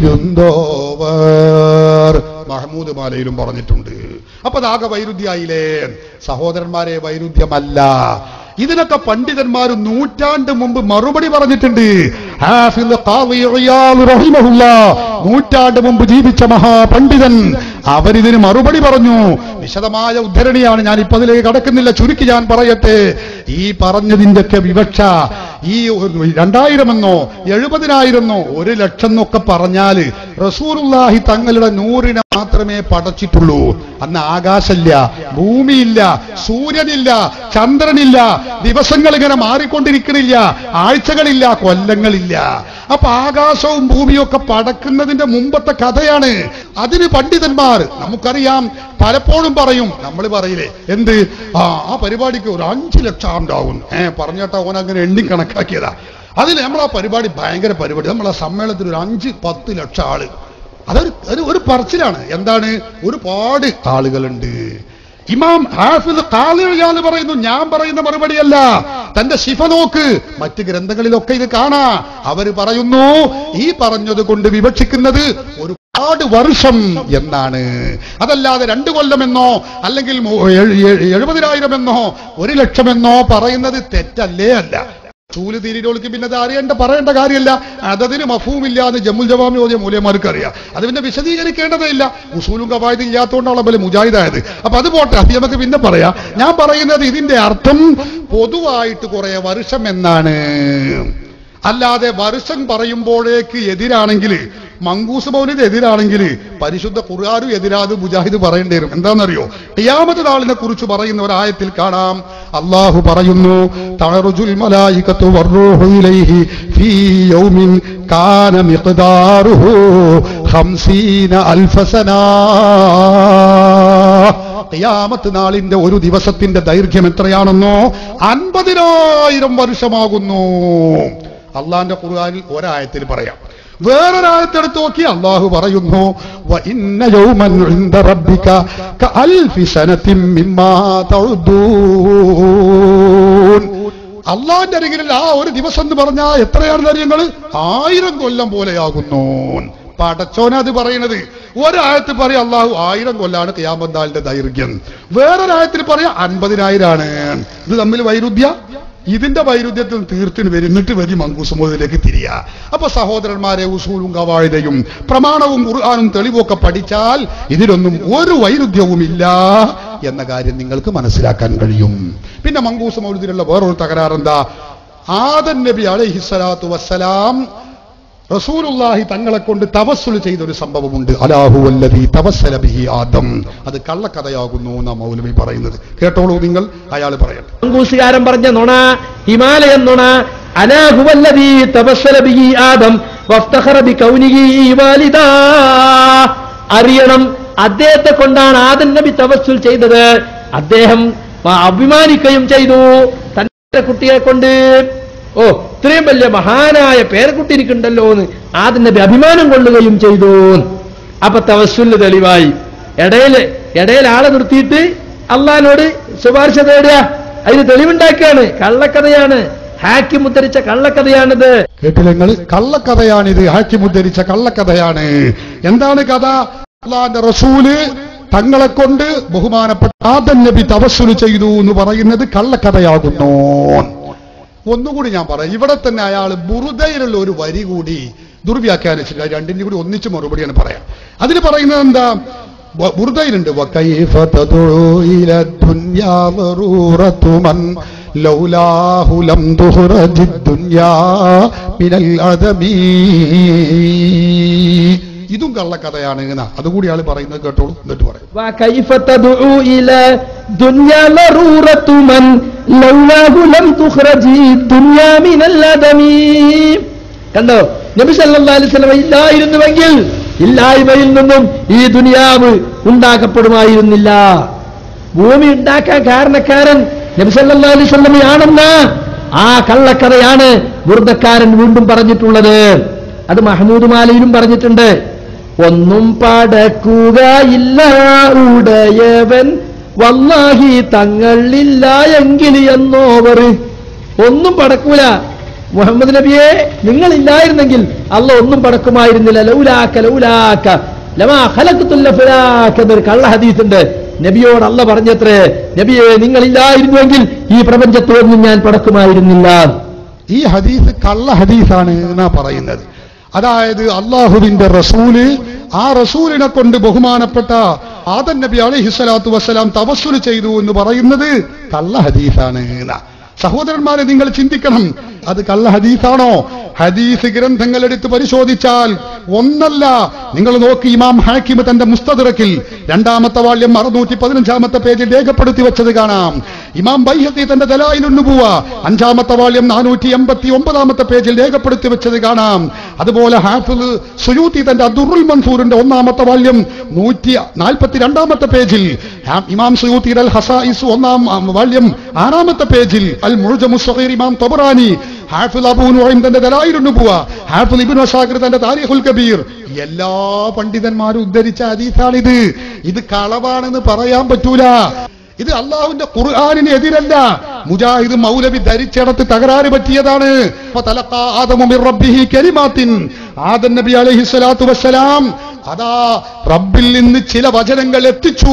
ഇരുന്നോവർ മഹമ്മൂദ് മാലയിലും പറഞ്ഞിട്ടുണ്ട് അപ്പൊ അതാകെ വൈരുദ്ധ്യായില്ലേ സഹോദരന്മാരെ വൈരുദ്ധ്യമല്ല ഇതിനൊക്കെ പണ്ഡിതന്മാർ നൂറ്റാണ്ട് മുമ്പ് മറുപടി പറഞ്ഞിട്ടുണ്ട് ഹാഫിദ് ഖാദി ഇയാദ് റഹിമഹുല്ലാ, നൂറ്റാണ്ട് മുമ്പ് ജീവിച്ച മഹാപണ്ഡിതൻ അവരിതിന് മറുപടി പറഞ്ഞു വിശദമായ ഉദ്ധരണിയാണ് ഞാൻ ഇപ്പൊ അതിലേക്ക് കടക്കുന്നില്ല ചുരുക്കി ഞാൻ പറയട്ടെ ഈ പറഞ്ഞതിന്റെയൊക്കെ വിവക്ഷ ഈ രണ്ടായിരമെന്നോ എഴുപതിനായിരമെന്നോ ഒരു ലക്ഷം എന്നൊക്കെ പറഞ്ഞാല് റസൂറുല്ലാഹി തങ്ങളുടെ നൂറിനെ മാത്രമേ പടച്ചിട്ടുള്ളൂ അന്ന് ആകാശമില്ല ഭൂമിയില്ല സൂര്യനില്ല ചന്ദ്രനില്ല ദിവസങ്ങൾ ഇങ്ങനെ മാറിക്കൊണ്ടിരിക്കണില്ല ആഴ്ചകളില്ല കൊല്ലങ്ങളില്ല അപ്പൊ ആകാശവും ഭൂമിയും ഒക്കെ പടക്കുന്നതിന്റെ മുമ്പത്തെ കഥയാണ് അതിന് പണ്ഡിതന്മാർ നമുക്കറിയാം പലപ്പോഴും പറയും നമ്മൾ പറയില്ലേ എന്ത് ആ ആ പരിപാടിക്ക് ഒരു അഞ്ചു ലക്ഷം ഉണ്ടാവും ഏ പറഞ്ഞേട്ടാ ഓൻ അങ്ങനെ എണ്ണി കണക്കാക്കിയതാ അതിൽ നമ്മൾ ആ പരിപാടി ഭയങ്കര പരിപാടി നമ്മൾ ആ സമ്മേളനത്തിൽ ഒരു അഞ്ച് പത്ത് ലക്ഷം ആള് അതൊരു ഒരു ഒരു പറച്ചിലാണ് എന്താണ് ഒരുപാട് ആളുകളുണ്ട് ഇമാം ഹാഫിദ് ഖാലിയാൽ പറയുന്നു ഞാൻ പറയുന്ന മറുപടിയല്ല തന്റെ ശിഫ നോക്ക് മറ്റ് ഗ്രന്ഥങ്ങളിലൊക്കെ ഇത് കാണാ അവര് പറയുന്നു ഈ പറഞ്ഞത് കൊണ്ട് വിവക്ഷിക്കുന്നത് ഒരുപാട് വർഷം എന്നാണ് അതല്ലാതെ രണ്ടു കൊല്ലമെന്നോ അല്ലെങ്കിൽ മു- എഴ്- എഴ്- എഴുപതിനായിരം എന്നോ ഒരു ലക്ഷമെന്നോ പറയുന്നത് തെറ്റല്ലേ അല്ല ചൂല് തീരിനോൾക്ക് പിന്നെ അത് അറിയേണ്ട പറയേണ്ട കാര്യമില്ല അതതിന് മഫൂമില്ല എന്ന് ജമ്മുൽ ജവാമി ഓതിയ മൂല്യന്മാർക്ക് അറിയാം അത് പിന്നെ വിശദീകരിക്കേണ്ടതേ ഇല്ല ഉസൂലും കവായത് ഇല്ലാത്തതുകൊണ്ടാണ് പോലെ മുജാഹിദായത് അപ്പൊ അത് പോട്ടെ അത് നമുക്ക് പിന്നെ പറയാം ഞാൻ പറയുന്നത് ഇതിന്റെ അർത്ഥം പൊതുവായിട്ട് കുറെ വർഷം എന്നാണ് അല്ലാതെ വർഷം പറയുമ്പോഴേക്ക് എതിരാണെങ്കിൽ മങ്കൂസ് മൗലിന് എതിരാണെങ്കിൽ പരിശുദ്ധ ഖുർആാനും എതിരാത് മുജാഹിദ് പറയേണ്ടി വരും എന്താണെന്നറിയോ ഖിയാമത്ത് നാളിനെ കുറിച്ച് പറയുന്ന ഒരായത്തിൽ കാണാം അള്ളാഹു പറയുന്നു തഅറുജുൽ മലായികത്തു വറൂഹു ഇലൈഹി ഫീ യൗമിൻ കാന മിഖ്ദാറുഹു 50 അൽഫ സനാ ഖിയാമത്ത് നാളിന്റെ ഒരു ദിവസത്തിന്റെ ദൈർഘ്യം എത്രയാണെന്നോ അൻപതിനായിരം വർഷമാകുന്നു അള്ളാന്റെ ഖുർആനിൽ ഒരായത്തിൽ പറയാം വേറൊരായത്തെടുത്ത് നോക്കി അള്ളാഹു പറയുന്നു "വ ഇന്ന യൗമൻ ഇൻദ റബ്ബിക കഅൽഫി സനത്തിൻ മിമ്മാ തഉദൂൻ അള്ളാന്റെ അരികിൽ ആ ഒരു ദിവസം എന്ന് പറഞ്ഞാൽ എത്രയാണ് അറിയങ്ങൾ ആയിരം കൊല്ലം പോലെയാകുന്നു പടച്ചോന അത് പറയുന്നത് ഒരായത്തിൽ പറയാം അള്ളാഹു ആയിരം കൊല്ലാണ് ക്യാമന്താലിന്റെ ദൈർഘ്യം വേറൊരായത്തിൽ പറയാം അൻപതിനായിരാണ് ഇത് തമ്മിൽ വൈരുദ്ധ്യ ഇതിന്റെ വൈരുദ്ധ്യത്തിൽ തീർത്തിന് വരുന്നിട്ട് വരി മങ്കൂസുമോദിലേക്ക് തിരിയ അപ്പൊ സഹോദരന്മാരെ ഉസൂലും കവാഴിതയും പ്രമാണവും ഖുർആാനും തെളിവൊക്കെ പഠിച്ചാൽ ഇതിലൊന്നും ഒരു വൈരുദ്ധ്യവുമില്ല എന്ന കാര്യം നിങ്ങൾക്ക് മനസ്സിലാക്കാൻ കഴിയും പിന്നെ മങ്കൂസ് മൗലിദിലുള്ള വേറൊരു തകരാറെന്താ ആദൻ നബി അലൈഹിസ്സലാത്തു വസ്സലാം റസൂലുള്ളാഹി തങ്ങളെ കൊണ്ട് തവസ്സുൽ ചെയ്ത ഒരു സംഭവമുണ്ട് അലാഹു വല്ലദീ തവസ്സല ബിഹി ആദം അത് കള്ളക്കഥയാകുന്നു എന്നാ മൗലവി പറയുന്നത് കേട്ടോളൂ നിങ്ങൾ അയാൾ പറയട്ടെ മങ്കൂസുകാരൻ പറഞ്ഞ നുണ ഹിമാലയൻ നുണ അനാഹുവല്ലദീ തബസ്സല ബിഹി ആദം വഫ്തഖറ ബികൗനിഹി വാലിദാ അറിയണം അദ്ദേഹത്തെ കൊണ്ടാണ് ആദം നബി തവസ്സുൽ ചെയ്തത് അദ്ദേഹം ആ- അഭിമാനിക്കുകയും ചെയ്തു തന്റെ കുട്ടിയെ കൊണ്ട് ഓ ഇത്രയും വലിയ മഹാനായ പേരക്കുട്ടി ഇരിക്കുന്നുണ്ടല്ലോ എന്ന് ആദം നബി അഭിമാനം കൊള്ളുകയും ചെയ്തു അപ്പൊ തവസ്സുല് തെളിവായി ഇടയില് ഇടയിൽ ആളെ നിർത്തിയിട്ട് അള്ളഹാനോട് ശുപാർശ തേടുക അതിന് തെളിവുണ്ടാക്കുകയാണ് കള്ളക്കഥയാണ് ഹാക്കി മുദ്രിച്ച കള്ളക്കഥയാണിത് കേട്ടില്ല നിങ്ങൾ കള്ളക്കഥയാണിത് ഹാക്കി മുദ്രിച്ച കള്ളക്കഥയാണ് എന്താണ് കഥ അള്ളാന്റെ റസൂല് തങ്ങളെ കൊണ്ട് ബഹുമാനപ്പെട്ട ആദൻ നബി തവസ്സുൽ ചെയ്തു എന്ന് പറയുന്നത് കള്ളക്കഥയാകുന്നു ഒന്നുകൂടി ഞാൻ പറയാം ഇവിടെ തന്നെ അയാൾ ബുറുദയിലുള്ള ഒരു വരി കൂടി ദുർവ്യാഖ്യാനിച്ചില്ല രണ്ടിന്റെ കൂടി ഒന്നിച്ച് മറുപടിയാണ് പറയാം അതിന് പറയുന്നത് എന്താ ബ- ബുറുദയിലുണ്ട് وكيف تدعو إلى الدنيا ضرورة من لولاه لم تخرج الدنيا من العدم ഇതും കള്ളക്കഥയാണ് എന്നാ അതുകൂടി ആള് പറയുന്നത് കേട്ടോളൂ എന്നിട്ട് പറയും وكيف تدعو إلى دنيا ضرورة من لولاه لم تخرج الدنيا من الأدم കണ്ടോ നബി സല്ലല്ലാഹു അലൈഹി വസല്ലം ഇല്ലായിരുന്നുവെങ്കിൽ ഇല്ലായ്മയിൽ നിന്നും ഈ ദുനിയാവ് ഉണ്ടാക്കപ്പെടുമായിരുന്നില്ല ഭൂമി ഉണ്ടാക്കാൻ കാരണക്കാരൻ നബി സല്ലല്ലാഹു അലൈഹി വസല്ലമയാണെന്ന് ആ കള്ളക്കഥയാണ് ബുർദക്കാരൻ വീണ്ടും പറഞ്ഞിട്ടുള്ളത് അത് മഹമൂദ് മാലയിലും പറഞ്ഞിട്ടുണ്ട് ഒന്നും പടക്കുകയില്ല ഉടയവൻ വല്ലാഹി തങ്ങളില്ല എങ്കിൽ എന്നോവർ ഒന്നും പടക്കൂല മുഹമ്മദ് നബിയെ നിങ്ങളില്ലായിരുന്നെങ്കിൽ അല്ല ഒന്നും പടക്കുമായിരുന്നില്ല ലൗലാക്ക ലൗലാക്ക ലമാ ഖലഖത്തുൽ ഫലാക്ക എന്നൊരു കള്ള ഹദീസ് ഉണ്ട് നബിയോട് അല്ല പറഞ്ഞത്രേ നബിയെ നിങ്ങളില്ലായിരുന്നുവെങ്കിൽ ഈ പ്രപഞ്ചത്തോടൊന്നും ഞാൻ പടക്കുമായിരുന്നില്ല ഈ ഹദീസ് കള്ള ഹദീസാണ് എന്നാ പറയുന്നത് അതായത് അള്ളാഹുവിന്റെ റസൂല് ആ റസൂലിനെ കൊണ്ട് ബഹുമാനപ്പെട്ട ആദൻ നബി അലഹിസ്വലാത്തു വസ്സലാം തവസ്സുൽ ചെയ്തു എന്ന് പറയുന്നത് കള്ള ഹദീസാണ് എന്നാ. സഹോദരന്മാരെ നിങ്ങൾ ചിന്തിക്കണം അത് കള്ള ഹദീസാണോ ഹദീസ് ഗ്രന്ഥങ്ങൾ എടുത്ത് പരിശോധിച്ചാൽ ഒന്നല്ല നിങ്ങൾ നോക്കി ഇമാം ഹാക്കിം തന്റെ മുസ്തദിറക്കിൽ രണ്ടാമത്തെ വാള്യം അറുന്നൂറ്റി പതിനഞ്ചാമത്തെ പേജിൽ രേഖപ്പെടുത്തി വെച്ചത് കാണാം ഇമാം ബൈഹത്തി തന്റെ ദലായിലൊന്നു പോവാ അഞ്ചാമത്തെ വാള്യം നാനൂറ്റി എൺപത്തി ഒമ്പതാമത്തെ പേജിൽ രേഖപ്പെടുത്തി വെച്ചത് കാണാം അതുപോലെ ഹാഫിദ് സുയൂത്തി തന്റെ അദുറുൽ മൻസൂറിന്റെ ഒന്നാമത്തെ വാല്യം നൂറ്റി നാൽപ്പത്തി രണ്ടാമത്തെ പേജിൽ ഹാ- ഇമാം സുയൂത്തി അൽ ഹസായിസ് ഒന്നാം ആ, വാല്യം ആറാമത്തെ പേജിൽ അൽ മുഴുജമു സഗീർ ഇമാം തൊബറാനി ഹാഫിദ് അബൂ നുഐം തന്റെ ദലായിലൊന്നു പോവാ ഹാഫിദ് ഇബ്നു അസാഖിർ തന്റെ താരിഖുൽ കബീർ എല്ലാ പണ്ഡിതന്മാരും ഉദ്ധരിച്ച ഹദീസാണിത് ഇത് കളവാണെന്ന് പറയാൻ പറ്റൂല ഇത് അള്ളാഹുവിന്റെ ഖുർആാനിന് എതിരല്ല മുജാഹിദ് മൗലവി ധരിച്ചിടത്ത് തകരാറ് പറ്റിയതാണ് ഫതലഖാ ആദമു മിർ റബ്ബിഹി കലിമാത്തിൻ ആദം നബി അലൈഹി സ്വലാത്തു വസ്സലാം അതാ റബ്ബിൽ നിന്ന് ചില വചനങ്ങൾ എത്തിച്ചു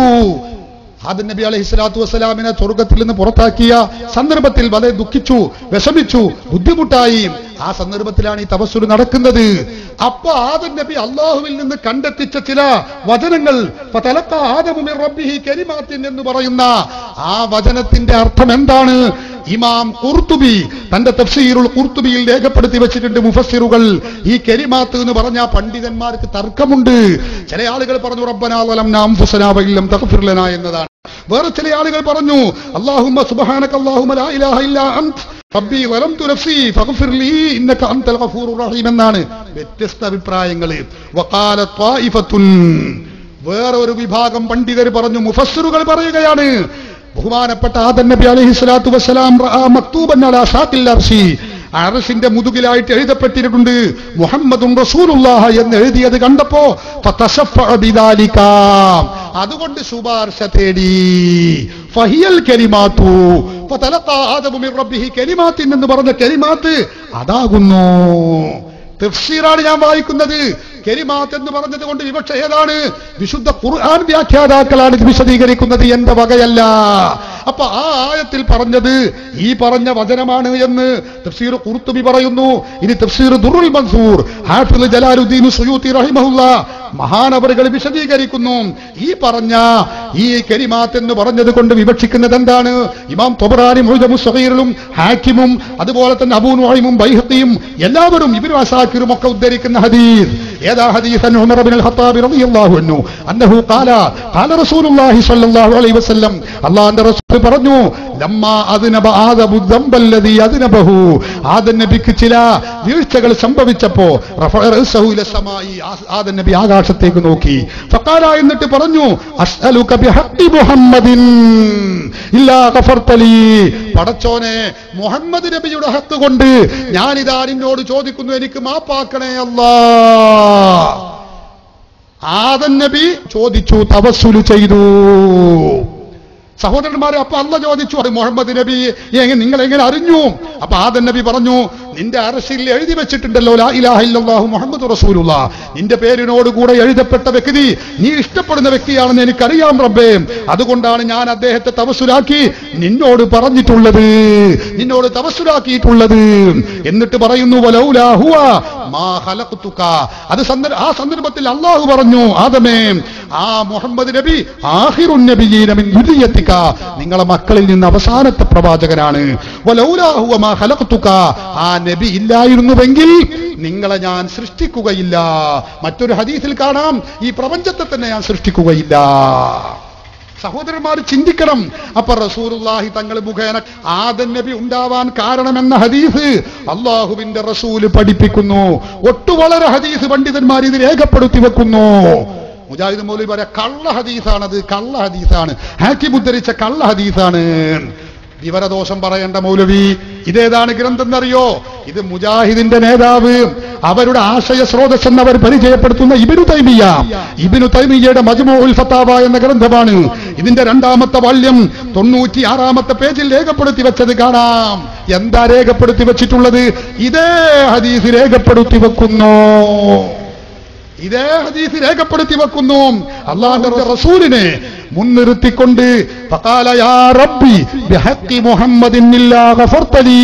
ആദം നബി അലൈഹി സ്വലാത്തു വസ്സലാമിനെ സ്വർഗത്തിൽ നിന്ന് പുറത്താക്കിയ സന്ദർഭത്തിൽ വളരെ ദുഃഖിച്ചു വിഷമിച്ചു ബുദ്ധിമുട്ടായി ആ സന്ദർഭത്തിലാണ് ഈ തപസ്സുര നടക്കുന്നത് അപ്പൊ ആദം നബി അള്ളാഹുവിൽ നിന്ന് കണ്ടെത്തിച്ച ചില വചനങ്ങൾ ഫതലഖാ ആദമു മിർ റബ്ബിഹി കലിമാത്തിൻ എന്ന് പറയുന്ന ആ വചനത്തിന്റെ അർത്ഥം എന്താണ് ഇമാം ഖുർത്തുബി തന്റെ തഫ്സീറുൽ ഖുർത്തുബിയിൽ രേഖപ്പെടുത്തി വെച്ചിട്ടുണ്ട് മുഫസ്സിറുകൾ ഈ കെരിമാത്ത് എന്ന് പറഞ്ഞ പണ്ഡിതന്മാർക്ക് തർക്കമുണ്ട് ചില ആളുകൾ പറഞ്ഞു റബ്ബനാ വലംനാ അൻഫുസനാ വഇല്ലം തഗ്ഫിർ ലനാ എന്നതാണ് വേറെ ചില ആളുകൾ പറഞ്ഞു അല്ലാഹുമ്മ സുബ്ഹാനക അല്ലാഹുമ്മ ലാ ഇലാഹ ഇല്ലാ അൻത് റബ്ബി വലംതു നഫ്സി ഫഗ്ഫിർ ലീ ഇന്നക അൻതൽ ഗഫൂറുർ റഹീം എന്നാണ് വ്യത്യസ്ത അഭിപ്രായങ്ങൾ വഖാല ത്വായിഫത്തുൻ വേറെ ഒരു വിഭാഗം പണ്ഡിതർ പറഞ്ഞു മുഫസ്സിറുകൾ പറയുകയാണ് ബഹുമാനപ്പെട്ട ആദൻ നബി അലൈഹി സ്വലാത്തു വസ്സലാം റആ മക്തൂബൻ അലാ ഷാത്തിൽ അർശി അർശിന്റെ മുതുകിലായിട്ട് എഴുതപ്പെട്ടിട്ടുണ്ട് മുഹമ്മദും റസൂലുള്ളാഹ എന്ന് എഴുതിയത് കണ്ടപ്പോ ഫതശഫഅ ബിദാലിക. അതുകൊണ്ട് ശുപാർശ തേടി ഫഹിയൽ കലിമാത്തു ഫതലഖാ ആദമു മിർ റബ്ബിഹി കലിമാത്തിൻ എന്ന് പറഞ്ഞ കലിമാത്ത് അതാകുന്നു തഫ്സീറാണ് ഞാൻ വായിക്കുന്നത് കെരിമാത്ത് എന്ന് പറഞ്ഞത് കൊണ്ട് വിവക്ഷ ഏതാണ് വിശുദ്ധ ഖുർആൻ വ്യാഖ്യാതാക്കളാണ് ഇത് വിശദീകരിക്കുന്നത് എന്റെ വകയല്ല അപ്പൊ ആ ആയത്തിൽ പറഞ്ഞത് ഈ പറഞ്ഞ വചനമാണ് എന്ന് തഫ്സീർ ഖുർത്തുബി പറയുന്നു ഇനി തഫ്സീർ ദുറുൽ മൻസൂർ ഹാഫിദ് ജലാലുദ്ദീൻ സുയൂത്തി റഹിമഹുല്ല മഹാനവറുകൾ വിശദീകരിക്കുന്നു ഈ പറഞ്ഞ ഈ കെരിമാത്ത് എന്ന് പറഞ്ഞത് കൊണ്ട് വിവക്ഷിക്കുന്നത് എന്താണ് ഇമാം തൊബറാനി മുഴുവൻ സഹീറിലും ഹാക്കിമും അതുപോലെ തന്നെ അബൂ നുഹൈമും ബൈഹത്തിയും എല്ലാവരും ഇബിനു അസാക്കിറും ഒക്കെ ഉദ്ധരിക്കുന്ന ഹദീസ് ഏതാ ഹദീസൻ ഉമർ ബിൻ ഖത്താബ് റളിയല്ലാഹു അൻഹു അന്നഹു ഖാല ഖാല റസൂലുള്ളാഹി സ്വല്ലല്ലാഹു അലൈഹി വസല്ലം അല്ലാഹുവിന്റെ റസൂൽ പറഞ്ഞു ലമ്മാ അദ്നബ ആദമു ദംബല്ലദി അദ്നബഹു ആദം നബിക്ക് ചില വീഴ്ചകൾ സംഭവിച്ചപ്പോ റഫഅ റഅസഹു ഇല സമായി ആ- ആദം നബി ആകാശത്തേക്ക് നോക്കി ഫഖാല എന്നിട്ട് പറഞ്ഞു അസ്അലുക ബിഹഖി മുഹമ്മദിൻ ഇല്ലാ ഗഫർതലി പടച്ചോനെ മുഹമ്മദ് നബിയുടെ ഹക്ക് കൊണ്ട് ഞാനിതാ നിന്നോട് ചോദിക്കുന്നു എനിക്ക് മാപ്പാക്കണേ അല്ലാ ആദൻ നബി ചോദിച്ചു തവസ്സുല് ചെയ്തു സഹോദരന്മാരെ അപ്പൊ അല്ല ചോദിച്ചു അത് മുഹമ്മദ് നബി എങ്ങനെ നിങ്ങൾ എങ്ങനെ അറിഞ്ഞു അപ്പൊ ആദൻ നബി പറഞ്ഞു നിന്റെ അറസിൽ എഴുതി വെച്ചിട്ടുണ്ടല്ലോ ലാ ഇലാഹ ഇല്ലല്ലാഹു മുഹമ്മദ് റസൂലുള്ള നിന്റെ പേരിനോട് കൂടെ എഴുതപ്പെട്ട വ്യക്തി നീ ഇഷ്ടപ്പെടുന്ന വ്യക്തിയാണെന്ന് എനിക്കറിയാം റബ്ബേ അതുകൊണ്ടാണ് ഞാൻ അദ്ദേഹത്തെ തവസുലാക്കി നിന്നോട് പറഞ്ഞിട്ടുള്ളത് നിന്നോട് തവസുലാക്കിയിട്ടുള്ളത് എന്നിട്ട് പറയുന്നു വലൗലാ ഹുവ മാ ഖലഖ്തുക അത് സന്ദർ- ആ സന്ദർഭത്തിൽ അള്ളാഹു പറഞ്ഞു ആദമേ ആ മുഹമ്മദ് നബി ആഹിറുൻ നബിയീന മിൻ ദുരിയത്തിക നിങ്ങളെ മക്കളിൽ നിന്ന് അവസാനത്തെ പ്രവാചകനാണ് വലൗലാ ഹുവ മാ ഖലഖ്തുക ആ നബി ഇല്ലായിരുന്നുവെങ്കിൽ നിങ്ങളെ ഞാൻ സൃഷ്ടിക്കുകയില്ല മറ്റൊരു ഹദീസിൽ കാണാം ഈ പ്രപഞ്ചത്തെ തന്നെ ഞാൻ സൃഷ്ടിക്കുകയില്ല സഹോദരന്മാർ ചിന്തിക്കണം അപ്പൊ റസൂലുള്ളാഹി തങ്ങൾ മുഖേന ആദൻ നബി ഉണ്ടാവാൻ കാരണമെന്ന ഹദീസ് അള്ളാഹുവിന്റെ റസൂല് പഠിപ്പിക്കുന്നു ഒട്ടു വളരെ ഹദീസ് പണ്ഡിതന്മാർ ഇത് രേഖപ്പെടുത്തി വെക്കുന്നു മുജാഹിദ് മൗലവി പറയാ കള്ള ഹദീസാണത് കള്ള ഹദീസാണ് ഹാക്കിം ഉദ്ധരിച്ച കള്ള ഹദീസാണ് വിവരദോഷം പറയേണ്ട മൗലവി ഇതേതാണ് ഗ്രന്ഥം എന്നറിയോ ഇത് മുജാഹിദിന്റെ നേതാവ് അവരുടെ ആശയ സ്രോതസ് എന്ന് അവർ പരിചയപ്പെടുത്തുന്ന ഇബിനു തൈമിയ ഇബിനു തൈമിയയുടെ മജ്മുഉൽ ഫത്താവ എന്ന ഗ്രന്ഥമാണ് ഇതിന്റെ രണ്ടാമത്തെ വാല്യം തൊണ്ണൂറ്റി ആറാമത്തെ പേജിൽ രേഖപ്പെടുത്തി വെച്ചത് കാണാം എന്താ രേഖപ്പെടുത്തി വെച്ചിട്ടുള്ളത് ഇതേ ഹദീസ് രേഖപ്പെടുത്തി വെക്കുന്നു ഇതേ ഹദീസ് രേഖപ്പെടുത്തി വെക്കുന്നു അള്ളാഹുന്റെ റസൂലിനെ മുൻനിർത്തിക്കൊണ്ട് ഫഖാല യാ റബ്ബി ബിഹഖി മുഹമ്മദിൻ ഇല്ലാ ഗഫർതലീ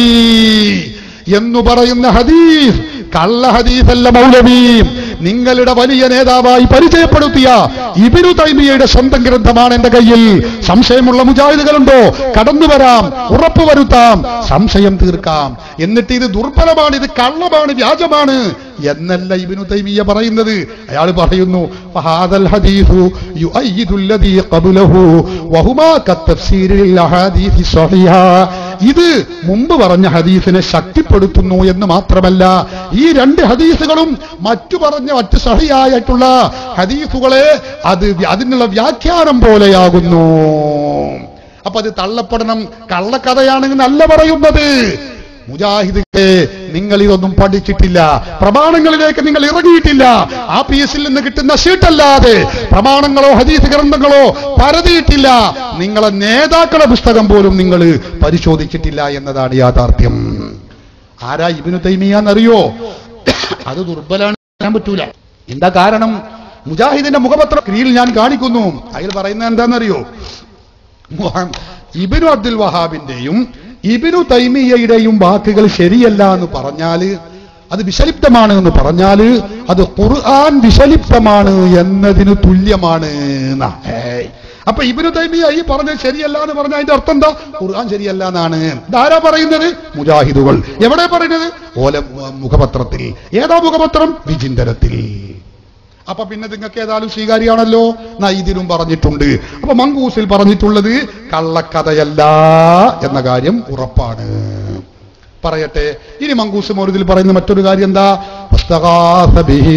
എന്ന് പറയുന്ന ഹദീസ് കള്ള ഹദീസല്ല മൗലവി നിങ്ങളുടെ വലിയ നേതാവായി പരിചയപ്പെടുത്തിയ ഇബിനു തൈമിയയുടെ സ്വന്തം ഗ്രന്ഥമാണ് എന്റെ കയ്യിൽ സംശയമുള്ള മുജാഹിദുകളുണ്ടോ കടന്നു വരാം ഉറപ്പ് വരുത്താം സംശയം തീർക്കാം എന്നിട്ട് ഇത് ദുർബലമാണ് ഇത് കള്ളമാണ് വ്യാജമാണ് എന്നല്ല ഇബിനു തൈമിയ പറയുന്നത് അയാൾ പറയുന്നു ഫഹാദൽ ഹദീസു യുഅയ്യിദു അല്ലദീ ഖബ്ലഹു വഹുമാ കത്തഫ്സീരിൽ അഹാദീസി സ്വഹീഹ ഇത് മുമ്പ് പറഞ്ഞ ഹദീസിനെ ശക്തിപ്പെടുത്തുന്നു എന്ന് മാത്രമല്ല ഈ രണ്ട് ഹദീസുകളും മറ്റു പറഞ്ഞ മറ്റു സഹിയായിട്ടുള്ള ഹദീസുകളെ അത് വ്യ- അതിനുള്ള വ്യാഖ്യാനം പോലെയാകുന്നു അപ്പൊ അത് തള്ളപ്പെടണം കള്ളക്കഥയാണെന്നല്ല പറയുന്നത് മുജാഹിദുകളെ നിങ്ങൾ ഇതൊന്നും പഠിച്ചിട്ടില്ല പ്രമാണങ്ങളിലേക്ക് നിങ്ങൾ ഇറങ്ങിയിട്ടില്ല ആ പി എസിൽ നിന്ന് കിട്ടുന്ന ഷീട്ടല്ലാതെ പ്രമാണങ്ങളോ ഹദീസ് ഗ്രന്ഥങ്ങളോ പരതിയിട്ടില്ല നിങ്ങളെ നേതാക്കളുടെ പുസ്തകം പോലും നിങ്ങൾ പരിശോധിച്ചിട്ടില്ല എന്നതാണ് യാഥാർത്ഥ്യം ആരാ ഇബിനു തൈമിയാന്നറിയോ അത് ദുർബലാണ് പറയാൻ പറ്റൂല എന്താ കാരണം മുജാഹിദിന്റെ മുഖപത്രം സ്ക്രീനിൽ ഞാൻ കാണിക്കുന്നു അതിൽ പറയുന്നത് എന്താണെന്നറിയോ മുഹ- ഇബിനു അബ്ദുൽ വഹാബിന്റെയും ഇബിനു തൈമിയയുടെയും വാക്കുകൾ ശരിയല്ല എന്ന് പറഞ്ഞാല് അത് വിഷലിപ്തമാണ് എന്ന് പറഞ്ഞാല് അത് ഖുർആൻ വിഷലിപ്തമാണ് എന്നതിന് തുല്യമാണ് എന്നാ. ഏയ്. അപ്പൊ ഇബിനു തൈമിയ ഈ പറഞ്ഞത് ശരിയല്ല എന്ന് പറഞ്ഞാൽ അതിന്റെ അർത്ഥം എന്താ ഖുർആൻ ശരിയല്ല എന്നാണ് ഇതാരാ പറയുന്നത് മുജാഹിദുകൾ എവിടെ പറയുന്നത് ഓല മുഖപത്രത്തിൽ ഏതാ മുഖപത്രം വിചിന്തനത്തിൽ അപ്പൊ പിന്നെ നിങ്ങൾക്ക് ഏതായാലും സ്വീകാര്യാണല്ലോ എന്നാ ഇതിലും പറഞ്ഞിട്ടുണ്ട് അപ്പൊ മങ്കൂസിൽ പറഞ്ഞിട്ടുള്ളത് കള്ളക്കഥയല്ല എന്ന കാര്യം ഉറപ്പാണ് പറയട്ടെ ഇനി മങ്കൂസ് മൗര്യത്തിൽ പറയുന്ന മറ്റൊരു കാര്യം എന്താ വസ്തഗാസ ബിഹി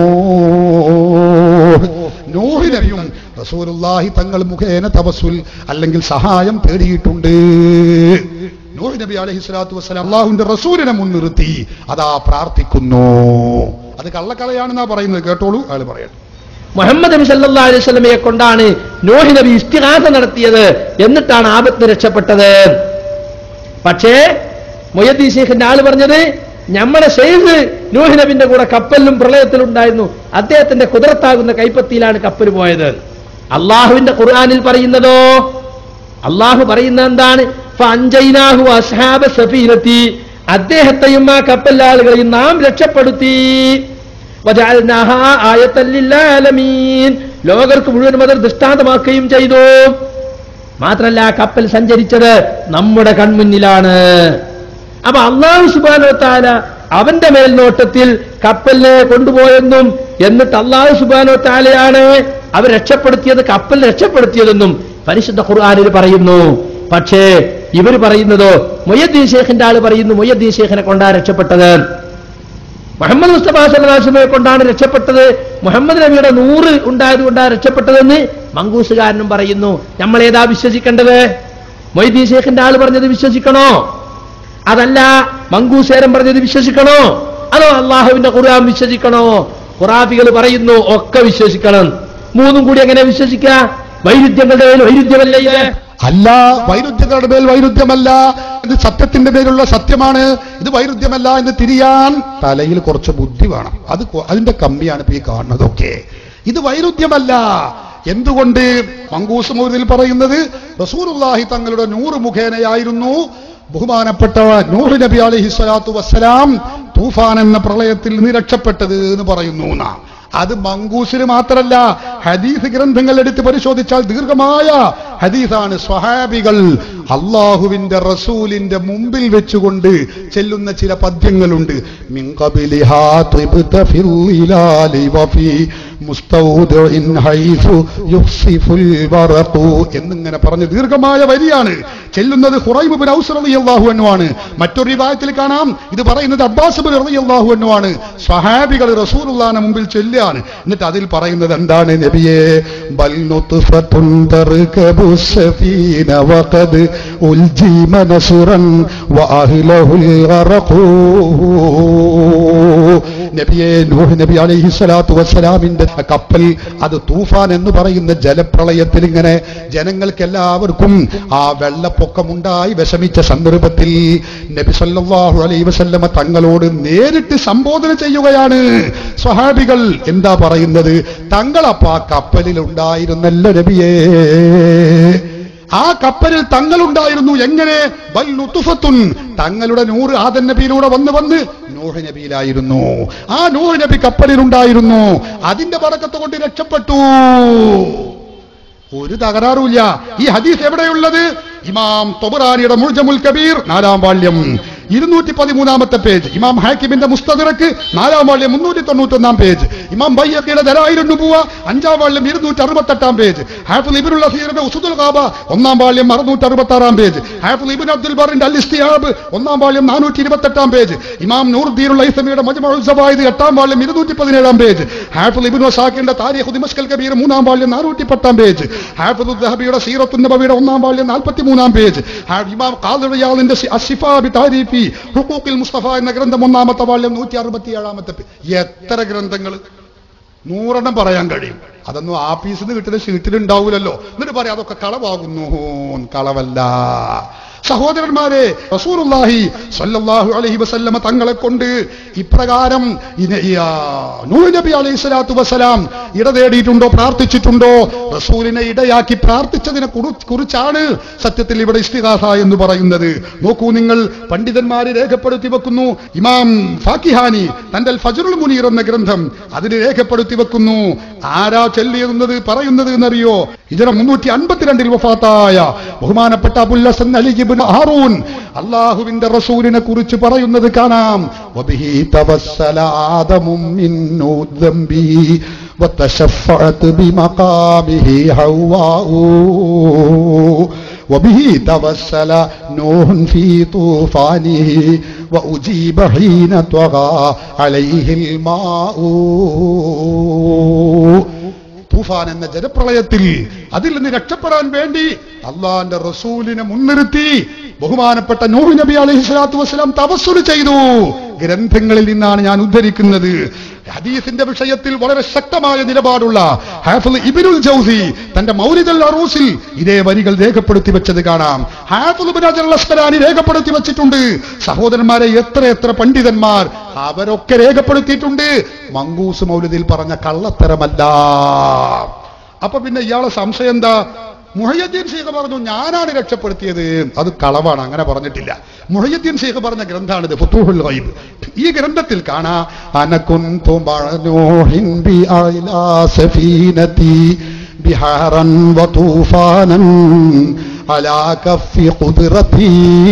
നൂഹ്. നൂഹ് നബിയും റസൂലുള്ളാഹി തങ്ങൾ മുഖേന തവസുൽ അല്ലെങ്കിൽ സഹായം തേടിയിട്ടുണ്ട് നൂഹ് നബി അലൈഹി സ്വലാത്തു വസ്സലാം അള്ളാഹുവിന്റെ റസൂലിനെ മുൻനിർത്തി അതാ പ്രാർത്ഥിക്കുന്നു അത് കള്ളക്കഥയാണെന്നാ പറയുന്നത് കേട്ടോളൂ അയാൾ പറയട്ടെ മുഹമ്മദ് നബി സല്ലാ അലൈഹി സ്വലമയെ കൊണ്ടാണ് നോഹി നബി ഇസ്തിഹാസ നടത്തിയത് എന്നിട്ടാണ് ആപത്ത് രക്ഷപ്പെട്ടത് പക്ഷേ മൊയ്യദ്ദീ ശേഖിന്റെ ആള് പറഞ്ഞത് നമ്മുടെ ഷെയ്ഖ് നൂഹ് നബിന്റെ കൂടെ കപ്പലിലും പ്രളയത്തിലും ഉണ്ടായിരുന്നു അദ്ദേഹത്തിന്റെ കുതിരത്താകുന്ന കൈപ്പത്തിയിലാണ് കപ്പൽ പോയത് അള്ളാഹുവിന്റെ ഖുർആനിൽ പറയുന്നതോ അള്ളാഹു പറയുന്ന എന്താണ് ഫഅൻജയ്നാഹു അസ്ഹാബ സഫീനത്തി അദ്ദേഹത്തെയും ആ കപ്പലാളുകളെയും നാം രക്ഷപ്പെടുത്തി വജഅൽനാഹാ ആയത്തൻ ലിൽആലമീൻ ലോകർക്ക് മുഴുവനും അത് ദൃഷ്ടാന്തമാക്കുകയും ചെയ്തു മാത്രല്ല ആ കപ്പൽ സഞ്ചരിച്ചത് നമ്മുടെ കൺമുന്നിലാണ് അപ്പൊ അള്ളാഹു സുബാനോ താല അവന്റെ മേൽനോട്ടത്തിൽ കപ്പലിനെ കൊണ്ടുപോയെന്നും എന്നിട്ട് അള്ളാഹു സുബാനോ താലയാണ് അവർ രക്ഷപ്പെടുത്തിയത് കപ്പൽ രക്ഷപ്പെടുത്തിയതെന്നും പരിശുദ്ധ ഖുർആാനിൽ പറയുന്നു പക്ഷേ ഇവർ പറയുന്നതോ മൊയ്യദ്ദീൻ ഷേഖിന്റെ ആള് പറയുന്നു മൊയ്യദ്ദീൻ ഷേഖിനെ കൊണ്ടാ രക്ഷപ്പെട്ടത് മുഹമ്മദ് മുസ്തഫ സല്ലാസ്മയെ കൊണ്ടാണ് രക്ഷപ്പെട്ടത് മുഹമ്മദ് നബിയുടെ നൂറ് ഉണ്ടായത് കൊണ്ടാണ് രക്ഷപ്പെട്ടതെന്ന് മങ്കൂസുകാരനും പറയുന്നു നമ്മൾ ഏതാ വിശ്വസിക്കേണ്ടത് മൊയ്തീൻ ഷേഖിന്റെ ആള് പറഞ്ഞത് വിശ്വസിക്കണോ അതല്ല മങ്കൂസേരൻ പറഞ്ഞത് വിശ്വസിക്കണോ അതോ അള്ളാഹുവിന്റെ ഖുർആൻ വിശ്വസിക്കണോ ഖുറാഫികൾ പറയുന്നു ഒക്കെ വിശ്വസിക്കണം മൂന്നും കൂടി എങ്ങനെ വിശ്വസിക്കുക വൈരുദ്ധ്യങ്ങളുടെ മേൽ വൈരുദ്ധ്യമല്ലേ ഇത് അല്ല വൈരുദ്ധ്യങ്ങളുടെ മേൽ വൈരുദ്ധ്യമല്ല ഇത് സത്യത്തിന്റെ മേലുള്ള സത്യമാണ് ഇത് വൈരുദ്ധ്യമല്ല എന്ന് തിരിയാൻ തലയിൽ കുറച്ച് ബുദ്ധി വേണം അത് കൊ- അതിന്റെ കമ്മിയാണ് ഇപ്പൊ ഈ കാണുന്നതൊക്കെ ഇത് വൈരുദ്ധ്യമല്ല എന്തുകൊണ്ട് മങ്കൂസ് മൗര്യത്തിൽ പറയുന്നത് റസൂറുല്ലാഹി തങ്ങളുടെ നൂറ് മുഖേനയായിരുന്നു ബഹുമാനപ്പെട്ട നൂറ് നബി അലൈഹി സ്വലാത്തു വസ്സലാം തൂഫാൻ എന്ന പ്രളയത്തിൽ നിന്ന് രക്ഷപ്പെട്ടത് എന്ന് പറയുന്നു എന്നാ. അത് മങ്കൂസിന് മാത്രല്ല ഹദീസ് ഗ്രന്ഥങ്ങൾ എടുത്ത് പരിശോധിച്ചാൽ ദീർഘമായ ഹദീസാണ് സ്വഹാബികൾ അള്ളാഹുവിന്റെ റസൂലിന്റെ മുമ്പിൽ വെച്ചുകൊണ്ട് ചെല്ലുന്ന ചില പദ്യങ്ങളുണ്ട് മിൻ ഖബലിഹാ ത്രിബ്ത ഫിൽ ഇലാലി വഫി മുസ്തൗദിൻ ഹൈസു യുഖ്സിഫുൽ വറഖു എന്നിങ്ങനെ പറഞ്ഞ് ദീർഘമായ വരിയാണ് ചെല്ലുന്നത് ഹുറൈബ് ബിൻ ഔസ് റളിയല്ലാഹു അൻഹു ആണ് മറ്റൊരു റിവായത്തിൽ കാണാം ഇത് പറയുന്നത് അബ്ബാസ് ബിൻ റളിയല്ലാഹു അൻഹു ആണ് സ്വഹാബികൾ റസൂലുള്ളാഹിന്റെ മുമ്പിൽ ചെല്ലുകയാണ് എന്നിട്ട് അതിൽ പറയുന്നത് എന്താണ് നബിയെ ബൽ നുത്ഫത്തുൻ തർകബു السفينة وقد ألجم نصرا وأهله الغرق നബിയെ നൂഹ് നബി അലൈഹി സ്വലാത്തു വസ്സലാമിന്റെ കപ്പൽ അത് തൂഫാൻ എന്ന് പറയുന്ന ജലപ്രളയത്തിൽ ഇങ്ങനെ ജനങ്ങൾക്ക് എല്ലാവർക്കും ആ വെള്ളപ്പൊക്കമുണ്ടായി വിഷമിച്ച സന്ദർഭത്തിൽ നബി സല്ലല്ലാഹു അലൈഹി വസല്ലമ തങ്ങളോട് നേരിട്ട് സംബോധന ചെയ്യുകയാണ് സ്വഹാബികൾ എന്താ പറയുന്നത് തങ്ങളപ്പ ആ കപ്പലിൽ ഉണ്ടായിരുന്നല്ല നബിയേ ആ കപ്പലിൽ തങ്ങളുണ്ടായിരുന്നു എങ്ങനെ ബൽ ലുതുഫത്തുൻ തങ്ങളുടെ നൂറ് ആദൻ നബിയിലൂടെ വന്ന് വന്ന് നൂഹ് നബിയിലായിരുന്നു ആ നൂഹ് നബി കപ്പലിലുണ്ടായിരുന്നു അതിന്റെ പറക്കത്ത് കൊണ്ട് രക്ഷപ്പെട്ടു ഒരു തകരാറുമില്ല ഈ ഹദീസ് എവിടെയുള്ളത് ഇമാം തൊബറാനിയുടെ മുൾജമുൽ കബീർ നാലാം വാള്യം ഇരുന്നൂറ്റി പതിമൂന്നാമത്തെ പേജ് ഇമാം ഹാക്കിമിന്റെ മുസ്തദിറക്ക് നാലാം വാള്യം മുന്നൂറ്റി തൊണ്ണൂറ്റൊന്നാം പേജ് ഇമാം ബയ്യക്കിയുടെ ദലായിരം നുബുവ അഞ്ചാം വാള്യം ഇരുന്നൂറ്റി അറുപത്തെട്ടാം പേജ് ഹാഫിൽ ഇബിനുൽ അസീറിന്റെ ഉസുദുൽ ഖാബ ഒന്നാം വാള്യം അറുന്നൂറ്റി അറുപത്തി ആറാം പേജ് ഹാഫിൽ ഇബിൻ അബ്ദുൽ ബറിന്റെ അൽ ഇസ്തിഹാബ് ഒന്നാം വാള്യം നാനൂറ്റി ഇരുപത്തെട്ടാം പേജ് ഇമാം നൂർദീനുൽ ഐസമിയുടെ മജ്മഉൽ സവായിദ് എട്ടാം വാള്യം ഇരുന്നൂറ്റി പതിനേഴാം പേജ് ഹാഫിൽ ഇബിൻ വസാഖിന്റെ താരിഖ് ദിമസ്കൽ കബീർ മൂന്നാം വാള്യം നാനൂറ്റി പത്താം പേജ് ഹാഫിദ് ദഹബിയുടെ സീറത്തുൻ നബവിയുടെ ഒന്നാം വാള്യം നാൽപ്പത്തി മൂന്നാം പേജ് ഹാ- ഇമാം ഖാദിറിയാളിന്റെ സി- അസ്സിഫാ ബി താരീഫി ഹുഖൂഖിൽ മുസ്തഫ എന്ന ഗ്രന്ഥം ഒന്നാമത്തെ വാള്യം നൂറ്റി അറുപത്തി ഏഴാമത്തെ പേ- എത്ര ഗ്രന്ഥങ്ങൾ നൂറെണ്ണം പറയാൻ കഴിയും അതൊന്നും ആഫീസിൽ നിന്ന് കിട്ടുന്ന ഷീറ്റിൽ ഉണ്ടാവൂലല്ലോ എന്നിട്ട് പറയാം അതൊക്കെ കളവാകുന്നു കളവല്ല സഹോദരന്മാരെ റസൂലുള്ളാഹി സ്വല്ലല്ലാഹു അലൈഹി വസല്ലമ തങ്ങളെ കൊണ്ട് ഇപ്രകാരം ഇന- ഈ, ആ, നൂഹ് നബി അലൈഹി സ്വലാത്തു വസ്സലാം ഇട തേടിയിട്ടുണ്ടോ പ്രാർത്ഥിച്ചിട്ടുണ്ടോ റസൂലിനെ ഇടയാക്കി പ്രാർത്ഥിച്ചതിനെ കുറി- കുറിച്ചാണ് സത്യത്തിൽ ഇവിടെ ഇസ്തിഹാസ എന്ന് പറയുന്നത് നോക്കൂ നിങ്ങൾ പണ്ഡിതന്മാര് രേഖപ്പെടുത്തി വെക്കുന്നു ഇമാം ഫാക്കിഹാനി തന്റെ അൽ ഫജറുൽ മുനീർ എന്ന ഗ്രന്ഥം അതിന് രേഖപ്പെടുത്തി വെക്കുന്നു ആരാ ചെല്ലിയത് പറയുന്നത് എന്നറിയോ ഇതിന് മുന്നൂറ്റി അൻപത്തിരണ്ടിൽ വഫാത്തായ ബഹുമാനപ്പെട്ട അബുൽ ഹസൻ അലി ഇബ്നു ഹാറൂൻ അള്ളാഹുവിന്റെ റസൂലിനെ കുറിച്ച് പറയുന്നത് കാണാം വബിഹി തവസ്സല ആദമും മിന്നു ദംബി وتشفعت بمقامه حواء وبه توسل نوح في طوفانه وأجيب حين طغى عليه الماء തൂഫാൻ എന്ന ജലപ്രളയത്തിൽ അതിൽ നിന്ന് രക്ഷപ്പെടാൻ വേണ്ടി അള്ളാന്റെ റസൂലിനെ മുൻനിർത്തി ബഹുമാനപ്പെട്ട നൂഹ് നബി അലൈഹി സ്വലാത്തു വസ്സലാം തപസ്സുൽ ചെയ്തു ഗ്രന്ഥങ്ങളിൽ നിന്നാണ് ഞാൻ ഉദ്ധരിക്കുന്നത് ഹദീസിന്റെ വിഷയത്തിൽ വളരെ ശക്തമായ നിലപാടുള്ള ഹാഫിൽ ഇബിനുൽ ജൗസി തന്റെ മൗലിദൽ അറൂസിൽ ഇതേ വരികൾ രേഖപ്പെടുത്തി വെച്ചത് കാണാം ഹാഫിൽ ഇബ്നു ഹജർ അൽ അസ്ഖലാനി രേഖപ്പെടുത്തി വെച്ചിട്ടുണ്ട് സഹോദരന്മാരെ എത്ര എത്ര പണ്ഡിതന്മാർ അവരൊക്കെ രേഖപ്പെടുത്തിയിട്ടുണ്ട് മങ്കൂസ് മൗലിദിൽ പറഞ്ഞ കള്ളത്തരമല്ല അപ്പൊ പിന്നെ ഇയാളെ സംശയം എന്താ മുഹയ്യദ്ദീൻ ഷെയ്ഖ് പറഞ്ഞു ഞാനാണ് രക്ഷപ്പെടുത്തിയത് അത് കളവാണ് അങ്ങനെ പറഞ്ഞിട്ടില്ല മുഹയ്യദ്ദീൻ ഷെയ്ഖ് പറഞ്ഞ ഗ്രന്ഥാണിത് ഫുത്തൂഹുൽ ഗൈബ് ഈ ഗ്രന്ഥത്തിൽ കാണാ അനകുന്തു മഅനൂഹിൻ ബി അലാ സഫീനതി ബിഹാറൻ വതൂഫാനൻ അലാ കഫി ഖുദ്റതി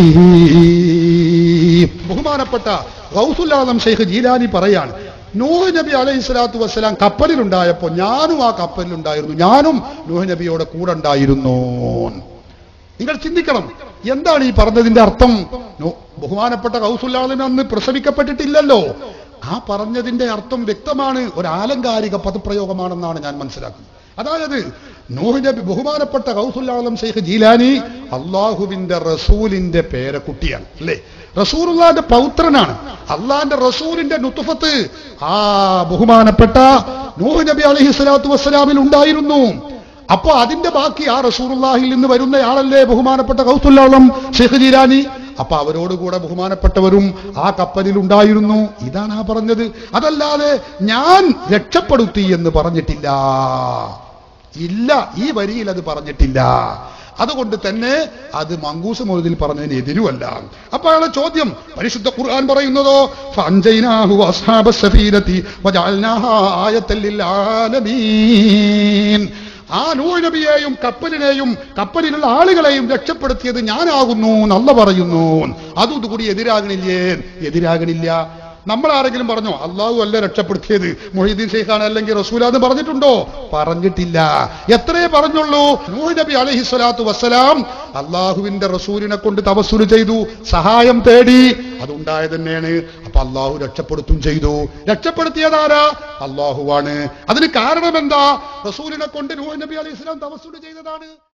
ബഹുമാനപ്പെട്ട ഗൗസുല്ലാദം ഷെയ്ഖ് ജീലാനി പറയാണ് നൂഹ് നബി അലൈഹി സ്വലാത്തു വസ്സലാം കപ്പലിലുണ്ടായപ്പോ ഞാനും ആ കപ്പലിലുണ്ടായിരുന്നു ഞാനും നൂഹ് നബിയോടെ കൂടെ ഉണ്ടായിരുന്നു നിങ്ങൾ ചിന്തിക്കണം എന്താണ് ഈ പറഞ്ഞതിന്റെ അർത്ഥം നോ- ബഹുമാനപ്പെട്ട കൗസുല്ലാദിന് അന്ന് പ്രസവിക്കപ്പെട്ടിട്ടില്ലല്ലോ ആ പറഞ്ഞതിന്റെ അർത്ഥം വ്യക്തമാണ് ഒരു ആലങ്കാരിക പദപ്രയോഗമാണെന്നാണ് ഞാൻ മനസ്സിലാക്കുന്നത് അതായത് നൂഹ് നബി ബഹുമാനപ്പെട്ട കൗസുല്ലാദം ഷെയ്ഖ് ജീലാനി അള്ളാഹുവിന്റെ റസൂലിന്റെ പേരക്കുട്ടിയാണ് അല്ലേ റസൂറുള്ളാന്റെ പൗത്രനാണ് അള്ളാന്റെ റസൂലിന്റെ നുത്തുഫത്ത് ആ ബഹുമാനപ്പെട്ട നൂഹ് നബി അലൈഹി സ്വലാത്തു വസ്സലാമിൽ ഉണ്ടായിരുന്നു അപ്പൊ അതിന്റെ ബാക്കി ആ റസൂറുല്ലാഹിൽ നിന്ന് വരുന്നയാളല്ലേ ബഹുമാനപ്പെട്ട കൗസുല്ലാളം ഷെയ്ഖ് ജീലാനി അപ്പൊ അവരോടുകൂടെ ബഹുമാനപ്പെട്ടവരും ആ കപ്പലിൽ ഉണ്ടായിരുന്നു ഇതാണ് ആ പറഞ്ഞത് അതല്ലാതെ ഞാൻ രക്ഷപ്പെടുത്തി എന്ന് പറഞ്ഞിട്ടില്ല ഇല്ല ഈ വരിയിൽ അത് പറഞ്ഞിട്ടില്ല അതുകൊണ്ട് തന്നെ അത് മങ്കൂസ് മൊഴുതിൽ പറഞ്ഞതിന് എതിരുമല്ല അപ്പൊ അയാളെ ചോദ്യം പരിശുദ്ധ ഖുർആൻ പറയുന്നതോ ഫഅൻജയ്നാഹു അസ്ഹാബ സഫീനതി വജഅൽനാഹാ ആയത്തൽ ലിൽ ആലമീൻ ആ നൂഹ് നബിയെയും കപ്പലിനെയും കപ്പലിലുള്ള ആളുകളെയും രക്ഷപ്പെടുത്തിയത് ഞാനാകുന്നു നല്ല പറയുന്നു അതും ഇതുകൂടി എതിരാകണില്ലേ എതിരാകണില്ല നമ്മൾ ആരെങ്കിലും പറഞ്ഞോ അള്ളാഹു അല്ല രക്ഷപ്പെടുത്തിയത് മൊഹീദ്ദീൻ ഷെയ്ഖാണ് അല്ലെങ്കിൽ റസൂലാന്ന് പറഞ്ഞിട്ടുണ്ടോ പറഞ്ഞിട്ടില്ല എത്രേ പറഞ്ഞുള്ളൂ നൂഹ് നബി അലൈഹി സ്വലാത്തു വസ്സലാം അള്ളാഹുവിന്റെ റസൂലിനെ കൊണ്ട് തവസ്സുല് ചെയ്തു സഹായം തേടി അതുണ്ടായത് തന്നെയാണ് അപ്പൊ അള്ളാഹു രക്ഷപ്പെടുത്തും ചെയ്തു രക്ഷപ്പെടുത്തിയതാരാ അള്ളാഹുവാണ് അതിന് കാരണം എന്താ റസൂലിനെ കൊണ്ട് നൂഹ് നബി അലൈഹി സ്വലാം തവസ്സുല് ചെയ്തതാണ്